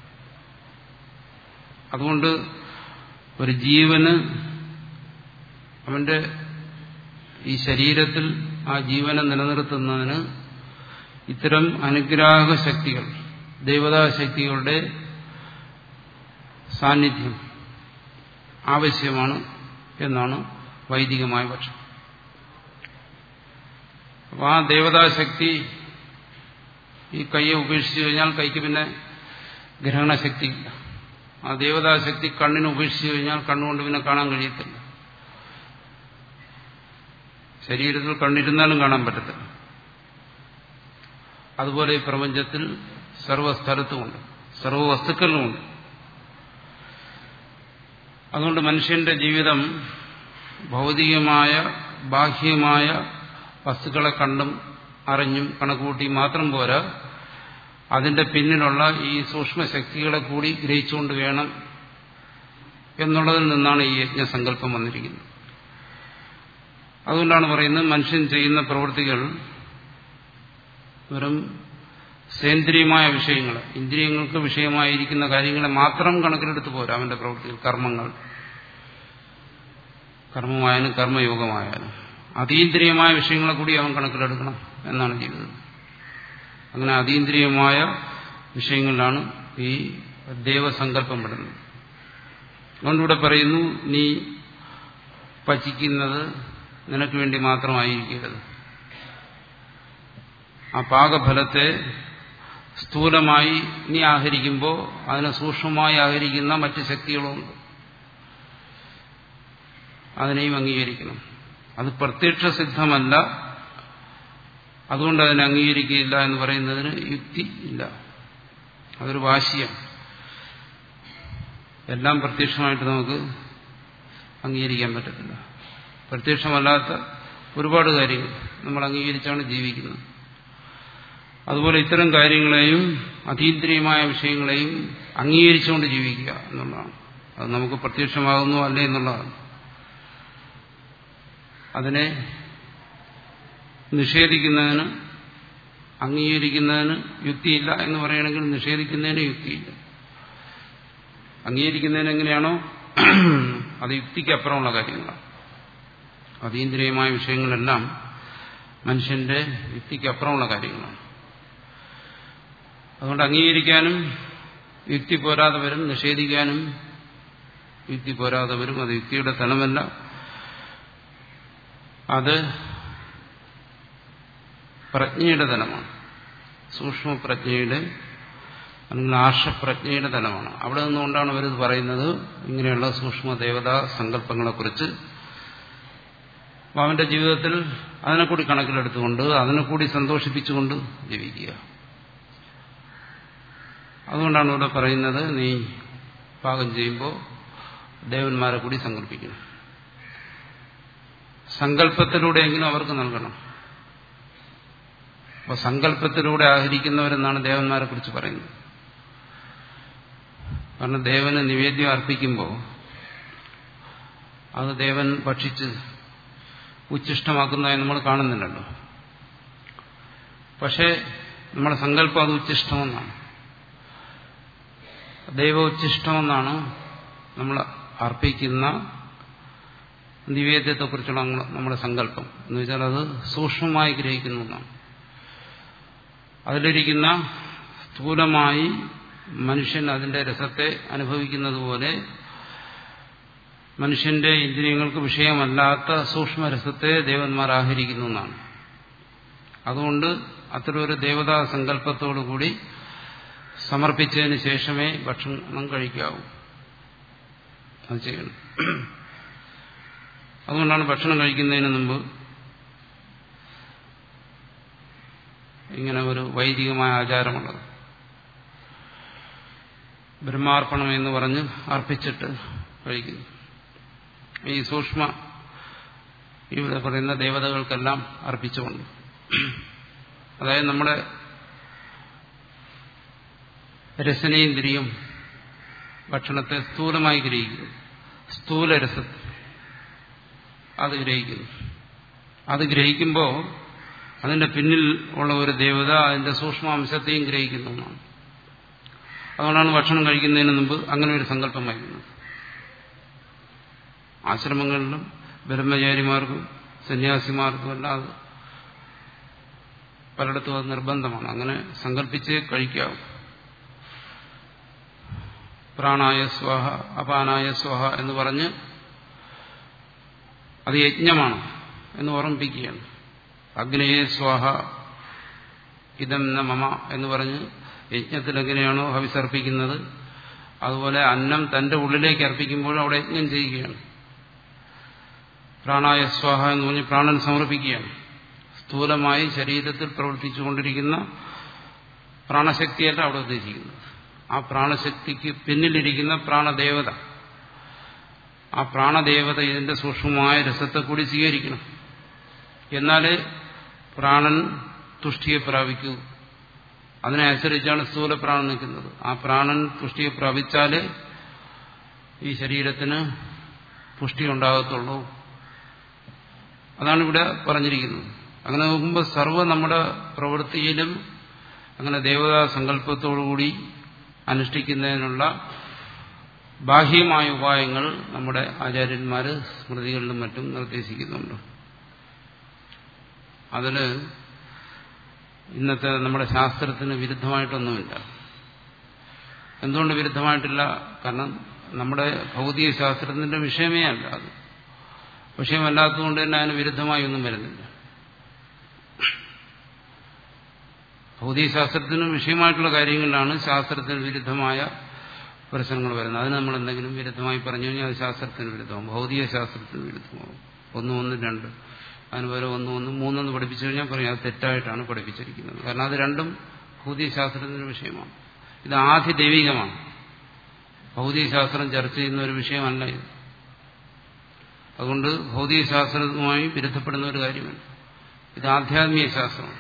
അതുകൊണ്ട് ഒരു ജീവന് അവന്റെ ഈ ശരീരത്തിൽ ആ ജീവനെ നിലനിർത്തുന്നതിന് ഇത്തരം അനുഗ്രാഹക ശക്തികൾ ദേവതാശക്തികളുടെ സാന്നിധ്യം ആവശ്യമാണ് എന്നാണ് വൈദികമായ പക്ഷം അപ്പോൾ ആ ദേവതാശക്തി ഈ കയ്യെ ഉപേക്ഷിച്ചു കഴിഞ്ഞാൽ കൈക്ക് പിന്നെ ഗ്രഹണശക്തി ഇല്ല ആ ദേവതാശക്തി കണ്ണിനെ ഉപേക്ഷിച്ചു കഴിഞ്ഞാൽ കണ്ണുകൊണ്ട് പിന്നെ കാണാൻ കഴിയത്തില്ല ശരീരത്തിൽ കണ്ണിരുന്നാലും കാണാൻ പറ്റത്തില്ല അതുപോലെ ഈ പ്രപഞ്ചത്തിൽ സർവസ്ഥലത്തുമുണ്ട് സർവ വസ്തുക്കളിലുമുണ്ട് അതുകൊണ്ട് മനുഷ്യന്റെ ജീവിതം ഭൗതികമായ ബാഹ്യമായ വസ്തുക്കളെ കണ്ടും അറിഞ്ഞും കണക്കുകൂട്ടി മാത്രം പോരാ അതിന്റെ പിന്നിലുള്ള ഈ സൂക്ഷ്മശക്തികളെ കൂടി ഗ്രഹിച്ചുകൊണ്ട് വേണം എന്നുള്ളതിൽ നിന്നാണ് ഈ യജ്ഞസങ്കല്പം വന്നിരിക്കുന്നത് അതുകൊണ്ടാണ് പറയുന്നത് മനുഷ്യൻ ചെയ്യുന്ന പ്രവൃത്തികൾ വെറും സേന്ദ്രിയമായ വിഷയങ്ങൾ ഇന്ദ്രിയങ്ങൾക്ക് വിഷയമായിരിക്കുന്ന കാര്യങ്ങളെ മാത്രം കണക്കിലെടുത്ത് പോരാ അവന്റെ പ്രവൃത്തികൾ കർമ്മങ്ങൾ കർമ്മമായാലും കർമ്മയോഗമായാലും അതീന്ദ്രിയമായ വിഷയങ്ങളെ കൂടി അവൻ കണക്കിലെടുക്കണം എന്നാണ് ചെയ്തത് അങ്ങനെ അതീന്ദ്രിയമായ വിഷയങ്ങളിലാണ് ഈ ദേവസങ്കല്പം പെടുന്നത് അതുകൊണ്ടിവിടെ പറയുന്നു നീ പചിക്കുന്നത് നിനക്ക് വേണ്ടി മാത്രമായിരിക്കരുത് ആ പാകഫലത്തെ സ്ഥൂലമായി നീ ആഹരിക്കുമ്പോൾ അതിനെ സൂക്ഷ്മമായി ആഹരിക്കുന്ന മറ്റ് ശക്തികളുമുണ്ട് അതിനെയും അംഗീകരിക്കണം അത് പ്രത്യക്ഷ സിദ്ധമല്ല അതുകൊണ്ട് അതിനെ അംഗീകരിക്കുകയില്ല എന്ന് പറയുന്നതിന് യുക്തി ഇല്ല അതൊരു വാശിയാണ് എല്ലാം പ്രത്യക്ഷമായിട്ട് നമുക്ക് അംഗീകരിക്കാൻ പറ്റത്തില്ല പ്രത്യക്ഷമല്ലാത്ത ഒരുപാട് കാര്യങ്ങൾ നമ്മൾ അംഗീകരിച്ചാണ് ജീവിക്കുന്നത് അതുപോലെ ഇത്തരം കാര്യങ്ങളെയും അതീന്ദ്രിയമായ വിഷയങ്ങളെയും അംഗീകരിച്ചുകൊണ്ട് ജീവിക്കുക എന്നുള്ളതാണ് അത് നമുക്ക് പ്രത്യക്ഷമാകുന്നു അല്ലേ എന്നുള്ളതാണ് അതിനെ നിഷേധിക്കുന്നതിന് അംഗീകരിക്കുന്നതിന് യുക്തിയില്ല എന്ന് പറയുകയാണെങ്കിൽ നിഷേധിക്കുന്നതിന് യുക്തിയില്ല അംഗീകരിക്കുന്നതിന് എങ്ങനെയാണോ അത് യുക്തിക്ക് അപ്പുറമുള്ള കാര്യങ്ങളാണ് അതീന്ദ്രിയമായ വിഷയങ്ങളെല്ലാം മനുഷ്യന്റെ യുക്തിക്ക് അപ്പുറമുള്ള കാര്യങ്ങളാണ് അതുകൊണ്ട് അംഗീകരിക്കാനും യുക്തി പോരാതെ വരും നിഷേധിക്കാനും യുക്തി പോരാതെ വരും അത് യുക്തിയുടെ തലമല്ല അത് പ്രജ്ഞയുടെ തലമാണ് സൂക്ഷ്മപ്രജ്ഞയുടെ അല്ലെങ്കിൽ ആർഷപ്രജ്ഞയുടെ തലമാണ് അവിടെ നിന്നുകൊണ്ടാണ് അവരിത് പറയുന്നത് ഇങ്ങനെയുള്ള സൂക്ഷ്മ ദേവതാ സങ്കല്പങ്ങളെക്കുറിച്ച് അവന്റെ ജീവിതത്തിൽ അതിനെക്കൂടി കണക്കിലെടുത്തുകൊണ്ട് അതിനെക്കൂടി സന്തോഷിപ്പിച്ചുകൊണ്ട് ജീവിക്കുക അതുകൊണ്ടാണ് ഇവിടെ പറയുന്നത് നീ പാകം ചെയ്യുമ്പോൾ ദേവന്മാരെ കൂടി സങ്കല്പിക്കണം സങ്കല്പത്തിലൂടെയെങ്കിലും അവർക്ക് നൽകണം അപ്പോൾ സങ്കല്പത്തിലൂടെ ആഹരിക്കുന്നവരെന്നാണ് ദേവന്മാരെ കുറിച്ച് പറയുന്നത് കാരണം ദേവന് നിവേദ്യം അർപ്പിക്കുമ്പോൾ അത് ദേവൻ ഭക്ഷിച്ച് ഉച്ഛിഷ്ടമാക്കുന്നതായി നമ്മൾ കാണുന്നില്ലല്ലോ പക്ഷേ നമ്മുടെ സങ്കല്പം അത് ഉച്ഛിഷ്ടമെന്നാണ് ദൈവ ഉച്ഛിഷ്ടമെന്നാണ് നമ്മൾ അർപ്പിക്കുന്ന നിവേദ്യത്തെക്കുറിച്ചുള്ള നമ്മുടെ സങ്കല്പം എന്ന് വെച്ചാൽ അത് സൂക്ഷ്മമായി ഗ്രഹിക്കുന്നു എന്നാണ് അതിലിരിക്കുന്ന സ്ഥൂലമായി മനുഷ്യൻ അതിന്റെ രസത്തെ അനുഭവിക്കുന്നത് പോലെ മനുഷ്യന്റെ ഇന്ദ്രിയങ്ങൾക്ക് വിഷയമല്ലാത്ത സൂക്ഷ്മരസത്തെ ദേവന്മാർ ആഹരിക്കുന്നു എന്നാണ് അതുകൊണ്ട് അത്തരമൊരു ദേവതാ സങ്കല്പത്തോടുകൂടി സമർപ്പിച്ചതിന് ശേഷമേ ഭക്ഷണം കഴിക്കാവൂ അത് ചെയ്യണം അതുകൊണ്ടാണ് ഭക്ഷണം കഴിക്കുന്നതിന് മുമ്പ് ഇങ്ങനെ ഒരു വൈദികമായ ആചാരമുള്ളത് ബ്രഹ്മാർപ്പണം എന്ന് പറഞ്ഞ് അർപ്പിച്ചിട്ട് കഴിക്കുന്നു ഈ സൂക്ഷ്മ ഇവിടെ പറയുന്ന ദേവതകൾക്കെല്ലാം അർപ്പിച്ചുകൊണ്ട് അതായത് നമ്മുടെ രസനേന്ദ്രിയം ഭക്ഷണത്തെ സ്ഥൂലമായി ഗ്രഹിക്കുന്നു സ്ഥൂല രസത്തിൽ അത് ഗ്രഹിക്കുന്നു അത് ഗ്രഹിക്കുമ്പോൾ അതിന്റെ പിന്നിൽ ഉള്ള ഒരു ദേവത അതിന്റെ സൂക്ഷ്മാംശത്തെയും ഗ്രഹിക്കുന്നു എന്നാണ് അതുകൊണ്ടാണ് ഭക്ഷണം കഴിക്കുന്നതിന് മുമ്പ് അങ്ങനെ ഒരു സങ്കല്പം വയ്ക്കുന്നത് ആശ്രമങ്ങളിലും ബ്രഹ്മചാരിമാർക്കും സന്യാസിമാർക്കും അല്ലാതെ പലയിടത്തും അത് നിർബന്ധമാണ് അങ്ങനെ സങ്കല്പിച്ചേ കഴിക്കാവൂ പ്രാണായ സ്വഹ അപാനായ സ്വഹ എന്ന് പറഞ്ഞ് അത് യജ്ഞമാണ് എന്ന് ഓർമ്മിപ്പിക്കുകയാണ് അഗ്നയെ സ്വാഹ ഇതം ന മമ എന്ന് പറഞ്ഞ് യജ്ഞത്തിൽ എങ്ങനെയാണോ ഹവിസർപ്പിക്കുന്നത് അതുപോലെ അന്നം തന്റെ ഉള്ളിലേക്ക് അർപ്പിക്കുമ്പോൾ അവിടെ യജ്ഞം ചെയ്യുകയാണ് പ്രാണായ സ്വാഹ എന്ന് പറഞ്ഞ് പ്രാണൻ സമർപ്പിക്കുകയാണ് സ്ഥൂലമായി ശരീരത്തിൽ പ്രവർത്തിച്ചുകൊണ്ടിരിക്കുന്ന പ്രാണശക്തിയല്ല അവിടെ ഉദ്ദേശിക്കുന്നത് ആ പ്രാണശക്തിക്ക് പിന്നിലിരിക്കുന്ന പ്രാണദേവത ആ പ്രാണദേവത ഇതിന്റെ സൂക്ഷ്മമായ രസത്തെ കൂടി സ്വീകരിക്കണം എന്നാലേ പ്രാണൻ തുഷ്ടിയെ പ്രാപിക്കൂ അതിനെ അനുസരിച്ചാണ് സ്ഥൂല പ്രാണൻ നിൽക്കുന്നത് ആ പ്രാണൻ പുഷ്ടിയെ പ്രാപിച്ചാലേ ഈ ശരീരത്തിന് പുഷ്ടി ഉണ്ടാകത്തുള്ളൂ അതാണ് ഇവിടെ പറഞ്ഞിരിക്കുന്നത് അങ്ങനെ നോക്കുമ്പോൾ സർവ്വ നമ്മുടെ പ്രവൃത്തിയിലും അങ്ങനെ ദേവതാ സങ്കല്പത്തോടുകൂടി അനുഷ്ഠിക്കുന്നതിനുള്ള ബാഹ്യമായ ഉപായങ്ങൾ നമ്മുടെ ആചാര്യന്മാർ സ്മൃതികളിലും മറ്റും നിർദ്ദേശിക്കുന്നുണ്ട് അതിൽ ഇന്നത്തെ നമ്മുടെ ശാസ്ത്രത്തിന് വിരുദ്ധമായിട്ടൊന്നുമില്ല എന്തുകൊണ്ട് വിരുദ്ധമായിട്ടില്ല കാരണം നമ്മുടെ ഭൗതിക ശാസ്ത്രത്തിന്റെ വിഷയമേ അല്ല അത് വിഷയമല്ലാത്തതുകൊണ്ട് തന്നെ അതിന് വിരുദ്ധമായി ഒന്നും വരുന്നില്ല ഭൗതികശാസ്ത്രത്തിന് വിഷയമായിട്ടുള്ള കാര്യങ്ങളിലാണ് ശാസ്ത്രത്തിന് വിരുദ്ധമായ പ്രശ്നങ്ങൾ വരുന്നത് അതിന് നമ്മൾ എന്തെങ്കിലും വിരുദ്ധമായി പറഞ്ഞു കഴിഞ്ഞാൽ അത് ശാസ്ത്രത്തിന് വിരുദ്ധമാകും ഭൗതിക ശാസ്ത്രത്തിന് വിരുദ്ധമാകും ഒന്ന് ഒന്ന് രണ്ട് അതിന് പകരം ഒന്ന് ഒന്ന് മൂന്നൊന്ന് പഠിപ്പിച്ചു കഴിഞ്ഞാൽ പറയും അത് തെറ്റായിട്ടാണ് പഠിപ്പിച്ചിരിക്കുന്നത് കാരണം അത് രണ്ടും ഭൗതിക ശാസ്ത്രത്തിന്റെ വിഷയമാണ് ഇത് ആദ്യ ദൈവികമാണ് ഭൗതികശാസ്ത്രം ചർച്ച ചെയ്യുന്ന ഒരു വിഷയമല്ല ഇത് അതുകൊണ്ട് ഭൗതികശാസ്ത്രവുമായി വിരുദ്ധപ്പെടുന്ന ഒരു കാര്യമല്ല ഇത് ആധ്യാത്മിക ശാസ്ത്രമാണ്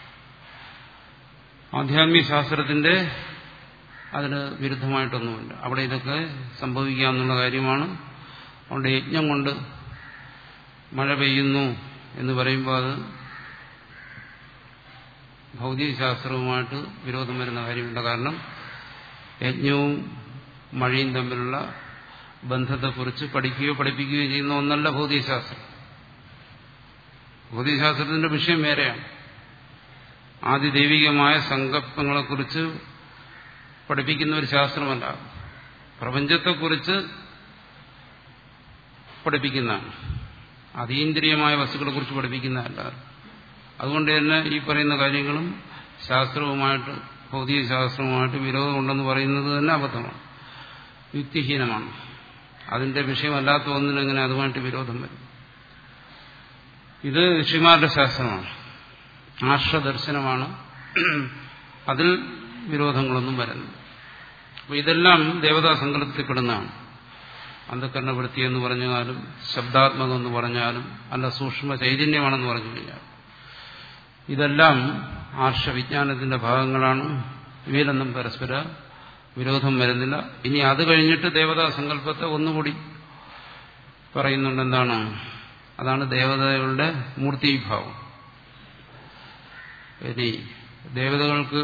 ആധ്യാത്മിക ശാസ്ത്രത്തിന്റെ അതിന് വിരുദ്ധമായിട്ടൊന്നുമില്ല അവിടെ ഇതൊക്കെ സംഭവിക്കാമെന്നുള്ള കാര്യമാണ് അതുകൊണ്ട് യജ്ഞം കൊണ്ട് മഴ പെയ്യുന്നു എന്ന് പറയുമ്പോൾ അത് ഭൗതികശാസ്ത്രവുമായിട്ട് വിരോധം വരുന്ന കാര്യമുണ്ട് കാരണം യജ്ഞവും മഴയും തമ്മിലുള്ള ബന്ധത്തെക്കുറിച്ച് പഠിക്കുകയോ പഠിപ്പിക്കുകയോ ചെയ്യുന്ന ഒന്നല്ല ഭൗതികശാസ്ത്രം ഭൗതികശാസ്ത്രത്തിന്റെ വിഷയം വേറെയാണ് ആദിദൈവികമായ സങ്കല്പങ്ങളെക്കുറിച്ച് പഠിപ്പിക്കുന്ന ഒരു ശാസ്ത്രമല്ല പ്രപഞ്ചത്തെക്കുറിച്ച് പഠിപ്പിക്കുന്നതാണ് അതീന്ദ്രിയമായ വസ്തുക്കളെക്കുറിച്ച് പഠിപ്പിക്കുന്നതല്ല അതുകൊണ്ട് തന്നെ ഈ പറയുന്ന കാര്യങ്ങളും ശാസ്ത്രവുമായിട്ട് ഭൗതിക ശാസ്ത്രവുമായിട്ട് വിരോധമുണ്ടെന്ന് പറയുന്നത് തന്നെ അബദ്ധമാണ് യുക്തിഹീനമാണ് അതിന്റെ വിഷയമല്ലാത്ത ഒന്നിനെങ്ങനെ അതുമായിട്ട് വിരോധം വരും ഇത് ഋഷിമാരുടെ ശാസ്ത്രമാണ് ആർഷദർശനമാണ് അതിൽ വിരോധങ്ങളൊന്നും വരുന്നത് അപ്പൊ ഇതെല്ലാം ദേവതാ സങ്കല്പത്തിൽപ്പെടുന്നതാണ് അന്ധകരണവൃത്തി എന്ന് പറഞ്ഞാലും ശബ്ദാത്മകം എന്ന് പറഞ്ഞാലും അല്ല സൂക്ഷ്മ ചൈതന്യമാണെന്ന് പറഞ്ഞു കഴിഞ്ഞാൽ ഇതെല്ലാം ആർഷവിജ്ഞാനത്തിന്റെ ഭാഗങ്ങളാണ് ഇവയിലൊന്നും പരസ്പര വിരോധം വരുന്നില്ല ഇനി അത് കഴിഞ്ഞിട്ട് ദേവതാ സങ്കല്പത്തെ ഒന്നുകൂടി പറയുന്നുണ്ട് എന്താണ് അതാണ് ദേവതകളുടെ മൂർത്തിഭാവം ഇനി ദേവതകൾക്ക്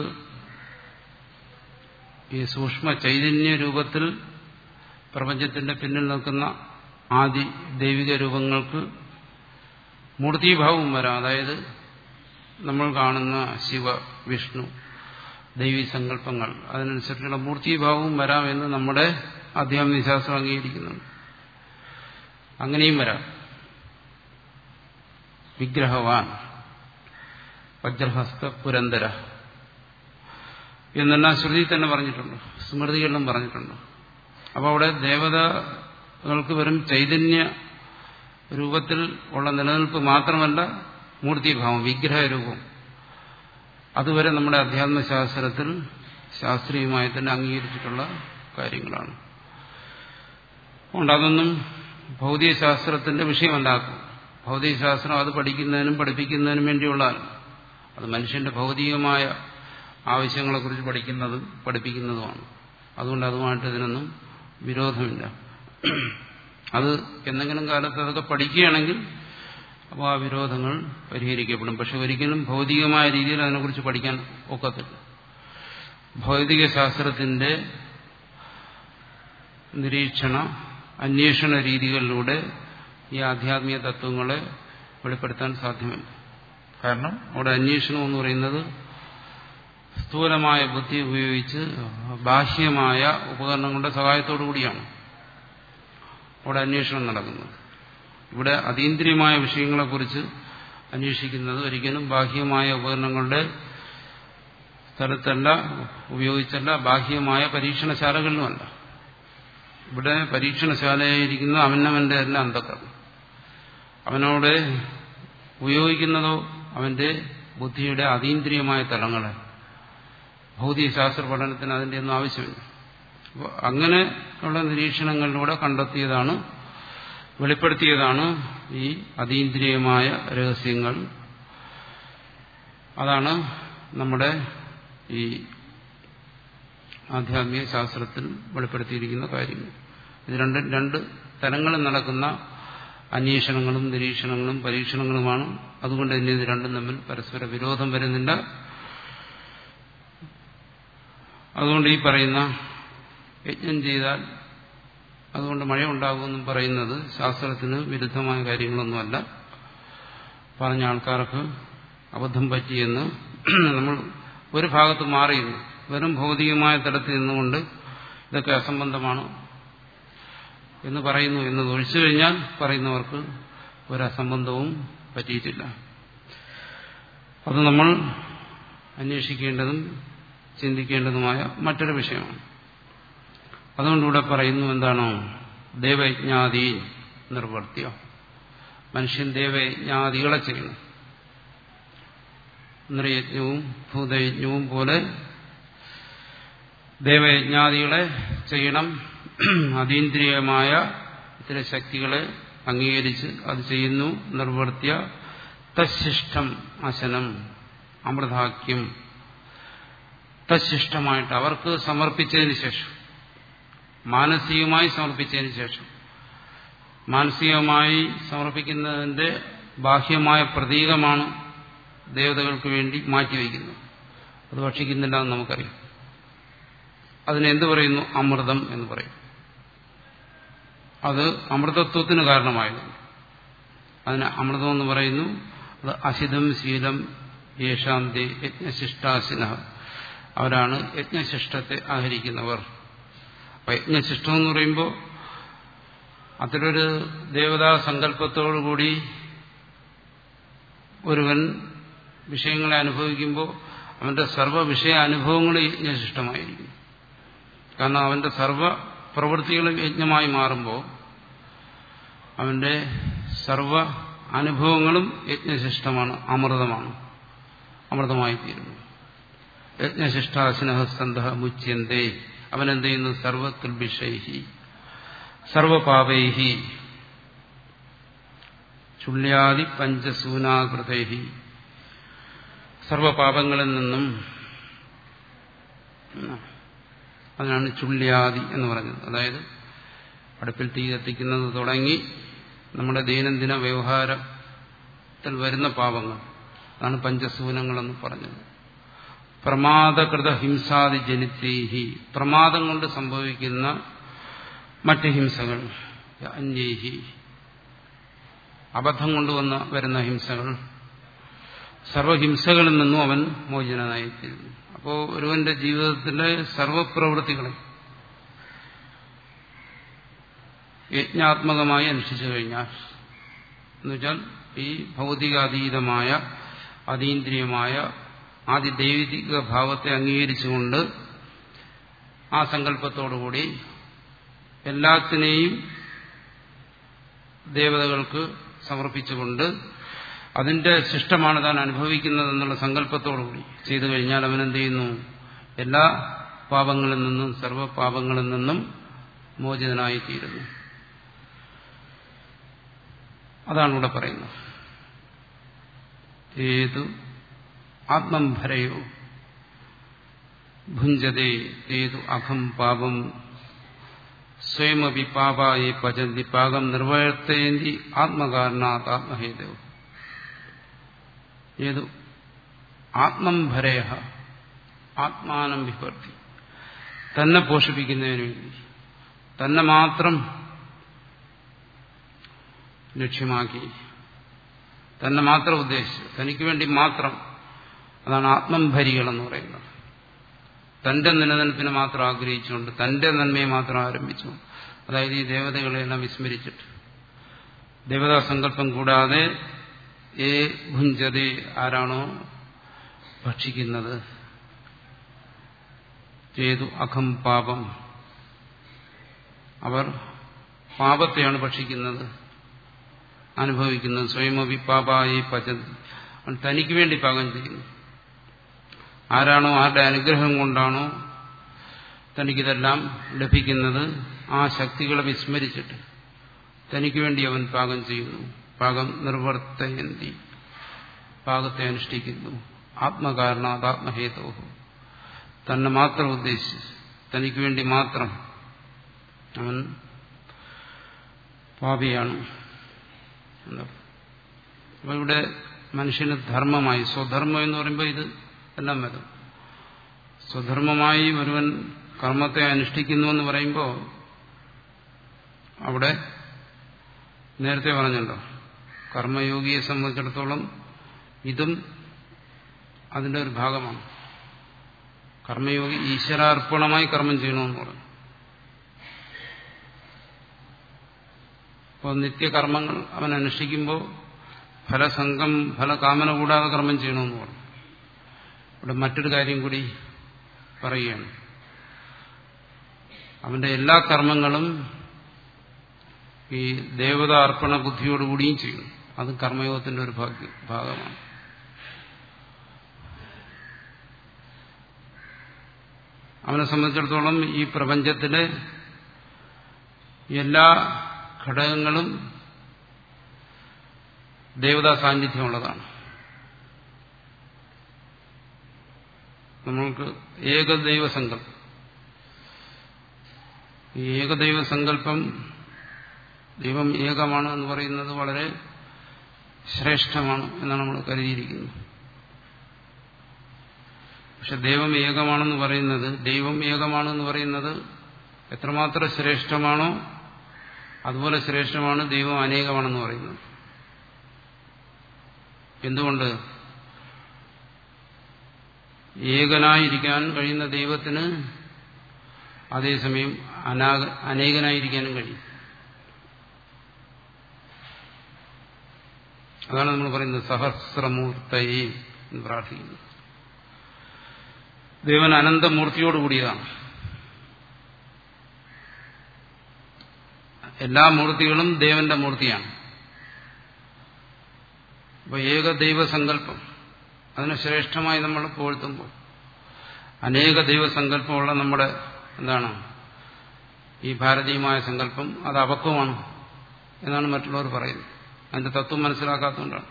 ഈ സൂക്ഷ്മ ചൈതന്യ രൂപത്തിൽ പ്രപഞ്ചത്തിന്റെ പിന്നിൽ നിൽക്കുന്ന ആദി ദൈവിക രൂപങ്ങൾക്ക് മൂർത്തിഭാവവും വരാം അതായത് നമ്മൾ കാണുന്ന ശിവ വിഷ്ണു ദൈവീ സങ്കല്പങ്ങൾ അതിനനുസരിച്ചുള്ള മൂർത്തിഭാവവും വരാം എന്ന് നമ്മുടെ ആധ്യാത്മിക ശാസ്ത്രം അംഗീകരിക്കുന്നുണ്ട് അങ്ങനെയും വരാം വിഗ്രഹവാൻ വജ്രഹസ്ത പുരന്തര എന്നെല്ലാം ശ്രുതി തന്നെ പറഞ്ഞിട്ടുണ്ട് സ്മൃതികളിലും പറഞ്ഞിട്ടുണ്ട് അപ്പോൾ അവിടെ ദേവതകൾക്ക് വെറും ചൈതന്യ രൂപത്തിൽ ഉള്ള നിലനിൽപ്പ് മാത്രമല്ല മൂർത്തിഭാവം വിഗ്രഹരൂപം അതുവരെ നമ്മുടെ അധ്യാത്മശാസ്ത്രത്തിൽ ശാസ്ത്രീയമായി തന്നെ അംഗീകരിച്ചിട്ടുള്ള കാര്യങ്ങളാണ് അതുകൊണ്ട് അതൊന്നും ഭൗതികശാസ്ത്രത്തിന്റെ വിഷയമല്ലാക്കും ഭൗതികശാസ്ത്രം അത് പഠിക്കുന്നതിനും പഠിപ്പിക്കുന്നതിനും വേണ്ടിയുള്ളതാണ് അത് മനുഷ്യന്റെ ഭൗതികമായ ആവശ്യങ്ങളെക്കുറിച്ച് പഠിക്കുന്നതും പഠിപ്പിക്കുന്നതുമാണ് അതുകൊണ്ട് അതുമായിട്ട് ഇതിനൊന്നും വിരോധമില്ല അത് എന്തെങ്കിലും കാലത്ത് അതൊക്കെ പഠിക്കുകയാണെങ്കിൽ അപ്പോൾ ആ വിരോധങ്ങൾ പരിഹരിക്കപ്പെടും പക്ഷെ ഒരിക്കലും ഭൗതികമായ രീതിയിൽ അതിനെക്കുറിച്ച് പഠിക്കാൻ ഒക്കത്തില്ല ഭൗതിക ശാസ്ത്രത്തിന്റെ നിരീക്ഷണ അന്വേഷണ രീതികളിലൂടെ ഈ ആധ്യാത്മിക തത്വങ്ങളെ വെളിപ്പെടുത്താൻ സാധ്യമല്ല കാരണം അവിടെ അന്വേഷണം എന്ന് പറയുന്നത് സ്ഥൂലമായ ബുദ്ധി ഉപയോഗിച്ച് ബാഹ്യമായ ഉപകരണങ്ങളുടെ സഹായത്തോടു കൂടിയാണ് അവിടെ അന്വേഷണം നടക്കുന്നത് ഇവിടെ അതീന്ദ്രിയമായ വിഷയങ്ങളെക്കുറിച്ച് അന്വേഷിക്കുന്നത് ഒരിക്കലും ബാഹ്യമായ ഉപകരണങ്ങളുടെ സ്ഥലത്തല്ല ഉപയോഗിച്ചല്ല ബാഹ്യമായ പരീക്ഷണശാലകളിലുമല്ല ഇവിടെ പരീക്ഷണശാലയായിരിക്കുന്ന അവനവന്റെ എല്ലാം അന്ധക്കരണം അവനോട് ഉപയോഗിക്കുന്നതോ അവന്റെ ബുദ്ധിയുടെ അതീന്ദ്രിയമായ തലങ്ങളെ ഭൗതികശാസ്ത്ര പഠനത്തിന് അതിന്റെ ഒന്നും ആവശ്യമില്ല അപ്പോൾ അങ്ങനെയുള്ള നിരീക്ഷണങ്ങളിലൂടെ കണ്ടെത്തിയതാണ് വെളിപ്പെടുത്തിയതാണ് ഈ അതീന്ദ്രിയമായ രഹസ്യങ്ങൾ അതാണ് നമ്മുടെ ഈ ആധ്യാത്മിക ശാസ്ത്രത്തിൽ വെളിപ്പെടുത്തിയിരിക്കുന്ന കാര്യങ്ങൾ ഇത് രണ്ട് രണ്ട് തലങ്ങളിൽ നടക്കുന്ന അന്വേഷണങ്ങളും നിരീക്ഷണങ്ങളും പരീക്ഷണങ്ങളുമാണ് അതുകൊണ്ട് തന്നെ ഇത് രണ്ടും തമ്മിൽ പരസ്പര വിരോധം വരുന്നില്ല അതുകൊണ്ട് ഈ പറയുന്ന യജ്ഞം ചെയ്താൽ അതുകൊണ്ട് മഴ ഉണ്ടാകുമെന്നും പറയുന്നത് ശാസ്ത്രത്തിന് വിരുദ്ധമായ കാര്യങ്ങളൊന്നുമല്ല പറഞ്ഞ ആൾക്കാർക്ക് അബദ്ധം പറ്റിയെന്ന് നമ്മൾ ഒരു ഭാഗത്ത് മാറിയിരുന്നു വെറും ഭൗതികമായ തലത്തിൽ നിന്നുകൊണ്ട് ഇതൊക്കെ അസംബന്ധമാണ് എന്ന് പറയുന്നു എന്നത് ഒഴിച്ചു കഴിഞ്ഞാൽ പറയുന്നവർക്ക് ഒരസംബന്ധവും പറ്റിയിട്ടില്ല അത് നമ്മൾ അന്വേഷിക്കേണ്ടതും ചിന്തിക്കേണ്ടതുമായ മറ്റൊരു വിഷയമാണ് അതുകൊണ്ട് ഇവിടെ പറയുന്നു എന്താണോ ദേവയജ്ഞാതി നിർവർത്തിയ മനുഷ്യൻ ദേവയജ്ഞാദികളെ ചെയ്യണം നൃയജ്ഞവും ഭൂതയജ്ഞവും പോലെ ദേവയജ്ഞാദികളെ ചെയ്യണം അതീന്ദ്രിയമായ ഇത്തരം ശക്തികളെ അംഗീകരിച്ച് അത് ചെയ്യുന്നു നിർവർത്തിയ തശിഷ്ടം അശനം അമൃതാക്യം തശിഷ്ടമായിട്ട് അവർക്ക് സമർപ്പിച്ചതിന് ശേഷം മാനസികമായി സമർപ്പിച്ചതിന് ശേഷം മാനസികമായി സമർപ്പിക്കുന്നതിന്റെ ബാഹ്യമായ പ്രതീകമാണ് ദേവതകൾക്ക് വേണ്ടി മാറ്റിവെക്കുന്നത് അത് ഭക്ഷിക്കുന്നില്ല എന്ന് നമുക്കറിയാം അതിനെന്ത് പറയുന്നു അമൃതം എന്ന് പറയും അത് അമൃതത്വത്തിന് കാരണമായതുകൊണ്ട് അതിന് അമൃതം എന്ന് പറയുന്നു അത് അശിതം ശീലം യേശാന്തി യജ്ഞശിഷ്ടാശിന അവരാണ് യജ്ഞശിഷ്ടത്തെ ആഹരിക്കുന്നവർ അപ്പൊ യജ്ഞശിഷ്ടം എന്ന് പറയുമ്പോൾ അത്തരൊരു ദേവതാ സങ്കല്പത്തോടുകൂടി ഒരുവൻ വിഷയങ്ങളെ അനുഭവിക്കുമ്പോൾ അവന്റെ സർവ്വ വിഷയ അനുഭവങ്ങൾ യജ്ഞശിഷ്ടമായിരിക്കും കാരണം അവന്റെ സർവ്വ പ്രവൃത്തികളും യജ്ഞമായി മാറുമ്പോൾ അവന്റെ സർവ അനുഭവങ്ങളും യജ്ഞശിഷ്ടമാണ് അമൃതമാണ് അമൃതമായി തീരുന്നു യജ്ഞശിഷ്ടാസിനഹസ്തന്ധ മുച്യന്തേ അവനെന്ത് ചെയ്യുന്നു സർവകൽബിഷൈഹി സർവപാപൈഹി ചുള്യാദി പഞ്ചസൂനാകൃതൈഹി സർവപാപങ്ങളിൽ നിന്നും അതിനാണ് ചുള്ളിയാദി എന്ന് പറഞ്ഞത് അതായത് അടുപ്പിൽ തീ കത്തിക്കുന്നത് തുടങ്ങി നമ്മുടെ ദൈനംദിന വ്യവഹാരത്തിൽ വരുന്ന പാപങ്ങൾ അതാണ് പഞ്ചസൂനങ്ങളെന്ന് പറഞ്ഞത് പ്രമാദകൃത ഹിംസാദി ജനിതേഹി പ്രമാദം കൊണ്ട് സംഭവിക്കുന്ന മറ്റ് ഹിംസകൾ അന്യേഹി അബദ്ധം കൊണ്ടുവന്ന വരുന്ന ഹിംസകൾ സർവഹിംസകളിൽ നിന്നും അവൻ മോചനനായിത്തീരുന്നു അപ്പോൾ ഒരുവന്റെ ജീവിതത്തിലെ സർവപ്രവൃത്തികളെ യജ്ഞാത്മകമായി അനുഷ്ഠിച്ചു കഴിഞ്ഞാൽ എന്നുവെച്ചാൽ ഈ ഭൗതികാതീതമായ അതീന്ദ്രിയമായ ആദ്യ ദൈവിക ഭാവത്തെ അംഗീകരിച്ചുകൊണ്ട് ആ സങ്കല്പത്തോടുകൂടി എല്ലാത്തിനെയും ദേവതകൾക്ക് സമർപ്പിച്ചുകൊണ്ട് അതിന്റെ ശിഷ്ടമാണ് താൻ അനുഭവിക്കുന്നത് എന്നുള്ള സങ്കല്പത്തോടുകൂടി ചെയ്തു കഴിഞ്ഞാൽ അവൻ എന്ത് ചെയ്യുന്നു എല്ലാ പാപങ്ങളിൽ നിന്നും സർവ്വ പാപങ്ങളിൽ നിന്നും മോചിതനായിത്തീരുന്നു അതാണ് ഇവിടെ പറയുന്നത് ഏതു ആത്മം ഭരയോ ഭുഞ്ചതേ ഏതു അഖം പാപം സ്വയമപി പാപായി പചന്തി പാകം നിർവർത്തയന്തി ആത്മകാരണാത് ആത്മഹേതവ് ഏതു ആത്മം ഭരയ ആത്മാനം വിഭർത്തി തന്നെ പോഷിപ്പിക്കുന്നതിന് വേണ്ടി തന്നെ മാത്രം ലക്ഷ്യമാക്കി തന്നെ മാത്രം ഉദ്ദേശിച്ചു തനിക്ക് വേണ്ടി മാത്രം അതാണ് ആത്മംഭരികൾ എന്ന് പറയുന്നത് തന്റെ നിലനിൽപ്പിനെ മാത്രം ആഗ്രഹിച്ചുകൊണ്ട് തന്റെ നന്മയെ മാത്രം ആരംഭിച്ചു അതായത് ഈ ദേവതകളെല്ലാം വിസ്മരിച്ചിട്ട് ദേവതാ സങ്കല്പം കൂടാതെ ഏ ഭുഞ്ചതി ആരാണോ ഭക്ഷിക്കുന്നത് ഏതു അഖം പാപം അവർ പാപത്തെയാണ് ഭക്ഷിക്കുന്നത് അനുഭവിക്കുന്നത് സ്വയമപി പാപായി പചന്തി അവൻ തനിക്ക് വേണ്ടി പാകം ചെയ്യുന്നു ആരാണോ ആരുടെ അനുഗ്രഹം കൊണ്ടാണോ തനിക്കിതെല്ലാം ലഭിക്കുന്നത് ആ ശക്തികളെ വിസ്മരിച്ചിട്ട് തനിക്ക് വേണ്ടി അവൻ പാകം ചെയ്യുന്നു പാകം നിർവർത്തയന്തി പാകത്തെ അനുഷ്ഠിക്കുന്നു ആത്മകാരണാത് ആത്മഹേതോ തന്നെ മാത്രം ഉദ്ദേശിച്ച് തനിക്ക് വേണ്ടി മാത്രം അവൻ പാപിയാണ് അപ്പൊ ഇവിടെ മനുഷ്യന് ധർമ്മമായി സ്വധർമ്മം എന്ന് പറയുമ്പോൾ ഇത് എല്ലാം വരും സ്വധർമ്മമായി ഒരുവൻ കർമ്മത്തെ അനുഷ്ഠിക്കുന്നു എന്ന് പറയുമ്പോൾ അവിടെ നേരത്തെ പറഞ്ഞല്ലോ കർമ്മയോഗിയെ സംബന്ധിച്ചിടത്തോളം ഇതും അതിന്റെ ഒരു ഭാഗമാണ് കർമ്മയോഗി ഈശ്വരാർപ്പണമായി കർമ്മം ചെയ്യണമെന്ന് പറഞ്ഞു അപ്പോൾ നിത്യകർമ്മങ്ങൾ അവൻ അനുഷ്ഠിക്കുമ്പോൾ ഫലസംഘം ഫലകാമന കൂടാതെ കർമ്മം ചെയ്യണമെന്ന് പറഞ്ഞു ഇവിടെ മറ്റൊരു കാര്യം കൂടി പറയുകയാണ് അവന്റെ എല്ലാ കർമ്മങ്ങളും ഈ ദേവതാർപ്പണ ബുദ്ധിയോടുകൂടിയും ചെയ്യണം അത് കർമ്മയോഗത്തിന്റെ ഒരു ഭാഗമാണ് അവനെ സംബന്ധിച്ചിടത്തോളം ഈ പ്രപഞ്ചത്തിലെ എല്ലാ ഘടകങ്ങളും ദേവതാ സാന്നിധ്യമുള്ളതാണ് നമ്മൾക്ക് ഏകദൈവ സങ്കല്പം ഈ ഏകദൈവ സങ്കല്പം ദൈവം ഏകമാണ് എന്ന് പറയുന്നത് വളരെ ശ്രേഷ്ഠമാണ് എന്നാണ് നമ്മൾ കരുതിയിരിക്കുന്നത് പക്ഷെ ദൈവം ഏകമാണെന്ന് പറയുന്നത് ദൈവം ഏകമാണെന്ന് പറയുന്നത് എത്രമാത്രം ശ്രേഷ്ഠമാണോ അതുപോലെ ശ്രേഷ്ഠമാണ് ദൈവം അനേകമാണെന്ന് പറയുന്നത് എന്തുകൊണ്ട് ഏകനായിരിക്കാൻ കഴിയുന്ന ദൈവത്തിന് അതേസമയം അനാഗ അനേകനായിരിക്കാനും കഴിയും അതാണ് നമ്മൾ പറയുന്നത് സഹസ്രമൂർത്തയെ എന്ന് പ്രാർത്ഥിക്കുന്നത് ദൈവൻ അനന്തമൂർത്തിയോടുകൂടിയതാണ് എല്ലാ മൂർത്തികളും ദേവന്റെ മൂർത്തിയാണ് അപ്പൊ ഏകദൈവ സങ്കല്പം അതിന് ശ്രേഷ്ഠമായി നമ്മൾ പുകഴ്ത്തുമ്പോൾ അനേക ദൈവസങ്കല്പമുള്ള നമ്മുടെ എന്താണ് ഈ ഭാരതീയമായ സങ്കല്പം അത് അപക്വമാണ് എന്നാണ് മറ്റുള്ളവർ പറയുന്നത് അതിന്റെ തത്വം മനസ്സിലാക്കാത്തതുകൊണ്ടാണ്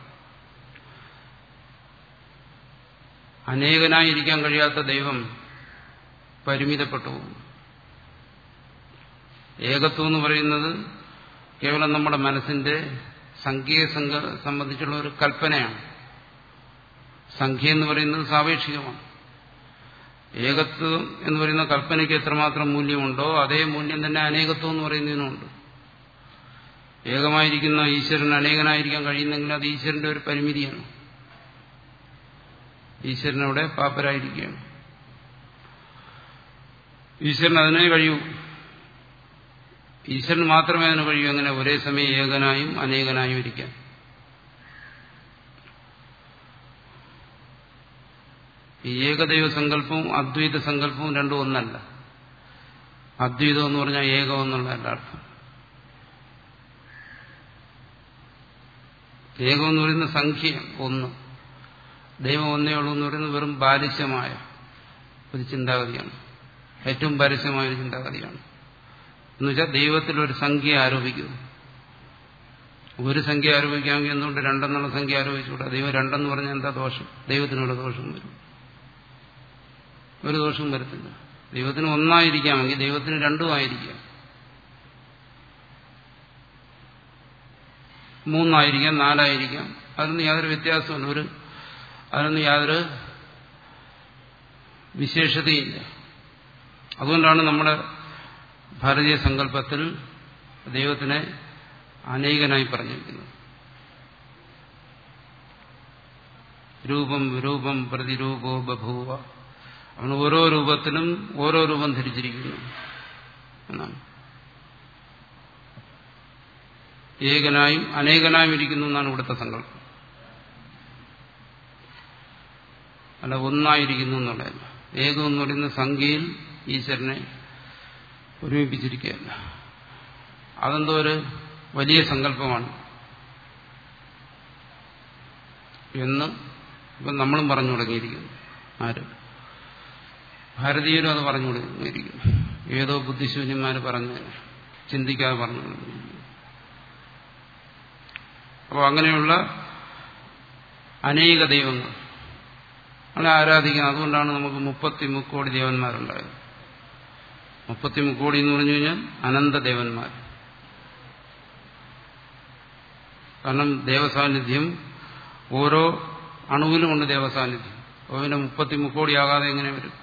അനേകനായിരിക്കാൻ കഴിയാത്ത ദൈവം പരിമിതപ്പെട്ടു പോകും ഏകത്വം എന്ന് പറയുന്നത് കേവലം നമ്മുടെ മനസ്സിന്റെ സംഖ്യയെ സംബന്ധിച്ചുള്ള ഒരു കൽപ്പനയാണ് സംഖ്യ എന്ന് പറയുന്നത് സാപേക്ഷികമാണ് ഏകത്വം എന്ന് പറയുന്ന കൽപ്പനയ്ക്ക് എത്രമാത്രം മൂല്യമുണ്ടോ അതേ മൂല്യം തന്നെ അനേകത്വം എന്ന് പറയുന്നതിനുണ്ട് ഏകമായിരിക്കുന്ന ഈശ്വരൻ അനേകനായിരിക്കാൻ കഴിയുന്നെങ്കിൽ അത് ഈശ്വരന്റെ ഒരു പരിമിതിയാണ് ഈശ്വരനവിടെ പാപ്പരായിരിക്കുകയാണ് ഈശ്വരൻ അതിനെ കഴിയൂ ഈശ്വരൻ മാത്രമേ അതിന് കഴിയൂ അങ്ങനെ ഒരേ സമയം ഏകനായും അനേകനായും ഇരിക്കാൻ ഈ ഏകദൈവ സങ്കല്പവും അദ്വൈത സങ്കല്പവും രണ്ടും ഒന്നല്ല അദ്വൈതം എന്ന് പറഞ്ഞാൽ ഏകം എന്നുള്ള അർത്ഥം ഏകം എന്ന് പറയുന്ന സംഖ്യ ഒന്ന് ദൈവം ഒന്നേ ഉള്ളൂ എന്ന് പറയുന്നത് വെറും ബാലിശ്യമായ ഒരു ചിന്താഗതിയാണ് ഏറ്റവും പരസ്യമായ ഒരു ചിന്താഗതിയാണ് എന്നുവെച്ചാൽ ദൈവത്തിൽ ഒരു സംഖ്യ ആരോപിക്കുന്നു ഒരു സംഖ്യ ആരോപിക്കാമെങ്കിൽ എന്തുകൊണ്ട് രണ്ടെന്നുള്ള സംഖ്യ ആരോപിച്ചുകൂടാ ദൈവം രണ്ടെന്ന് പറഞ്ഞാൽ എന്താ ദോഷം ദൈവത്തിനുള്ള ദോഷം വരും ഒരു ദോഷവും വരത്തില്ല ദൈവത്തിന് ഒന്നായിരിക്കാമെങ്കിൽ ദൈവത്തിന് രണ്ടും ആയിരിക്കാം മൂന്നായിരിക്കാം നാലായിരിക്കാം അതിനൊന്നും യാതൊരു വ്യത്യാസമില്ല ഒരു അതിനൊന്നും യാതൊരു വിശേഷതയില്ല അതുകൊണ്ടാണ് നമ്മുടെ ഭാരതീയ സങ്കല്പത്തിൽ ദൈവത്തിനെ അനേകനായി പറഞ്ഞിരിക്കുന്നത് രൂപം രൂപം പ്രതിരൂപോ ബഭൂവ അവൻ ഓരോ രൂപത്തിലും ഓരോ രൂപം ധരിച്ചിരിക്കുന്നു എന്നാണ് ഏകനായും അനേകനായും ഇരിക്കുന്നു എന്നാണ് ഇവിടുത്തെ സങ്കല്പം അല്ല ഒന്നായിരിക്കുന്നു എന്നുള്ളതല്ല ഏകം എന്ന് പറയുന്ന സംഖ്യയിൽ ഈശ്വരനെ ഒരുമിപ്പിച്ചിരിക്കുകയല്ല അതെന്തോ ഒരു വലിയ സങ്കല്പമാണ് എന്ന് ഇപ്പം നമ്മളും പറഞ്ഞു തുടങ്ങിയിരിക്കുന്നു ആര് ഭാരതീയരും അത് പറഞ്ഞു തുടങ്ങിയിരിക്കുന്നു ഏതോ ബുദ്ധിശൂന്യന്മാർ പറഞ്ഞു ചിന്തിക്കാതെ പറഞ്ഞു തുടങ്ങിയിരിക്കുന്നു അപ്പോൾ അങ്ങനെയുള്ള അനേക ദൈവങ്ങൾ അങ്ങനെ ആരാധിക്കണം അതുകൊണ്ടാണ് നമുക്ക് മുപ്പത്തി മുക്കോടി ദേവന്മാരുണ്ടായത് മുപ്പത്തി മുക്കോടി എന്ന് പറഞ്ഞു കഴിഞ്ഞാൽ അനന്ത ദേവന്മാർ കാരണം ദേവസാന്നിധ്യം ഓരോ അണുവിലുമുണ്ട് ദേവസാന്നിധ്യം അപ്പോൾ പിന്നെ മുപ്പത്തി മുക്കോടിയാകാതെ എങ്ങനെ വരും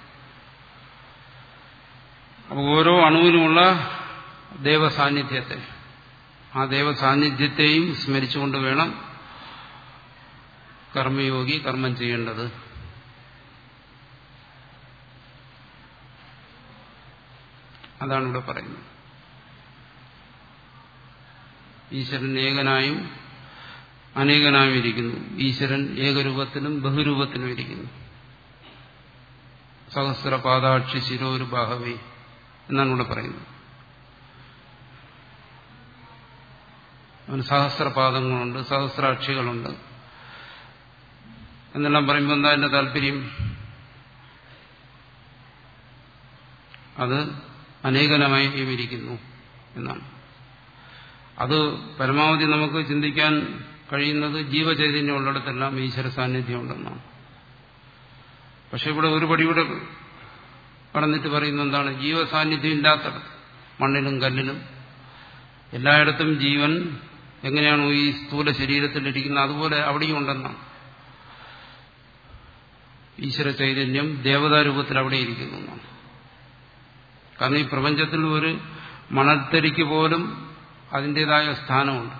അപ്പോൾ ഓരോ അണുവിലുമുള്ള ദേവസാന്നിധ്യത്തെ ആ ദേവസാന്നിധ്യത്തെയും സ്മരിച്ചുകൊണ്ട് വേണം കർമ്മയോഗി കർമ്മം ചെയ്യേണ്ടത് അതാണ് ഇവിടെ പറയുന്നത് ഈശ്വരൻ ഏകനായും അനേകനായും ഇരിക്കുന്നു ഈശ്വരൻ ഏകരൂപത്തിലും ബഹുരൂപത്തിലും ഇരിക്കുന്നു സഹസ്രപാദാക്ഷി ശിരോരു ബാഹവേ എന്നാണ് ഇവിടെ പറയുന്നത് അവന് സഹസ്രപാദങ്ങളുണ്ട് സഹസ്രാക്ഷികളുണ്ട് എന്നെല്ലാം പറയുമ്പോൾ എന്താ എന്റെ താല്പര്യം അത് അനേകനമായി ഇരിക്കുന്നു എന്നാണ് അത് പരമാവധി നമുക്ക് ചിന്തിക്കാൻ കഴിയുന്നത് ജീവചൈതന്യം ഉള്ളിടത്തെല്ലാം ഈശ്വര സാന്നിധ്യം ഉണ്ടെന്നാണ് പക്ഷെ ഇവിടെ ഒരു പടി കൂടെ പറഞ്ഞിട്ട് പറയുന്നത് എന്താണ് ജീവസാന്നിധ്യം ഇല്ലാത്തടത്ത് മണ്ണിലും കല്ലിലും എല്ലായിടത്തും ജീവൻ എങ്ങനെയാണോ ഈ സ്ഥൂല ശരീരത്തിലിരിക്കുന്നത് അതുപോലെ അവിടെയും ഉണ്ടെന്നാണ് ഈശ്വര ചൈതന്യം ദേവതാരൂപത്തിൽ അവിടെ ഇരിക്കുന്നു എന്നാണ് കാരണം ഈ പ്രപഞ്ചത്തിൽ ഒരു മണൽത്തരിക്ക് പോലും അതിൻ്റെതായ സ്ഥാനമുണ്ട്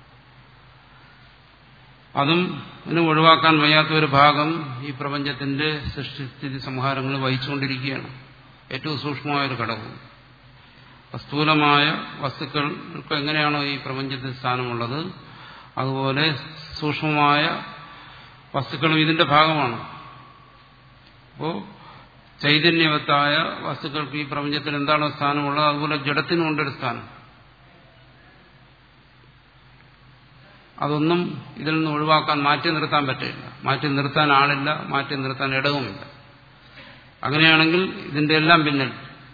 അതും ഇതിന് ഒഴിവാക്കാൻ വയ്യാത്ത ഒരു ഭാഗം ഈ പ്രപഞ്ചത്തിന്റെ സൃഷ്ടിസ്ഥിതി സംഹാരങ്ങൾ വഹിച്ചുകൊണ്ടിരിക്കുകയാണ് ഏറ്റവും സൂക്ഷ്മമായ ഒരു ഘടകവും സ്ഥൂലമായ വസ്തുക്കൾക്ക് എങ്ങനെയാണോ ഈ പ്രപഞ്ചത്തിൽ സ്ഥാനമുള്ളത് അതുപോലെ സൂക്ഷ്മമായ വസ്തുക്കളും ഇതിന്റെ ഭാഗമാണ് അപ്പോൾ ചൈതന്യവത്തായ വസ്തുക്കൾക്ക് ഈ പ്രപഞ്ചത്തിൽ എന്താണോ സ്ഥാനമുള്ളത് അതുപോലെ ജഡത്തിനും ഉണ്ടൊരു സ്ഥാനം അതൊന്നും ഇതിൽ നിന്ന് ഒഴിവാക്കാൻ മാറ്റി നിർത്താൻ പറ്റില്ല മാറ്റി നിർത്താൻ ആളില്ല മാറ്റി നിർത്താൻ ഇടവുമില്ല അങ്ങനെയാണെങ്കിൽ ഇതിന്റെ എല്ലാം പിന്നിൽ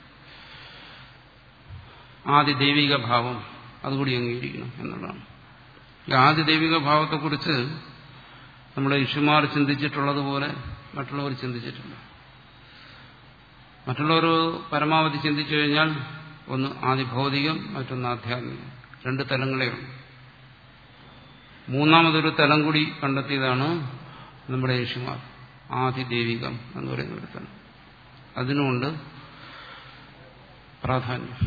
ആദ്യ ദൈവിക ഭാവം അതുകൂടി അംഗീകരിക്കണം എന്നുള്ളതാണ് ഈ ആദ്യ ദൈവിക ഭാവത്തെക്കുറിച്ച് നമ്മുടെ ഋഷിമാർ ചിന്തിച്ചിട്ടുള്ളതുപോലെ മറ്റുള്ളവർ ചിന്തിച്ചിട്ടില്ല മറ്റുള്ളവർ പരമാവധി ചിന്തിച്ചു കഴിഞ്ഞാൽ ഒന്ന് ആദ്യ ഭൗതികം മറ്റൊന്ന് ആധ്യാത്മികം രണ്ട് തലങ്ങളേ ഉള്ളൂ മൂന്നാമതൊരു തലം കൂടി കണ്ടെത്തിയതാണ് നമ്മുടെ യേശുമാർ ആദിദൈവികം എന്ന് പറയുന്ന ഒരു തലം അതിനുമുണ്ട് പ്രാധാന്യം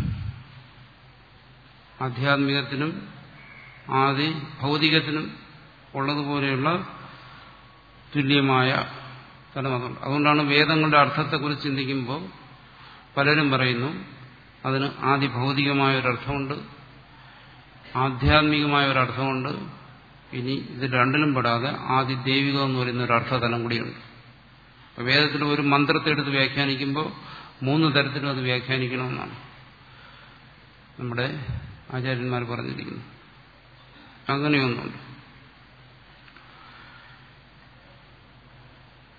ആധ്യാത്മികത്തിനും ആദി ഭൗതികത്തിനും ഉള്ളതുപോലെയുള്ള തുല്യമായ തലം അതുണ്ട് അതുകൊണ്ടാണ് വേദങ്ങളുടെ അർത്ഥത്തെക്കുറിച്ച് ചിന്തിക്കുമ്പോൾ പലരും പറയുന്നു അതിന് ആദി ഭൗതികമായ ഒരർത്ഥമുണ്ട് ആധ്യാത്മികമായ ഒരർത്ഥമുണ്ട് ഇനി ഇത് രണ്ടിലും പെടാതെ ആദി ദൈവികം എന്ന് പറയുന്ന ഒരു അർത്ഥതലം കൂടിയുണ്ട് വേദത്തിൽ ഒരു മന്ത്രത്തെ എടുത്ത് വ്യാഖ്യാനിക്കുമ്പോൾ മൂന്ന് തരത്തിലും അത് വ്യാഖ്യാനിക്കണമെന്നാണ് നമ്മുടെ ആചാര്യന്മാർ പറഞ്ഞിരിക്കുന്നു അങ്ങനെയൊന്നുണ്ട്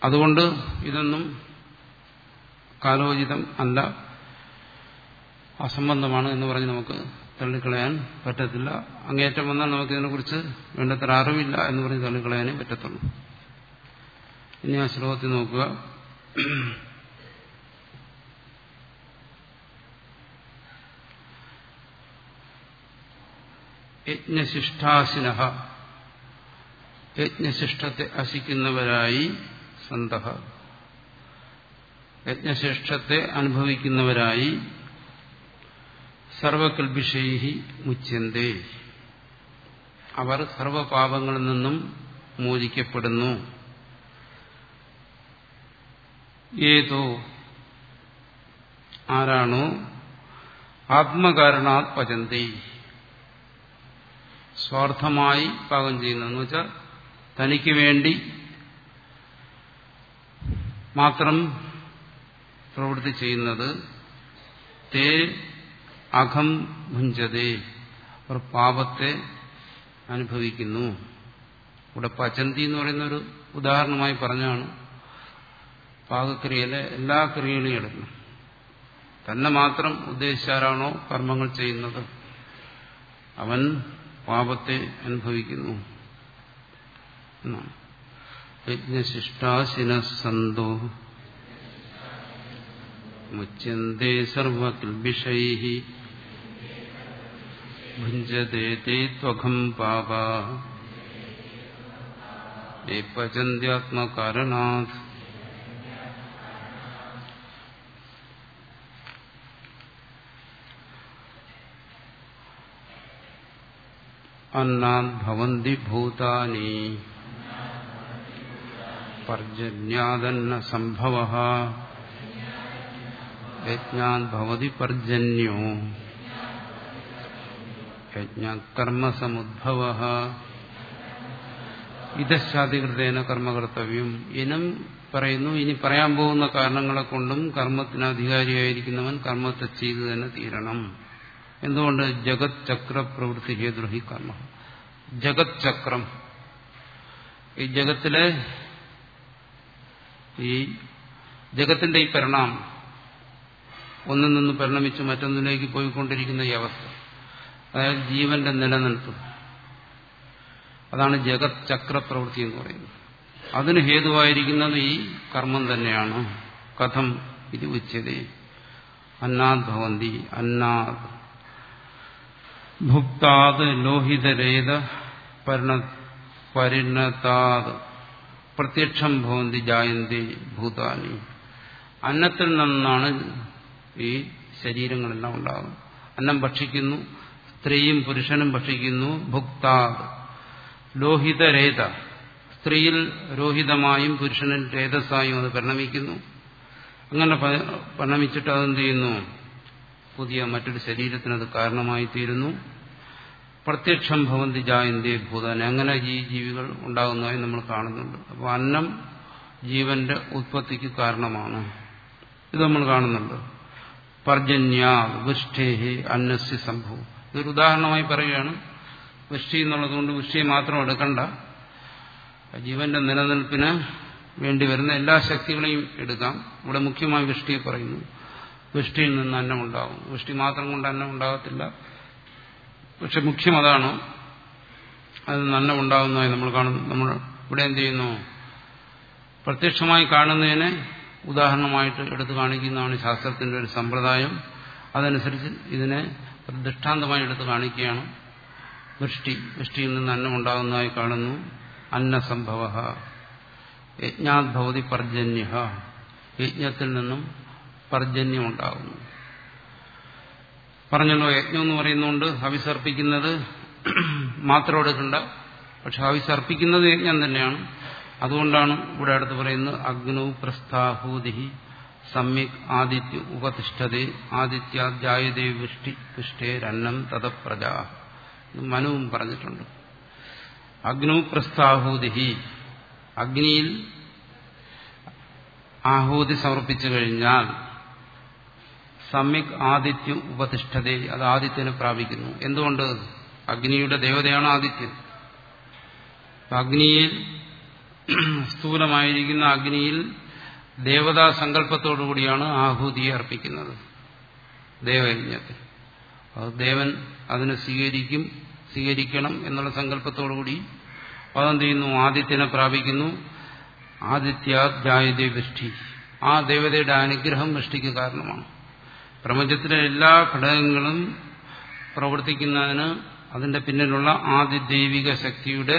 അതുകൊണ്ട് ഇതൊന്നും കാലോചിതം അല്ല അസംബന്ധമാണ് എന്ന് പറഞ്ഞ് നമുക്ക് തള്ളിക്കളയാൻ പറ്റത്തില്ല അങ്ങേറ്റം വന്നാൽ നമുക്ക് ഇതിനെക്കുറിച്ച് വേണ്ടത്ര അറിവില്ല എന്ന് പറഞ്ഞ് തള്ളിക്കളയാനേ പറ്റത്തുള്ളൂ ഇനി ആ ശ്ലോകത്തിൽ നോക്കുക യജ്ഞശിഷ്ടാശിന യജ്ഞശിഷ്ടത്തെ അശിക്കുന്നവരായി സന്തഹ യജ്ഞശിഷ്ടത്തെ അനുഭവിക്കുന്നവരായി സർവകൽപിഷൈഹി മുച്യന്തേ അവർ സർവപാപങ്ങളിൽ നിന്നും മോചിക്കപ്പെടുന്നു ഏതോ ആരാണോ ആത്മകാരണാത് പചന്തി സ്വാർത്ഥമായി പാകം ചെയ്യുന്നതെന്ന് വെച്ചാൽ തനിക്ക് വേണ്ടി മാത്രം പ്രവൃത്തി ചെയ്യുന്നത് തേ അഖം ഭുഞ്ചതേ അവർ പാപത്തെ അനുഭവിക്കുന്നു ഇവിടെ പചന്തി എന്ന് പറയുന്ന ഒരു ഉദാഹരണമായി പറഞ്ഞാണ് പാകക്രിയയിലെ എല്ലാ ക്രിയകളും എടുക്കണം തന്നെ മാത്രം ഉദ്ദേശിച്ചാരാണോ കർമ്മങ്ങൾ ചെയ്യുന്നത് അവൻ പാപത്തെ അനുഭവിക്കുന്നു എന്നാണ് യജ്ഞശിഷ്ടാശിനസന്തോ മുച്യന്തേ സർവകിൽബിഷൈ ഭുഞ്ചതേ തേ ത്വഖം പാപ ഏ പചന്ത്യാത്മകാരണാത് അന്നാത് ഭവന്തി ഭൂതാനി പർജന്യാദന്ന സംഭവ യജ്ഞാത് ഭവതി പർജന്യോ യജ്ഞകർമ്മസമുദ്ഭവ ഇതശാധികൃതേന കർമ്മകർത്തവ്യം ഇനം പറയുന്നു ഇനി പറയാൻ പോകുന്ന കാരണങ്ങളെ കൊണ്ടും കർമ്മത്തിന് അധികാരിയായിരിക്കുന്നവൻ കർമ്മത്തെ ചെയ്തു തന്നെ തീരണം എന്തുകൊണ്ട് ജഗത് ചക്ര പ്രവൃത്തി ഹേതുഹി കർമ്മ ജഗത് ചക്രം ഈ ജഗത്തിലെ ഈ ജഗത്തിന്റെ ഈ പരിണാമം ഒന്നിൽ നിന്ന് പരിണമിച്ച് മറ്റൊന്നിലേക്ക് പോയിക്കൊണ്ടിരിക്കുന്ന ഈ അവസ്ഥ അതായത് ജീവന്റെ നിലനിൽപ്പ് അതാണ് ജഗത് ചക്ര പ്രവൃത്തി എന്ന് പറയുന്നത് അതിന് ഹേതുവായിരിക്കുന്നത് ഈ കർമ്മം തന്നെയാണ് കഥം ഇത് ഉച്ചതേ അന്നാദ് ഭവന്തി അന്നാദ് ഭുക്താത് ലോഹിതരേത പരിണ പരിണതാത് പ്രത്യക്ഷം ഭവന്തി ജായന്തി ഭൂതാനി അന്നത്തിൽ നിന്നാണ് ഈ ശരീരങ്ങളെല്ലാം ഉണ്ടാകുന്നത് അന്നം ഭക്ഷിക്കുന്നു സ്ത്രീയും പുരുഷനും ഭക്ഷിക്കുന്നു ഭുക്താത് ലോഹിതരേത സ്ത്രീയിൽ രോഹിതമായും പുരുഷനിൽ രേതസായും അത് പരിണമിക്കുന്നു അങ്ങനെ പരിണമിച്ചിട്ട് അതെന്ത് ചെയ്യുന്നു പുതിയ മറ്റൊരു ശരീരത്തിന് അത് കാരണമായി തീരുന്നു പ്രത്യക്ഷം ഭവന്തി ജായന്തേ ഭൂതാനെ അങ്ങനെ ഈ ജീവികൾ ഉണ്ടാകുന്നതായി നമ്മൾ കാണുന്നുണ്ട് അപ്പോൾ അന്നം ജീവന്റെ ഉത്പത്തിക്ക് കാരണമാണ് ഇത് നമ്മൾ കാണുന്നുണ്ട് പർജന്യ വൃഷ്ടേഹി അന്നസ്യ സംഭവം ഇതൊരു ഉദാഹരണമായി പറയുകയാണ് വൃഷ്ടി എന്നുള്ളതുകൊണ്ട് വൃഷ്ടിയെ മാത്രം എടുക്കണ്ട ജീവന്റെ നിലനിൽപ്പിന് വേണ്ടി വരുന്ന എല്ലാ ശക്തികളെയും എടുക്കാം ഇവിടെ മുഖ്യമായി വൃഷ്ടിയെ പറയുന്നു വൃഷ്ടിയിൽ നിന്ന് അന്നം ഉണ്ടാകും വൃഷ്ടി മാത്രം കൊണ്ട് അന്നം ഉണ്ടാകത്തില്ല പക്ഷെ മുഖ്യം അതാണ് അത് അന്നം ഉണ്ടാകുന്നതായി നമ്മൾ കാണുന്നു നമ്മൾ ഇവിടെ എന്ത് ചെയ്യുന്നു പ്രത്യക്ഷമായി കാണുന്നതിനെ ഉദാഹരണമായിട്ട് എടുത്തു കാണിക്കുന്നതാണ് ശാസ്ത്രത്തിന്റെ ഒരു സമ്പ്രദായം അതനുസരിച്ച് ഇതിനെ ദൃഷ്ടാന്തമായി എടുത്തു കാണിക്കുകയാണ് വൃഷ്ടി വൃഷ്ടിയിൽ നിന്ന് അന്നം ഉണ്ടാകുന്നതായി കാണുന്നു അന്നസംഭവ യജ്ഞാത് ഭവതി പർജന്യ യജ്ഞത്തിൽ നിന്നും പർജന്യം ഉണ്ടാകുന്നു പറഞ്ഞല്ലോ യജ്ഞം എന്ന് പറയുന്നതുകൊണ്ട് ഹവിസർപ്പിക്കുന്നത് മാത്രം എടുക്കണ്ട പക്ഷെ ഹവിസർപ്പിക്കുന്നത് യജ്ഞം തന്നെയാണ് അതുകൊണ്ടാണ് ഇവിടെ അടുത്ത് പറയുന്നത് അഗ്നു പ്രസ്ഥാഹൂതി സമ്യക് ആദിത്യ ഉപതിഷ്ഠതേ ആദിത്യാധ്യായതേ വൃഷ്ടി പുഷ്ടേരന്നം തഥപ്രജ മനുവും പറഞ്ഞിട്ടുണ്ട് അഗ്നു പ്രസ്ഥാഹൂതി അഗ്നിയിൽ ആഹൂതി സമർപ്പിച്ചു കഴിഞ്ഞാൽ സമ്യക് ആദിത്യം ഉപതിഷ്ഠതേ അത് ആദിത്യനെ പ്രാപിക്കുന്നു എന്തുകൊണ്ട് അഗ്നിയുടെ ദേവതയാണ് ആദിത്യൻ അഗ്നിയിൽ സ്ഥൂലമായിരിക്കുന്ന അഗ്നിയിൽ ദേവതാ സങ്കല്പത്തോടുകൂടിയാണ് ആഹൂതിയെ അർപ്പിക്കുന്നത് ദേവയജ്ഞത്തിൽ അത് ദേവൻ അതിനെ സ്വീകരിക്കും സ്വീകരിക്കണം എന്നുള്ള സങ്കല്പത്തോടുകൂടി അതെന്ത് ചെയ്യുന്നു ആദിത്യനെ പ്രാപിക്കുന്നു ആദിത്യാധ്യായതേ വൃഷ്ടി ആ ദേവതയുടെ അനുഗ്രഹം വൃഷ്ടിക്ക് കാരണമാണ് പ്രപഞ്ചത്തിലെ എല്ലാ ഘടകങ്ങളും പ്രവർത്തിക്കുന്നതിന് അതിന്റെ പിന്നിലുള്ള ആദ്യ ദൈവിക ശക്തിയുടെ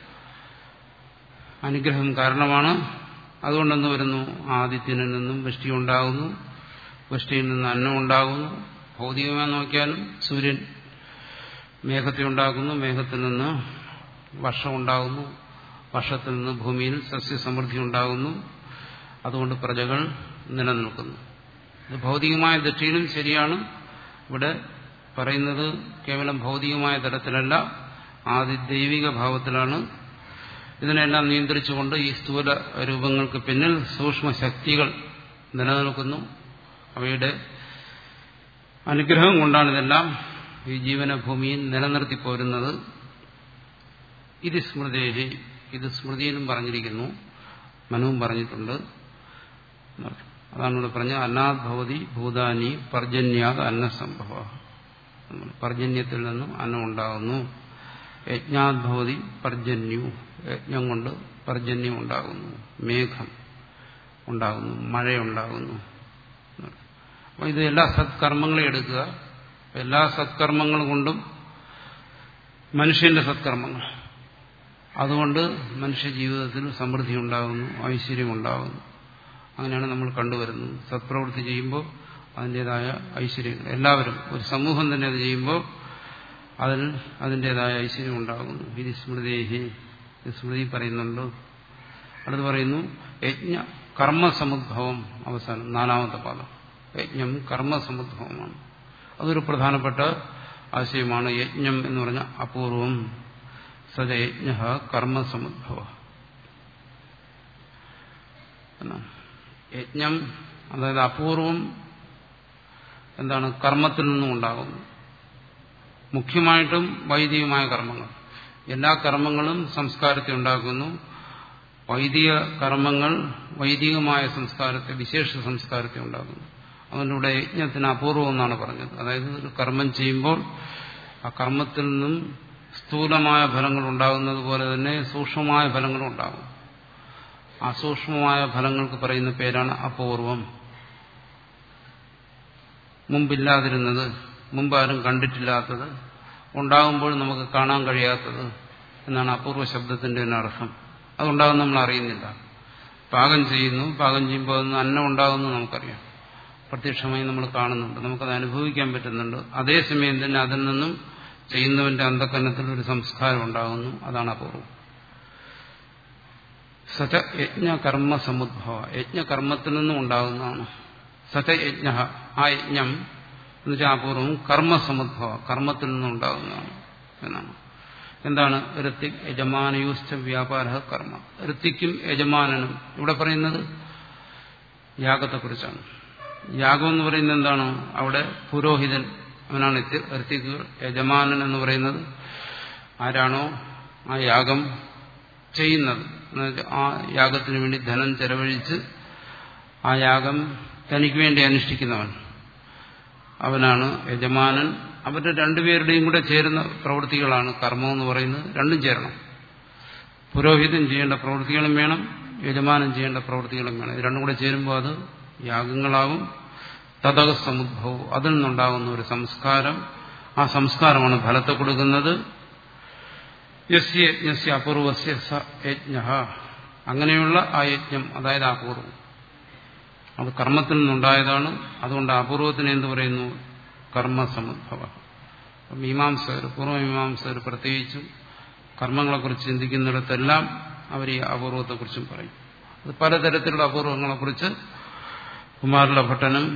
അനുഗ്രഹം കാരണമാണ് അതുകൊണ്ടെന്ന് വരുന്നു ആദിത്യനിൽ നിന്നും വൃഷ്ടി ഉണ്ടാകുന്നു വൃഷ്ടിയിൽ നിന്ന് അന്നം ഉണ്ടാകുന്നു ഭൗതികമായി നോക്കിയാലും സൂര്യൻ മേഘത്തെ ഉണ്ടാക്കുന്നു മേഘത്തിൽ നിന്ന് വർഷം ഉണ്ടാകുന്നു വർഷത്തിൽ നിന്ന് ഭൂമിയിൽ സസ്യസമൃദ്ധി ഉണ്ടാകുന്നു അതുകൊണ്ട് പ്രജകൾ നിലനിൽക്കുന്നു ഇത് ഭൗതികമായ ദൃഷ്ടിയിലും ശരിയാണ് ഇവിടെ പറയുന്നത് കേവലം ഭൗതികമായ തലത്തിലല്ല ആദ്യ ദൈവിക ഭാവത്തിലാണ് ഇതിനെല്ലാം നിയന്ത്രിച്ചുകൊണ്ട് ഈ സ്ഥൂല രൂപങ്ങൾക്ക് പിന്നിൽ സൂക്ഷ്മ ശക്തികൾ നിലനിൽക്കുന്നു അവയുടെ അനുഗ്രഹം കൊണ്ടാണ് ഇതെല്ലാം ഈ ജീവനഭൂമിയിൽ നിലനിർത്തി പോരുന്നത് ഇത് സ്മൃതേഹി ഇത് സ്മൃതിയിലും പറഞ്ഞിരിക്കുന്നു മനുവും പറഞ്ഞിട്ടുണ്ട് അതാണ് ഇവിടെ പറഞ്ഞ അന്നാദ് ഭവതി ഭൂതാനി പർജന്യാത് അന്നസംഭവ പർജന്യത്തിൽ നിന്നും അന്നം ഉണ്ടാകുന്നു യജ്ഞാത് ഭവതി പർജന്യു യജ്ഞം കൊണ്ട് പർജന്യം ഉണ്ടാകുന്നു മേഘം ഉണ്ടാകുന്നു മഴയുണ്ടാകുന്നു അപ്പോൾ ഇത് എല്ലാ സത്കർമ്മങ്ങളെയും എടുക്കുക എല്ലാ സത്കർമ്മങ്ങൾ കൊണ്ടും മനുഷ്യന്റെ സത്കർമ്മങ്ങൾ അതുകൊണ്ട് മനുഷ്യ ജീവിതത്തിൽ സമൃദ്ധി ഉണ്ടാകുന്നു ഐശ്വര്യം ഉണ്ടാകുന്നു അങ്ങനെയാണ് നമ്മൾ കണ്ടുവരുന്നത് സത്പ്രവൃത്തി ചെയ്യുമ്പോൾ അതിൻ്റെതായ ഐശ്വര്യങ്ങൾ എല്ലാവരും ഒരു സമൂഹം തന്നെ അത് ചെയ്യുമ്പോൾ അതിൽ അതിൻ്റെതായ ഐശ്വര്യം ഉണ്ടാകുന്നു ഇത് സ്മൃതിഹി ഇത് സ്മൃതി പറയുന്നുണ്ട് അടുത്ത് പറയുന്നു യജ്ഞ കർമ്മസമുദ്ഭവം അവസാനം നാലാമത്തെ പാദം യജ്ഞം കർമ്മസമുദ്ഭവമാണ് അതൊരു പ്രധാനപ്പെട്ട ആശയമാണ് യജ്ഞം എന്ന് പറഞ്ഞ അപൂർവം സജയജ്ഞ കർമ്മസമുദ്ഭവ യജ്ഞം അതായത് അപൂർവം എന്താണ് കർമ്മത്തിൽ നിന്നും ഉണ്ടാകുന്നു മുഖ്യമായിട്ടും വൈദികമായ കർമ്മങ്ങൾ എല്ലാ കർമ്മങ്ങളും സംസ്കാരത്തെ ഉണ്ടാക്കുന്നു വൈദിക കർമ്മങ്ങൾ വൈദികമായ സംസ്കാരത്തെ വിശേഷ സംസ്കാരത്തെ ഉണ്ടാക്കുന്നു അതിലൂടെ യജ്ഞത്തിന് അപൂർവം എന്നാണ് പറഞ്ഞത് അതായത് ഒരു കർമ്മം ചെയ്യുമ്പോൾ ആ കർമ്മത്തിൽ നിന്നും സ്ഥൂലമായ ഫലങ്ങൾ ഉണ്ടാകുന്നത് പോലെ തന്നെ സൂക്ഷ്മമായ ഫലങ്ങളും ഉണ്ടാകും ആ സൂക്ഷ്മമായ ഫലങ്ങൾക്ക് പറയുന്ന പേരാണ് അപൂർവം മുമ്പില്ലാതിരുന്നത് മുമ്പ് ആരും കണ്ടിട്ടില്ലാത്തത് ഉണ്ടാകുമ്പോൾ നമുക്ക് കാണാൻ കഴിയാത്തത് എന്നാണ് അപൂർവ ശബ്ദത്തിന്റെ അർത്ഥം അതുണ്ടാകുന്ന നമ്മൾ അറിയുന്നില്ല പാകം ചെയ്യുന്നു പാകം ചെയ്യുമ്പോൾ അന്ന് അന്നം ഉണ്ടാകുന്നു നമുക്കറിയാം പ്രത്യക്ഷമായി നമ്മൾ കാണുന്നുണ്ട് നമുക്കത് അനുഭവിക്കാൻ പറ്റുന്നുണ്ട് അതേസമയം തന്നെ അതിൽ നിന്നും ചെയ്യുന്നവന്റെ അന്ധക്കരണത്തിൽ ഒരു സംസ്കാരം ഉണ്ടാകുന്നു അതാണ് അപൂർവം സച യജ്ഞകർമ്മ സമുദ്ഭവ യജ്ഞകർമ്മത്തിൽ നിന്നും ഉണ്ടാകുന്നതാണ് സച യജ്ഞ ആ യജ്ഞം എന്നുവെച്ചാൽ അപൂർവം കർമ്മസമുദ്ഭവ കർമ്മത്തിൽ നിന്നും ഉണ്ടാകുന്നതാണ് എന്നാണ് എന്താണ് ഋത്തിക് യജമാനയൂശ്ച വ്യാപാര കർമ്മ ഋത്തിക്കും യജമാനനും ഇവിടെ പറയുന്നത് യാഗത്തെക്കുറിച്ചാണ് യാഗം എന്ന് പറയുന്നത് എന്താണ് അവിടെ പുരോഹിതൻ അവനാണ് ഋത്തിക് യജമാനൻ എന്ന് പറയുന്നത് ആരാണോ ആ യാഗം ചെയ്യുന്നത് ആ യാഗത്തിന് വേണ്ടി ധനം ചെലവഴിച്ച് ആ യാഗം തനിക്ക് വേണ്ടി അനുഷ്ഠിക്കുന്നവൻ അവനാണ് യജമാനൻ അവരുടെ രണ്ടുപേരുടെയും കൂടെ ചേരുന്ന പ്രവൃത്തികളാണ് കർമ്മം എന്ന് പറയുന്നത് രണ്ടും ചേരണം പുരോഹിതൻ ചെയ്യേണ്ട പ്രവൃത്തികളും വേണം യജമാനൻ ചെയ്യേണ്ട പ്രവൃത്തികളും വേണം ഇത് രണ്ടും കൂടെ ചേരുമ്പോൾ അത് യാഗങ്ങളാവും തതക സമുദ്ഭവം അതിൽ നിന്നുണ്ടാകുന്ന ഒരു സംസ്കാരം ആ സംസ്കാരമാണ് ഫലത്തെ കൊടുക്കുന്നത് യസ്യ യജ്ഞസ്യ അപൂർവസ്യ സ യജ്ഞ അങ്ങനെയുള്ള ആ യജ്ഞം അതായത് അപൂർവം അത് കർമ്മത്തിൽ നിന്നുണ്ടായതാണ് അതുകൊണ്ട് അപൂർവത്തിന് എന്ത് പറയുന്നു കർമ്മസമുദ്ഭവ മീമാംസകർ പൂർവ്വമീമാംസകർ പ്രത്യേകിച്ചും കർമ്മങ്ങളെക്കുറിച്ച് ചിന്തിക്കുന്നിടത്തെല്ലാം അവർ ഈ അപൂർവത്തെക്കുറിച്ചും പറയും അത് പലതരത്തിലുള്ള അപൂർവങ്ങളെക്കുറിച്ച് കുമാരല ഭട്ടനും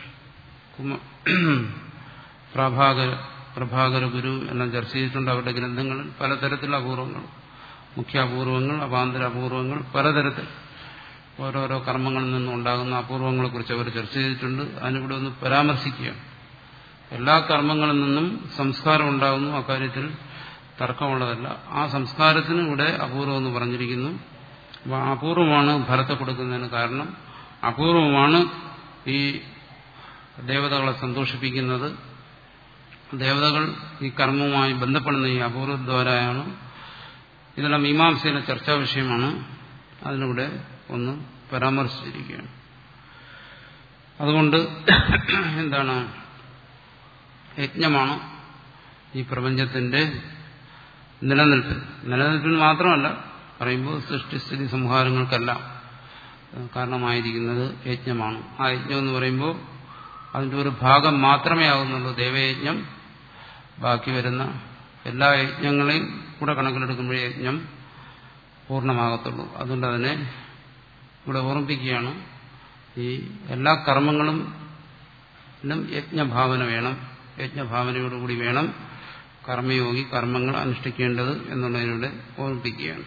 പ്രഭാകര പ്രഭാകര ഗുരു എല്ലാം ചർച്ച ചെയ്തിട്ടുണ്ട് അവരുടെ ഗ്രന്ഥങ്ങളിൽ പലതരത്തിലുള്ള അപൂർവങ്ങൾ മുഖ്യ അപൂർവങ്ങൾ അപാന്തര അപൂർവങ്ങൾ പലതരത്തിൽ ഓരോരോ കർമ്മങ്ങളിൽ നിന്നും ഉണ്ടാകുന്ന അപൂർവങ്ങളെക്കുറിച്ച് അവർ ചർച്ച ചെയ്തിട്ടുണ്ട് അതിനിവിടെ ഒന്ന് പരാമർശിക്കുകയാണ് എല്ലാ കർമ്മങ്ങളിൽ നിന്നും സംസ്കാരം ഉണ്ടാകുന്നു അക്കാര്യത്തിൽ തർക്കമുള്ളതല്ല ആ സംസ്കാരത്തിന് ഇവിടെ അപൂർവം എന്ന് പറഞ്ഞിരിക്കുന്നു അപ്പോൾ അപൂർവമാണ് ഫലത്തെ കൊടുക്കുന്നതിന് കാരണം അപൂർവമാണ് ഈ ദേവതകളെ സന്തോഷിപ്പിക്കുന്നത് ദേവതകൾ ഈ കർമ്മവുമായി ബന്ധപ്പെടുന്ന ഈ അപൂർവദ്വാരായാണ് ഇതെല്ലാം മീമാംസയിലെ ചർച്ചാ വിഷയമാണ് അതിലൂടെ ഒന്ന് പരാമർശിച്ചിരിക്കുകയാണ് അതുകൊണ്ട് എന്താണ് യജ്ഞമാണ് ഈ പ്രപഞ്ചത്തിന്റെ നിലനിൽപ്പിന് നിലനിൽപ്പിന് മാത്രമല്ല പറയുമ്പോൾ സൃഷ്ടിസ്ഥിതി സംഹാരങ്ങൾക്കെല്ലാം കാരണമായിരിക്കുന്നത് യജ്ഞമാണ് ആ യജ്ഞം എന്ന് പറയുമ്പോൾ അതിന്റെ ഒരു ഭാഗം മാത്രമേ ആകുന്നുള്ളൂ ദേവയജ്ഞം ബാക്കി വരുന്ന എല്ലാ യജ്ഞങ്ങളെയും കൂടെ കണക്കിലെടുക്കുമ്പോഴേ യജ്ഞം പൂർണ്ണമാകത്തുള്ളൂ അതുകൊണ്ട് അതിനെ ഇവിടെ ഓർമ്മിപ്പിക്കുകയാണ് ഈ എല്ലാ കർമ്മങ്ങളും യജ്ഞഭാവന വേണം യജ്ഞഭാവനയോടുകൂടി വേണം കർമ്മയോഗി കർമ്മങ്ങൾ അനുഷ്ഠിക്കേണ്ടത് എന്നുള്ളതിലൂടെ ഓർമ്മിപ്പിക്കുകയാണ്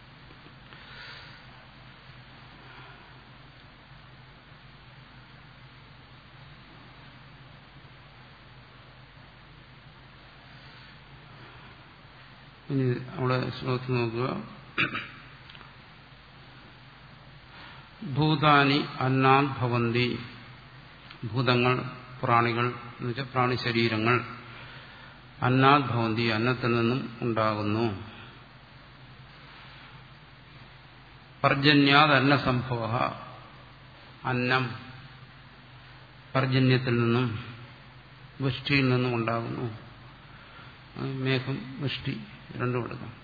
ഇനി അവിടെ ശ്ലോകത്തിൽ നോക്കുക ഭൂതാനി അന്നാൻ ഭവന്തി ഭൂതങ്ങൾ പ്രാണികൾ എന്നുവെച്ചാൽ പ്രാണി ശരീരങ്ങൾ അന്നാത് ഭവന്തി അന്നത്തിൽ നിന്നും ഉണ്ടാകുന്നു പർജന്യാത് അന്നസംഭവ അന്നം പർജന്യത്തിൽ നിന്നും വൃഷ്ടിയിൽ നിന്നും ഉണ്ടാകുന്നു മേഘം വൃഷ്ടി രണ്ടും എടുക്കാം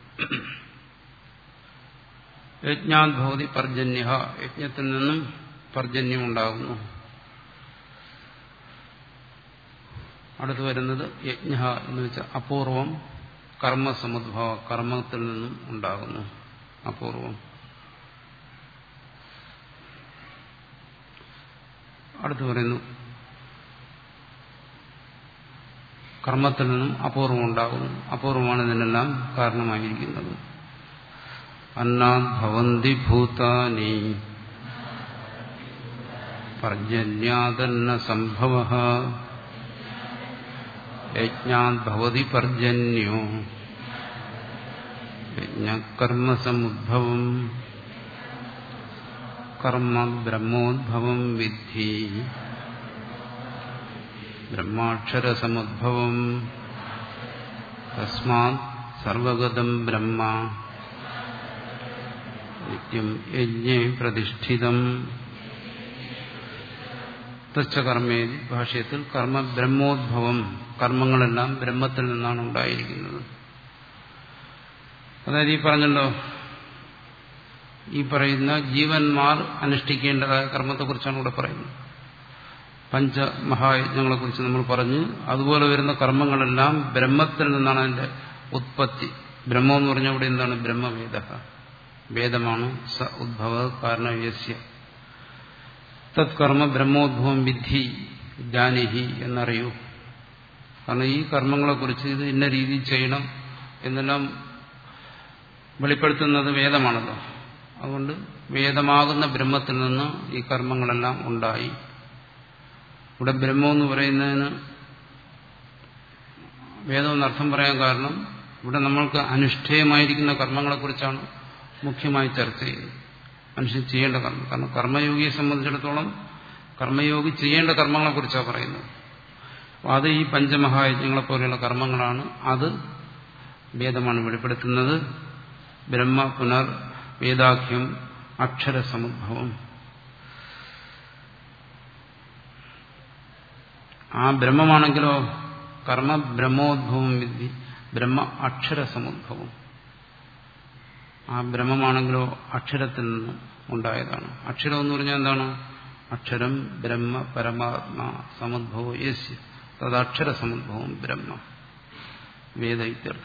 യജ്ഞാത് ഭവതി പർജന്യ യജ്ഞത്തിൽ നിന്നും പർജന്യം ഉണ്ടാകുന്നു അടുത്ത് വരുന്നത് യജ്ഞ എന്ന് വെച്ചാൽ അപൂർവം കർമ്മസമുദ്ഭവ കർമ്മത്തിൽ നിന്നും ഉണ്ടാകുന്നു അപൂർവം അടുത്ത് പറയുന്നു കർമ്മത്തിൽ നിന്നും അപൂർവം ഉണ്ടാകുന്നു അപൂർവമാണ് ഇതിനെല്ലാം കാരണമായിരിക്കുന്നത് അന്നാത് ഭവന്തി ഭൂതാനി പർജന്യാതന്ന സംഭവ യജ്ഞാത് ഭവതി പർജന്യോ യജ്ഞകർമ്മസമുദ്ഭവം കർമ്മ ബ്രഹ്മോദ്ഭവം വിദ്ധി ബ്രഹ്മാക്ഷരസമുദ്ഭവം തസ്മാത് സർവഗതം ബ്രഹ്മ നിത്യം യജ്ഞേ പ്രതിഷ്ഠിതം തച്ചകർമ്മേ ഭാഷ്യത്തിൽ കർമ്മ ബ്രഹ്മോദ്ഭവം കർമ്മങ്ങളെല്ലാം ബ്രഹ്മത്തിൽ നിന്നാണ് ഉണ്ടായിരിക്കുന്നത് അതായത് ഈ പറഞ്ഞല്ലോ ഈ പറയുന്ന ജീവന്മാർ അനുഷ്ഠിക്കേണ്ടതായ കർമ്മത്തെക്കുറിച്ചാണ് ഇവിടെ പറയുന്നത് പഞ്ചമഹായജ്ഞങ്ങളെക്കുറിച്ച് നമ്മൾ പറഞ്ഞ് അതുപോലെ വരുന്ന കർമ്മങ്ങളെല്ലാം ബ്രഹ്മത്തിൽ നിന്നാണ് അതിന്റെ ഉത്പത്തി ബ്രഹ്മം എന്ന് പറഞ്ഞാൽ ഇവിടെ എന്താണ് ബ്രഹ്മവേദ വേദമാണ് സ ഉദ്ഭവ കാരണവ്യസ്യ തത്കർമ്മ ബ്രഹ്മോദ്ഭവം വിധി ജാനിഹി എന്നറിയൂ കാരണം ഈ കർമ്മങ്ങളെക്കുറിച്ച് ഇത് ഇന്ന രീതിയിൽ ചെയ്യണം എന്നെല്ലാം വെളിപ്പെടുത്തുന്നത് വേദമാണല്ലോ അതുകൊണ്ട് വേദമാകുന്ന ബ്രഹ്മത്തിൽ നിന്ന് ഈ കർമ്മങ്ങളെല്ലാം ഉണ്ടായി ഇവിടെ ബ്രഹ്മം എന്ന് പറയുന്നതിന് വേദം എന്നർത്ഥം പറയാൻ കാരണം ഇവിടെ നമ്മൾക്ക് അനുഷ്ഠേയമായിരിക്കുന്ന കർമ്മങ്ങളെക്കുറിച്ചാണ് മുഖ്യമായി ചർച്ച ചെയ്യുന്നത് മനുഷ്യൻ ചെയ്യേണ്ട കർമ്മം കാരണം കർമ്മയോഗിയെ സംബന്ധിച്ചിടത്തോളം കർമ്മയോഗി ചെയ്യേണ്ട കർമ്മങ്ങളെക്കുറിച്ചാണ് പറയുന്നത് അപ്പോൾ അത് ഈ പഞ്ചമഹായജ്ഞങ്ങളെ പോലെയുള്ള കർമ്മങ്ങളാണ് അത് വേദമാണ് വെളിപ്പെടുത്തുന്നത് ബ്രഹ്മ പുനർ വേദാഖ്യം അക്ഷരസമുദ്ഭവം ആ ബ്രഹ്മമാണെങ്കിലോ കർമ്മ ബ്രഹ്മോദ്ഭവം വിധി ബ്രഹ്മ അക്ഷരസമുദ്ഭവം ആ ബ്രഹ്മമാണെങ്കിലോ അക്ഷരത്തിൽ നിന്ന് ഉണ്ടായതാണ് അക്ഷരം എന്ന് പറഞ്ഞാൽ എന്താണ് അക്ഷരം ബ്രഹ്മ പരമാത്മാ സമുദ്ഭവം യസ്യ തദക്ഷര സമുദ്ഭവം ബ്രഹ്മ വേദ ഇത്യർത്ഥ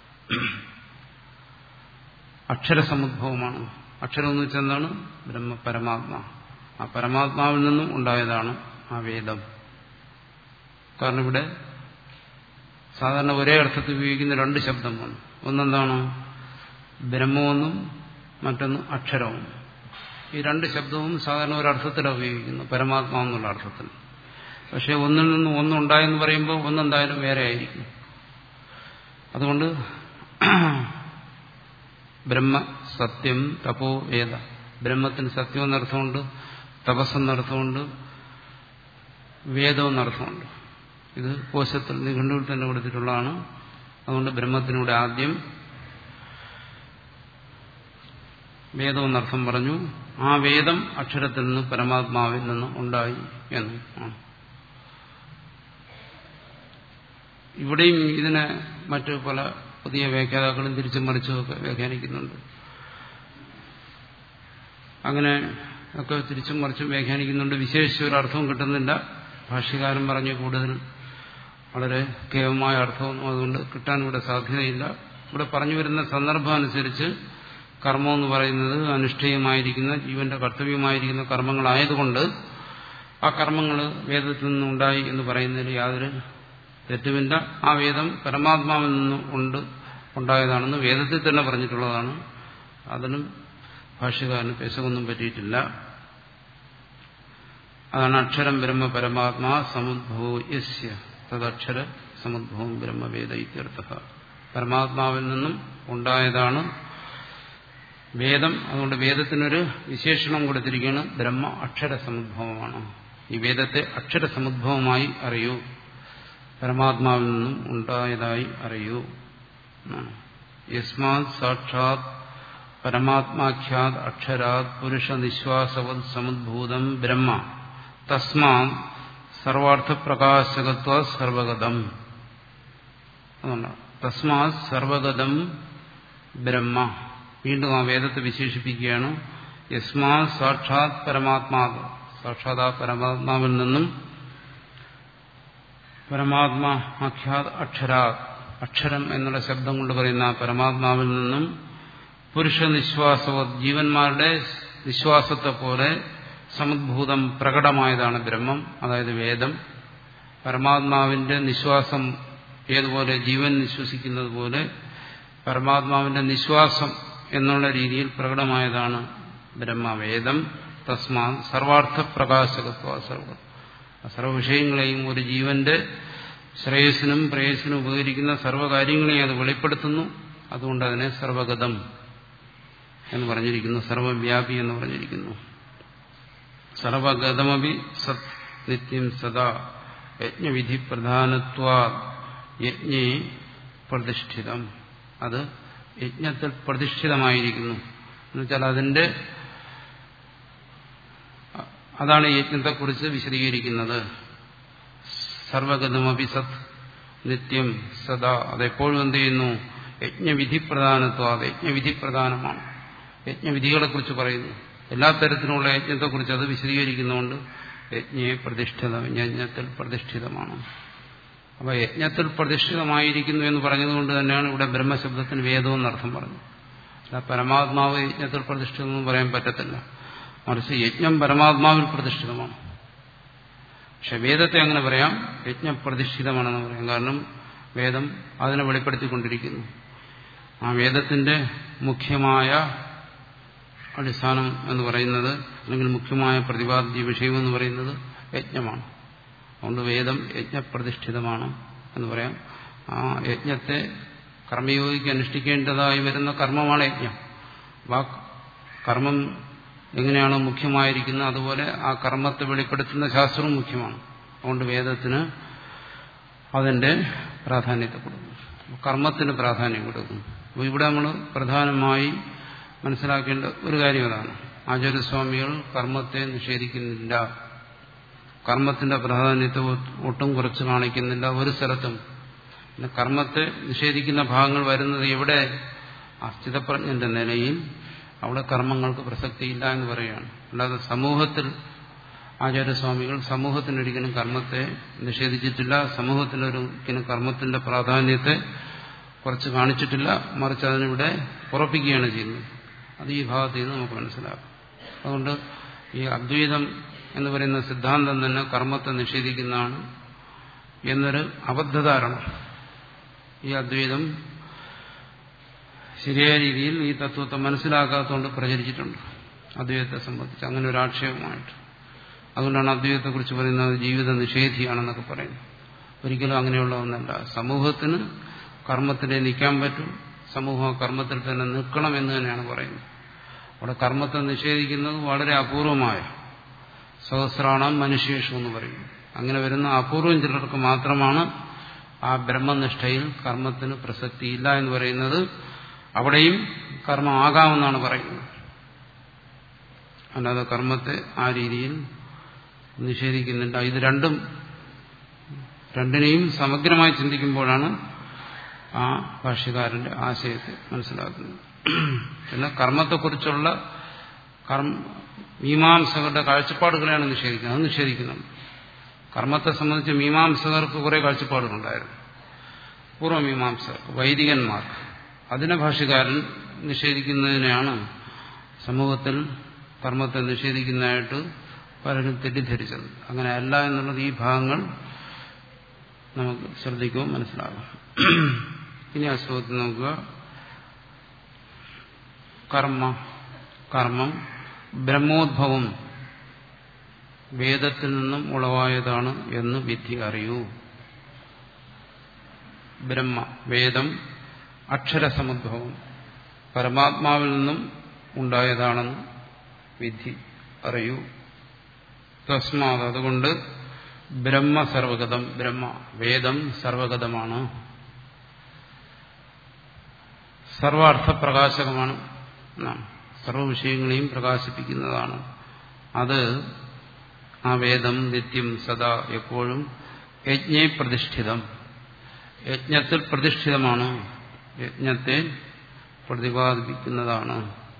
അക്ഷരസമുദ്ഭവമാണ് അക്ഷരം എന്ന് വെച്ചാൽ എന്താണ് ബ്രഹ്മ പരമാത്മാ ആ പരമാത്മാവിൽ നിന്നും ഉണ്ടായതാണ് ആ വേദം കാരണം ഇവിടെ സാധാരണ ഒരേ അർത്ഥത്തിൽ ഉപയോഗിക്കുന്ന രണ്ട് ശബ്ദമാണ് ഒന്നെന്താണ് ബ്രഹ്മമെന്നും മറ്റൊന്ന് അക്ഷരവും ഈ രണ്ട് ശബ്ദവും സാധാരണ ഒരർത്ഥത്തിലാണ് ഉപയോഗിക്കുന്നത് പരമാത്മാ എന്നുള്ള അർത്ഥത്തിൽ പക്ഷെ ഒന്നിൽ നിന്ന് ഒന്നുണ്ടായെന്ന് പറയുമ്പോൾ ഒന്നെന്തായാലും വേറെ ആയിരിക്കും അതുകൊണ്ട് ബ്രഹ്മ സത്യം തപോ വേദ ബ്രഹ്മത്തിന് സത്യം എന്നർത്ഥമുണ്ട് തപസ്സെന്നർത്ഥമുണ്ട് വേദം എന്നർത്ഥമുണ്ട് ഇത് കോശത്തിൽ നിഘണ്ടുവിൽ തന്നെ കൊടുത്തിട്ടുള്ളതാണ് അതുകൊണ്ട് ബ്രഹ്മത്തിനൂടെ ആദ്യം വേദം എന്നർത്ഥം പറഞ്ഞു ആ വേദം അക്ഷരത്തിൽ നിന്ന് പരമാത്മാവിൽ നിന്ന് ഉണ്ടായി എന്ന് ആണ് ഇവിടെയും ഇതിനെ മറ്റു പല പുതിയ വ്യാഖ്യാതാക്കളും തിരിച്ചും മറിച്ചുമൊക്കെ വ്യാഖ്യാനിക്കുന്നുണ്ട് അങ്ങനെ ഒക്കെ തിരിച്ചും മറിച്ചും വ്യാഖ്യാനിക്കുന്നുണ്ട് വിശേഷിച്ച ഒരു അർത്ഥവും കിട്ടുന്നില്ല ഭാഷ്യകാരൻ പറഞ്ഞ് കൂടുതൽ വളരെ കേവമായ അർത്ഥമൊന്നും അതുകൊണ്ട് കിട്ടാൻ ഇവിടെ സാധ്യതയില്ല ഇവിടെ പറഞ്ഞു വരുന്ന സന്ദർഭം അനുസരിച്ച് കർമ്മം എന്ന് പറയുന്നത് അനുഷ്ഠേയമായിരിക്കുന്ന ജീവന്റെ കർത്തവ്യമായിരിക്കുന്ന കർമ്മങ്ങളായതുകൊണ്ട് ആ കർമ്മങ്ങൾ വേദത്തിൽ നിന്നുണ്ടായി എന്ന് പറയുന്നതിൽ യാതൊരു തെറ്റുമില്ല ആ വേദം പരമാത്മാവിൽ നിന്ന് ഉണ്ട് ഉണ്ടായതാണെന്ന് വേദത്തിൽ തന്നെ പറഞ്ഞിട്ടുള്ളതാണ് അതിനും ഭാഷ്യകാരന് പെശകൊന്നും പറ്റിയിട്ടില്ല അതാണ് അക്ഷരം ബ്രഹ്മ പരമാത്മാ സമുദ്ഭവോ യസ്യ തദക്ഷര സമുദ്ഭവം ബ്രഹ്മവേദ ഇത്യർത്ഥ പരമാത്മാവിൽ നിന്നും ഉണ്ടായതാണ് വേദം അതുകൊണ്ട് വേദത്തിനൊരു വിശേഷണം കൊടുത്തിരിക്കുകയാണ് ബ്രഹ്മ അക്ഷര സമുദ്ഭവമാണ് ഈ വേദത്തെ അക്ഷര സമുദ്ഭവമായി അറിയൂ പരമാത്മാവിൽ നിന്നും ഉണ്ടായതായി അറിയൂ യസ്മാത് സാക്ഷാത് പരമാത്മാഖ്യാത് അക്ഷരാത് പുരുഷ നിശ്വാസവത് സമുദ്ഭൂതം ബ്രഹ്മ തസ്മാ സർവാർത്ഥപ്രകാശകത്വ സർവഗതം അതുകൊണ്ടാണ് തസ്മാത് സർവഗതം ബ്രഹ്മ വീണ്ടും ആ വേദത്തെ വിശേഷിപ്പിക്കുകയാണ് യസ്മാ സാക്ഷാത് പരമാത്മാവ് സാക്ഷാത് ആ പരമാത്മാവിൽ നിന്നും പരമാത്മാ ആഖ്യാത് അക്ഷരാത് അക്ഷരം എന്നുള്ള ശബ്ദം കൊണ്ട് പറയുന്ന ആ പരമാത്മാവിൽ നിന്നും പുരുഷ നിശ്വാസവ ജീവന്മാരുടെ വിശ്വാസത്തെ പോലെ സമുദ്ഭൂതം പ്രകടമായതാണ് ബ്രഹ്മം അതായത് വേദം പരമാത്മാവിന്റെ നിശ്വാസം ഏതുപോലെ ജീവൻ വിശ്വസിക്കുന്നത് പോലെ പരമാത്മാവിന്റെ നിശ്വാസം എന്നുള്ള രീതിയിൽ പ്രകടമായതാണ് ബ്രഹ്മവേദം തസ്മാ സർവാർത്ഥ പ്രകാശകത്വ സർവ സർവ വിഷയങ്ങളെയും ഒരു ജീവന്റെ ശ്രേയസിനും പ്രേയസിനും ഉപകരിക്കുന്ന സർവ്വകാര്യങ്ങളെയും അത് വെളിപ്പെടുത്തുന്നു അതുകൊണ്ട് അതിനെ സർവഗതം എന്ന് പറഞ്ഞിരിക്കുന്നു സർവവ്യാപി എന്ന് പറഞ്ഞിരിക്കുന്നു സർവഗതമപി സത് നിത്യം സദാ യജ്ഞവിധി പ്രധാനത്വാ യജ്ഞേ പ്രതിഷ്ഠിതം അത് യജ്ഞത്തിൽ പ്രതിഷ്ഠിതമായിരിക്കുന്നു എന്നുവെച്ചാൽ അതിന്റെ അതാണ് യജ്ഞത്തെക്കുറിച്ച് വിശദീകരിക്കുന്നത് സർവഗതമപി സത് നിത്യം സദാ അതെപ്പോഴും എന്ത് ചെയ്യുന്നു യജ്ഞവിധി പ്രധാനത്വം അത് യജ്ഞവിധി പ്രധാനമാണ് യജ്ഞവിധികളെക്കുറിച്ച് പറയുന്നു എല്ലാ തരത്തിലുള്ള യജ്ഞത്തെക്കുറിച്ച് അത് വിശദീകരിക്കുന്നതുകൊണ്ട് യജ്ഞയെ പ്രതിഷ്ഠിത യജ്ഞത്തിൽ പ്രതിഷ്ഠിതമാണ് അപ്പോൾ യജ്ഞത്തിൽ പ്രതിഷ്ഠിതമായിരിക്കുന്നു എന്ന് പറഞ്ഞതുകൊണ്ട് തന്നെയാണ് ഇവിടെ ബ്രഹ്മശബ്ദത്തിന് വേദം എന്നർത്ഥം പറഞ്ഞു അല്ല പരമാത്മാവ് യജ്ഞത്തിൽ പ്രതിഷ്ഠിതമെന്ന് പറയാൻ പറ്റത്തില്ല മറിച്ച് യജ്ഞം പരമാത്മാവിൽ പ്രതിഷ്ഠിതമാണ് പക്ഷെ വേദത്തെ അങ്ങനെ പറയാം യജ്ഞപ്രതിഷ്ഠിതമാണെന്ന് പറയാം കാരണം വേദം അതിനെ വെളിപ്പെടുത്തിക്കൊണ്ടിരിക്കുന്നു ആ വേദത്തിന്റെ മുഖ്യമായ അടിസ്ഥാനം എന്ന് പറയുന്നത് അല്ലെങ്കിൽ മുഖ്യമായ പ്രതിപാദ്യ വിഷയം എന്ന് പറയുന്നത് യജ്ഞമാണ് അതുകൊണ്ട് വേദം യജ്ഞപ്രതിഷ്ഠിതമാണ് എന്ന് പറയാം ആ യജ്ഞത്തെ കർമ്മയോഗിക്ക് അനുഷ്ഠിക്കേണ്ടതായി വരുന്ന കർമ്മമാണ് യജ്ഞം വാക്ക് കർമ്മം എങ്ങനെയാണോ മുഖ്യമായിരിക്കുന്നത് അതുപോലെ ആ കർമ്മത്തെ വെളിപ്പെടുത്തുന്ന ശാസ്ത്രവും മുഖ്യമാണ് അതുകൊണ്ട് വേദത്തിന് അതിന്റെ പ്രാധാന്യത്തെ കൊടുക്കും കർമ്മത്തിന് പ്രാധാന്യം കൊടുക്കും അപ്പോൾ ഇവിടെ നമ്മൾ പ്രധാനമായി മനസ്സിലാക്കേണ്ട ഒരു കാര്യം അതാണ് ആചാര്യസ്വാമികൾ കർമ്മത്തെ നിഷേധിക്കുന്നില്ല കർമ്മത്തിന്റെ പ്രാധാന്യത്തെ ഒട്ടും കുറച്ച് കാണിക്കുന്നില്ല ഒരു സ്ഥലത്തും പിന്നെ കർമ്മത്തെ നിഷേധിക്കുന്ന ഭാഗങ്ങൾ വരുന്നത് എവിടെ അസ്ഥിതപ്രജ്ഞന്റെ നിലയിൽ അവിടെ കർമ്മങ്ങൾക്ക് പ്രസക്തിയില്ല എന്ന് പറയുകയാണ് അല്ലാതെ സമൂഹത്തിൽ ആചാര്യസ്വാമികൾ സമൂഹത്തിനൊരിക്കലും കർമ്മത്തെ നിഷേധിച്ചിട്ടില്ല സമൂഹത്തിനൊരിക്കലും കർമ്മത്തിന്റെ പ്രാധാന്യത്തെ കുറച്ച് കാണിച്ചിട്ടില്ല മറിച്ച് അതിനിവിടെ ഉറപ്പിക്കുകയാണ് ചെയ്യുന്നത് അത് ഈ ഭാഗത്ത് നിന്ന് നമുക്ക് മനസ്സിലാക്കാം അതുകൊണ്ട് ഈ അദ്വൈതം എന്ന് പറയുന്ന സിദ്ധാന്തം തന്നെ കർമ്മത്തെ നിഷേധിക്കുന്നതാണ് എന്നൊരു അബദ്ധധാരണ ഈ അദ്വൈതം ശരിയായ രീതിയിൽ ഈ തത്വത്തെ മനസ്സിലാക്കാത്തതുകൊണ്ട് പ്രചരിച്ചിട്ടുണ്ട് അദ്വൈതത്തെ സംബന്ധിച്ച് അങ്ങനെ ഒരു ആക്ഷേപമായിട്ട് അതുകൊണ്ടാണ് അദ്വൈതത്തെക്കുറിച്ച് പറയുന്നത് ജീവിത നിഷേധിയാണെന്നൊക്കെ പറയുന്നത് ഒരിക്കലും അങ്ങനെയുള്ള ഒന്നല്ല സമൂഹത്തിന് കർമ്മത്തിനെ നിൽക്കാൻ പറ്റും സമൂഹം കർമ്മത്തിൽ തന്നെ നിൽക്കണം എന്ന് തന്നെയാണ് പറയുന്നത് അവിടെ കർമ്മത്തെ നിഷേധിക്കുന്നത് വളരെ അപൂർവമായ സഹസ്രാണം മനുഷ്യേഷു എന്ന് പറയും അങ്ങനെ വരുന്ന അപൂർവം ചിലർക്ക് മാത്രമാണ് ആ ബ്രഹ്മനിഷ്ഠയിൽ കർമ്മത്തിന് പ്രസക്തിയില്ല എന്ന് പറയുന്നത് അവിടെയും കർമ്മം ആകാമെന്നാണ് പറയുന്നത് അല്ലാതെ കർമ്മത്തെ ആ രീതിയിൽ നിഷേധിക്കുന്നില്ല ഇത് രണ്ടും രണ്ടിനെയും സമഗ്രമായി ചിന്തിക്കുമ്പോഴാണ് ആ ഭാഷ്യകാരന്റെ ആശയത്തെ മനസ്സിലാക്കുന്നത് പിന്നെ കർമ്മത്തെക്കുറിച്ചുള്ള കർമ്മ മീമാംസകരുടെ കാഴ്ചപ്പാടുകളെയാണ് നിഷേധിക്കുന്നത് അത് നിഷേധിക്കുന്നുണ്ട് കർമ്മത്തെ സംബന്ധിച്ച് മീമാംസകർക്ക് കുറെ കാഴ്ചപ്പാടുകളുണ്ടായിരുന്നു പൂർവ്വമീമാംസകർക്ക് വൈദികന്മാർക്ക് അതിനെ ഭാഷ്യകാരൻ നിഷേധിക്കുന്നതിനെയാണ് സമൂഹത്തിൽ കർമ്മത്തെ നിഷേധിക്കുന്നതായിട്ട് പലരും തെറ്റിദ്ധരിച്ചത് അങ്ങനെ അല്ല എന്നുള്ളത് ഈ ഭാഗങ്ങൾ നമുക്ക് ശ്രദ്ധിക്കുമ്പോൾ മനസ്സിലാകും ഇനി ആ ശ്ലോകത്തിൽ നോക്കുക കർമ്മ കർമ്മം ബ്രഹ്മോദ്ഭവം വേദത്തിൽ നിന്നും ഉളവായതാണ് എന്ന് വിധി അറിയൂ ബ്രഹ്മ വേദം അക്ഷരസമുദ്ഭവം പരമാത്മാവിൽ നിന്നും ഉണ്ടായതാണെന്ന് വിധി അറിയൂ തസ്മാത് അതുകൊണ്ട് ബ്രഹ്മ സർവഗതം ബ്രഹ്മ വേദം സർവഗതമാണ് സർവാർത്ഥപ്രകാശകമാണ് സർവ വിഷയങ്ങളെയും പ്രകാശിപ്പിക്കുന്നതാണ് അത് ആ വേദം നിത്യം സദാ എപ്പോഴും യജ്ഞെ പ്രതിഷ്ഠിതം യജ്ഞത്തിൽ പ്രതിഷ്ഠിതമാണ് യജ്ഞത്തെ പ്രതിപാദിപ്പിക്കുന്നതാണ്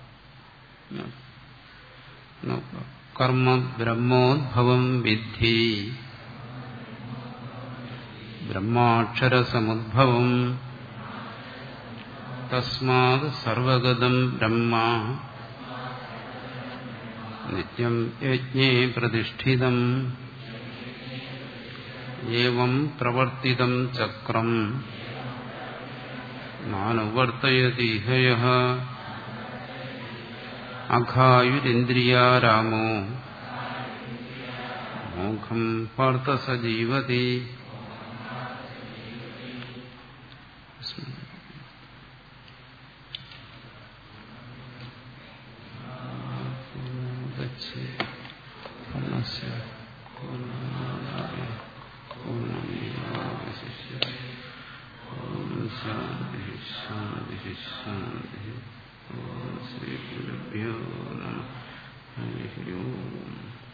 കർമ്മ ബ്രഹ്മോദ്ഭവം വിദ്ധി ബ്രഹ്മാക്ഷരസമുദ്ഭവം തസ്മാത് സർവഗതം ബ്രഹ്മ നിത്യം യജ്ഞേ പ്രതിഷ്ഠിതം ഏവം പ്രവർത്തിതം ചക്രം നാനുവർത്തയതിഹയ അഘായുരിന്ദ്രിയാരാമോ മോഘം പാർത്ഥ സജീവതി ശാന്തി ശാന്തി ശാന്തി ശ്രീ ഗുരുഭ്യോ നമ ഹരി ഓം